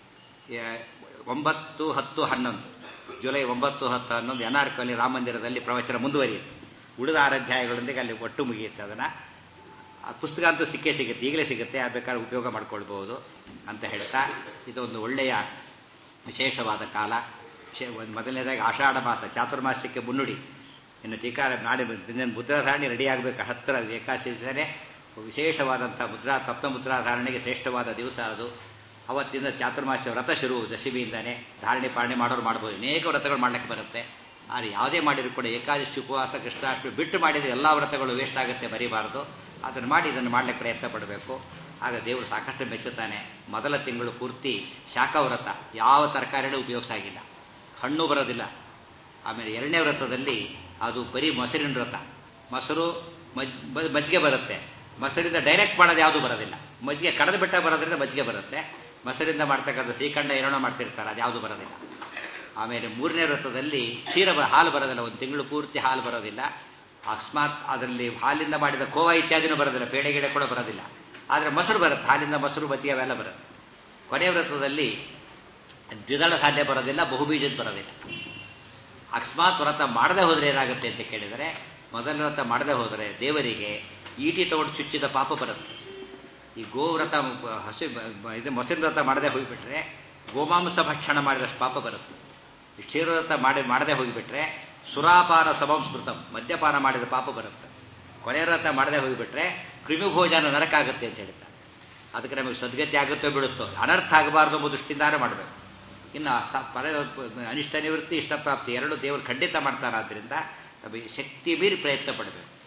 ಒಂಬತ್ತು ಹತ್ತು ಹನ್ನೊಂದು ಜುಲೈ ಒಂಬತ್ತು ಹತ್ತು ಹನ್ನೊಂದು ಎನ್ ಆರ್ ಅಲ್ಲಿ ರಾಮ ಮಂದಿರದಲ್ಲಿ ಪ್ರವಚನ ಮುಂದುವರಿಯುತ್ತೆ ಉಳಿದ ಆರಾಧ್ಯಾಯಗಳೊಂದಿಗೆ ಅಲ್ಲಿ ಒಟ್ಟು ಮುಗಿಯುತ್ತೆ ಅದನ್ನು ಆ ಪುಸ್ತಕ ಅಂತೂ ಸಿಕ್ಕೇ ಸಿಗುತ್ತೆ ಈಗಲೇ ಸಿಗುತ್ತೆ ಆ ಬೇಕಾದ್ರೆ ಉಪಯೋಗ ಮಾಡ್ಕೊಳ್ಬಹುದು ಅಂತ ಹೇಳ್ತಾ ಇದೊಂದು ಒಳ್ಳೆಯ ವಿಶೇಷವಾದ ಕಾಲ ಮೊದಲನೇದಾಗಿ ಆಷಾಢ ಮಾಸ ಚಾತುರ್ಮಾಸ್ಯಕ್ಕೆ ಮುನ್ನುಡಿ ಇನ್ನು ಟೀಕಾ ನಾಳೆ ಮುದ್ರಾಧಾರಣೆ ರೆಡಿ ಆಗಬೇಕು ಹತ್ತಿರ ಏಕಾಶಿ ದಿವಸನೇ ವಿಶೇಷವಾದಂಥ ಮುದ್ರಾ ತಪ್ತ ಮುದ್ರಾಧಾರಣೆಗೆ ಶ್ರೇಷ್ಠವಾದ ದಿವಸ ಅದು ಅವತ್ತಿಂದ ಚಾತುರ್ಮಾಸ್ಯ ವ್ರತ ಶುರು ದಶಮಿಯಿಂದಾನೆ ಧಾರಣೆ ಪಾಲನೆ ಮಾಡೋರು ಮಾಡ್ಬೋದು ಅನೇಕ ವ್ರತಗಳು ಮಾಡ್ಲಿಕ್ಕೆ ಬರುತ್ತೆ ಆದರೆ ಯಾವುದೇ ಮಾಡಿದ್ರು ಕೂಡ ಏಕಾದಶಿ ಉಪವಾಸ ಕೃಷ್ಣಾಷ್ಟಮಿ ಬಿಟ್ಟು ಮಾಡಿದರೆ ಎಲ್ಲ ವ್ರತಗಳು ವೇಸ್ಟ್ ಆಗುತ್ತೆ ಬರೀಬಾರದು ಅದನ್ನು ಮಾಡಿ ಇದನ್ನು ಮಾಡ್ಲಿಕ್ಕೆ ಪ್ರಯತ್ನ ಪಡಬೇಕು ಆಗ ದೇವರು ಸಾಕಷ್ಟು ಮೆಚ್ಚುತ್ತಾನೆ ಮೊದಲ ತಿಂಗಳು ಪೂರ್ತಿ ಶಾಖವ್ರತ ಯಾವ ತರಕಾರಿನೂ ಉಪಯೋಗಿಸಾಗಿಲ್ಲ ಹಣ್ಣು ಬರೋದಿಲ್ಲ ಆಮೇಲೆ ಎರಡನೇ ವ್ರತದಲ್ಲಿ ಅದು ಬರೀ ಮೊಸರಿನ ವ್ರತ ಮೊಸರು ಮಜ್ ಮಜ್ಜಿಗೆ ಬರುತ್ತೆ ಮೊಸರಿಂದ ಡೈರೆಕ್ಟ್ ಮಾಡೋದು ಯಾವುದು ಬರೋದಿಲ್ಲ ಮಜ್ಜಿಗೆ ಕಡದ ಬೆಟ್ಟ ಬರೋದ್ರಿಂದ ಮಜ್ಜಿಗೆ ಬರುತ್ತೆ ಮೊಸರಿಂದ ಮಾಡ್ತಕ್ಕಂಥ ಶ್ರೀಖಂಡ ಏನೋ ಮಾಡ್ತಿರ್ತಾರೆ ಅದು ಯಾವುದು ಬರೋದಿಲ್ಲ ಆಮೇಲೆ ಮೂರನೇ ವ್ರತದಲ್ಲಿ ಕ್ಷೀರ ಹಾಲು ಬರೋದಿಲ್ಲ ಒಂದು ತಿಂಗಳು ಪೂರ್ತಿ ಹಾಲು ಬರೋದಿಲ್ಲ ಅಕಸ್ಮಾತ್ ಅದರಲ್ಲಿ ಹಾಲಿಂದ ಮಾಡಿದ ಕೋವಾ ಇತ್ಯಾದಿನೂ ಬರೋದಿಲ್ಲ ಪೇಡೆ ಗಿಡ ಕೂಡ ಬರೋದಿಲ್ಲ ಆದರೆ ಮೊಸರು ಬರುತ್ತೆ ಹಾಲಿಂದ ಮೊಸರು ಮಜ್ಜಿಗೆ ಅವೆಲ್ಲ ಬರುತ್ತೆ ಕೊನೆ ವ್ರತದಲ್ಲಿ ದ್ವಿದಳ ಧಾನ್ಯ ಬರೋದಿಲ್ಲ ಬಹುಬೀಜದ ಬರೋದಿಲ್ಲ ಅಕಸ್ಮಾತ್ ವ್ರತ ಮಾಡದೆ ಹೋದರೆ ಏನಾಗುತ್ತೆ ಅಂತ ಕೇಳಿದರೆ ಮೊದಲ ವ್ರತ ಮಾಡದೆ ಹೋದರೆ ದೇವರಿಗೆ ಈಟಿ ತಗೊಂಡು ಚುಚ್ಚಿದ ಪಾಪ ಬರುತ್ತೆ ಈ ಗೋವ್ರತ ಹಸಿ ಇದು ಮೊಸರಿನ ವ್ರತ ಮಾಡದೆ ಹೋಗಿಬಿಟ್ರೆ ಗೋಮಾಂಸ ಭಕ್ಷಣ ಮಾಡಿದಷ್ಟು ಪಾಪ ಬರುತ್ತೆ ಕ್ಷೀರವ್ರತ ಮಾಡಿ ಮಾಡದೆ ಹೋಗಿಬಿಟ್ರೆ ಸುರಾಪಾನ ಸಮಂಸ್ಮೃತಂ ಮದ್ಯಪಾನ ಮಾಡಿದ ಪಾಪ ಬರುತ್ತೆ ಕೊನೆ ವ್ರತ ಮಾಡದೆ ಹೋಗಿಬಿಟ್ರೆ ಕ್ರಿಮಿಭೋಜನ ನರಕ ಆಗುತ್ತೆ ಅಂತ ಹೇಳ್ತಾರೆ ಅದಕ್ಕೆ ನಮಗೆ ಸದ್ಗತಿ ಆಗುತ್ತೋ ಬಿಡುತ್ತೋ ಅನರ್ಥ ಆಗಬಾರ್ದು ಎಂಬ ದೃಷ್ಟಿಯಿಂದಾನೇ ಮಾಡಬೇಕು ಇನ್ನು ಸ ಪರ ಅನಿಷ್ಟ ನಿವೃತ್ತಿ ಇಷ್ಟಪ್ರಾಪ್ತಿ ಎರಡು ದೇವರು ಖಂಡಿತ ಮಾಡ್ತಾರೆ ಆದ್ದರಿಂದ ನಮಗೆ ಶಕ್ತಿ ಮೀರಿ ಪ್ರಯತ್ನ ಪಡಬೇಕು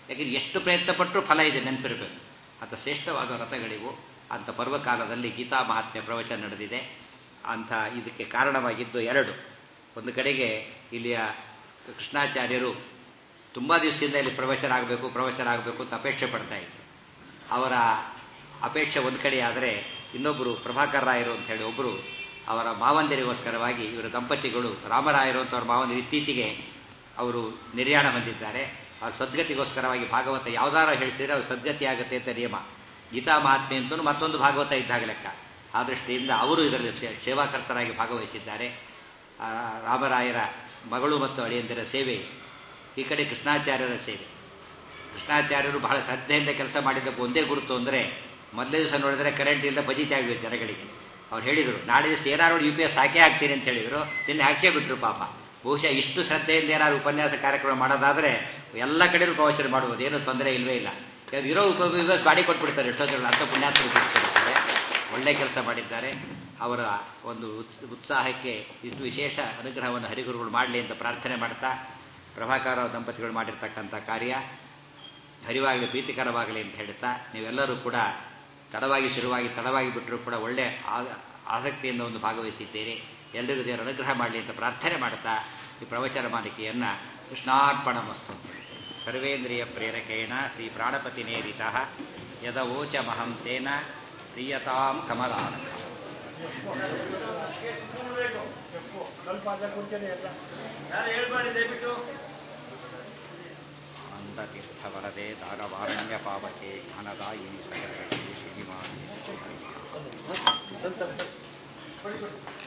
ಯಾಕೆಂದ್ರೆ ಎಷ್ಟು ಪ್ರಯತ್ನ ಪಟ್ಟರೂ ಫಲ ಇದೆ ನೆನಪಿರಬೇಕು ಅಂತ ಶ್ರೇಷ್ಠವಾದ ವ್ರತಗಳಿವು ಅಂಥ ಪರ್ವಕಾಲದಲ್ಲಿ ಗೀತಾ ಮಹಾತ್ಮೆ ಪ್ರವಚನ ನಡೆದಿದೆ ಅಂಥ ಇದಕ್ಕೆ ಕಾರಣವಾಗಿದ್ದು ಎರಡು ಒಂದು ಕಡೆಗೆ ಇಲ್ಲಿಯ ಕೃಷ್ಣಾಚಾರ್ಯರು ತುಂಬ ದಿವಸದಿಂದ ಇಲ್ಲಿ ಪ್ರವಚನ ಆಗಬೇಕು ಪ್ರವಚನ ಆಗಬೇಕು ಅಂತ ಅಪೇಕ್ಷೆ ಪಡ್ತಾ ಇದ್ರು ಅವರ ಅಪೇಕ್ಷೆ ಒಂದು ಕಡೆ ಆದರೆ ಇನ್ನೊಬ್ಬರು ಪ್ರಭಾಕರ್ ರಾಯರು ಅಂತ ಹೇಳಿ ಒಬ್ಬರು ಅವರ ಮಾವಂದಿರಿಗೋಸ್ಕರವಾಗಿ ಇವರ ದಂಪತಿಗಳು ರಾಮರಾಯರು ಅಂತ ಅವರ ಮಾವಂದಿರು ಇತ್ತೀಚೆಗೆ ಅವರು ನಿರ್ಯಾಣ ಹೊಂದಿದ್ದಾರೆ ಅವ್ರ ಸದ್ಗತಿಗೋಸ್ಕರವಾಗಿ ಭಾಗವತ ಯಾವ್ದಾರ ಹೇಳಿಸಿದ್ರೆ ಅವ್ರ ಸದ್ಗತಿ ಆಗುತ್ತೆ ಅಂತ ನಿಯಮ ಗೀತಾ ಮಹಾತ್ಮೆ ಅಂತೂ ಮತ್ತೊಂದು ಭಾಗವತ ಇದ್ದಾಗ ಲೆಕ್ಕ ಆ ದೃಷ್ಟಿಯಿಂದ ಅವರು ಇದರಲ್ಲಿ ಸೇವಾಕರ್ತರಾಗಿ ಭಾಗವಹಿಸಿದ್ದಾರೆ ರಾಮರಾಯರ ಮಗಳು ಮತ್ತು ಅಳಿಯಂದಿರ ಸೇವೆ ಈ ಕಡೆ ಕೃಷ್ಣಾಚಾರ್ಯರ ಸೇವೆ ಕೃಷ್ಣಾಚಾರ್ಯರು ಬಹಳ ಶ್ರದ್ಧೆಯಿಂದ ಕೆಲಸ ಮಾಡಿದ್ದಕ್ಕೆ ಒಂದೇ ಗುರುತು ಅಂದರೆ ಮೊದಲೇ ದಿವಸ ನೋಡಿದ್ರೆ ಕರೆಂಟ್ ಇಲ್ಲದೆ ಬಜಿತಿ ಆಗಬೇಕು ಜನಗಳಿಗೆ ಅವ್ರು ಹೇಳಿದರು ನಾಳೆ ದಿವಸ ಏನಾರು ಯು ಪಿ ಎಸ್ ಹಾಕೇ ಹಾಕ್ತೀನಿ ಅಂತ ಹೇಳಿದರು ನಿನ್ನೆ ಹಾಕ್ಸೇ ಬಿಟ್ರು ಪಾಪ ಬಹುಶಃ ಇಷ್ಟು ಶ್ರದ್ಧೆಯಿಂದ ಏನಾದ್ರು ಉಪನ್ಯಾಸ ಕಾರ್ಯಕ್ರಮ ಮಾಡೋದಾದರೆ ಎಲ್ಲ ಕಡೆಯೂ ಪ್ರವಚನ ಮಾಡ್ಬೋದು ಏನೂ ತೊಂದರೆ ಇಲ್ವೇ ಇಲ್ಲ ಇರೋ ಉಪ ಬಾಡಿ ಕೊಟ್ಬಿಡ್ತಾರೆ ಎಷ್ಟೊತ್ತಿಗೆ ಅಂಥ ಪುಣ್ಯಾತ್ಮರು ಕೊಟ್ಬಿಡ್ತಾರೆ ಒಳ್ಳೆ ಕೆಲಸ ಮಾಡಿದ್ದಾರೆ ಅವರ ಒಂದು ಉತ್ಸಾಹಕ್ಕೆ ಇಷ್ಟು ವಿಶೇಷ ಅನುಗ್ರಹವನ್ನು ಹರಿಗುರುಗಳು ಮಾಡಲಿ ಅಂತ ಪ್ರಾರ್ಥನೆ ಮಾಡ್ತಾ ಪ್ರಭಾಕರ ದಂಪತಿಗಳು ಮಾಡಿರ್ತಕ್ಕಂಥ ಕಾರ್ಯ ಹರಿವಾಗಲಿ ಪ್ರೀತಿಕರವಾಗಲಿ ಅಂತ ಹೇಳ್ತಾ ನೀವೆಲ್ಲರೂ ಕೂಡ ತಡವಾಗಿ ಶುರುವಾಗಿ ತಡವಾಗಿ ಬಿಟ್ಟರೂ ಕೂಡ ಒಳ್ಳೆ ಆಸಕ್ತಿಯಿಂದ ಒಂದು ಭಾಗವಹಿಸಿದ್ದೀರಿ ಎಲ್ಲರಿಗೂ ದೇವರ ಅನುಗ್ರಹ ಮಾಡಲಿ ಅಂತ ಪ್ರಾರ್ಥನೆ ಮಾಡ್ತಾ ಈ ಪ್ರವಚನ ಮಾಲಿಕೆಯನ್ನು ಕೃಷ್ಣಾರ್ಪಣ ಮಸ್ತು ಸರ್ವೇಂದ್ರಿಯ ಪ್ರೇರಕೇಣ ಶ್ರೀ ಪ್ರಾಣಪತಿ ನೇರಿತ ಯದವೋಚ ಮಹಂ ತೇನ ಪ್ರಿಯತಾಂ ಕಮಲಾನ ಆನಂದತೀರ್ಥವರದೆ ದಾನವಾರಣ್ಯ ಪಾವಕೆ ಜ್ಞಾನದಾಯಿನಿ ಸಕಲ ಶ್ರೀನಿವಾಸಿ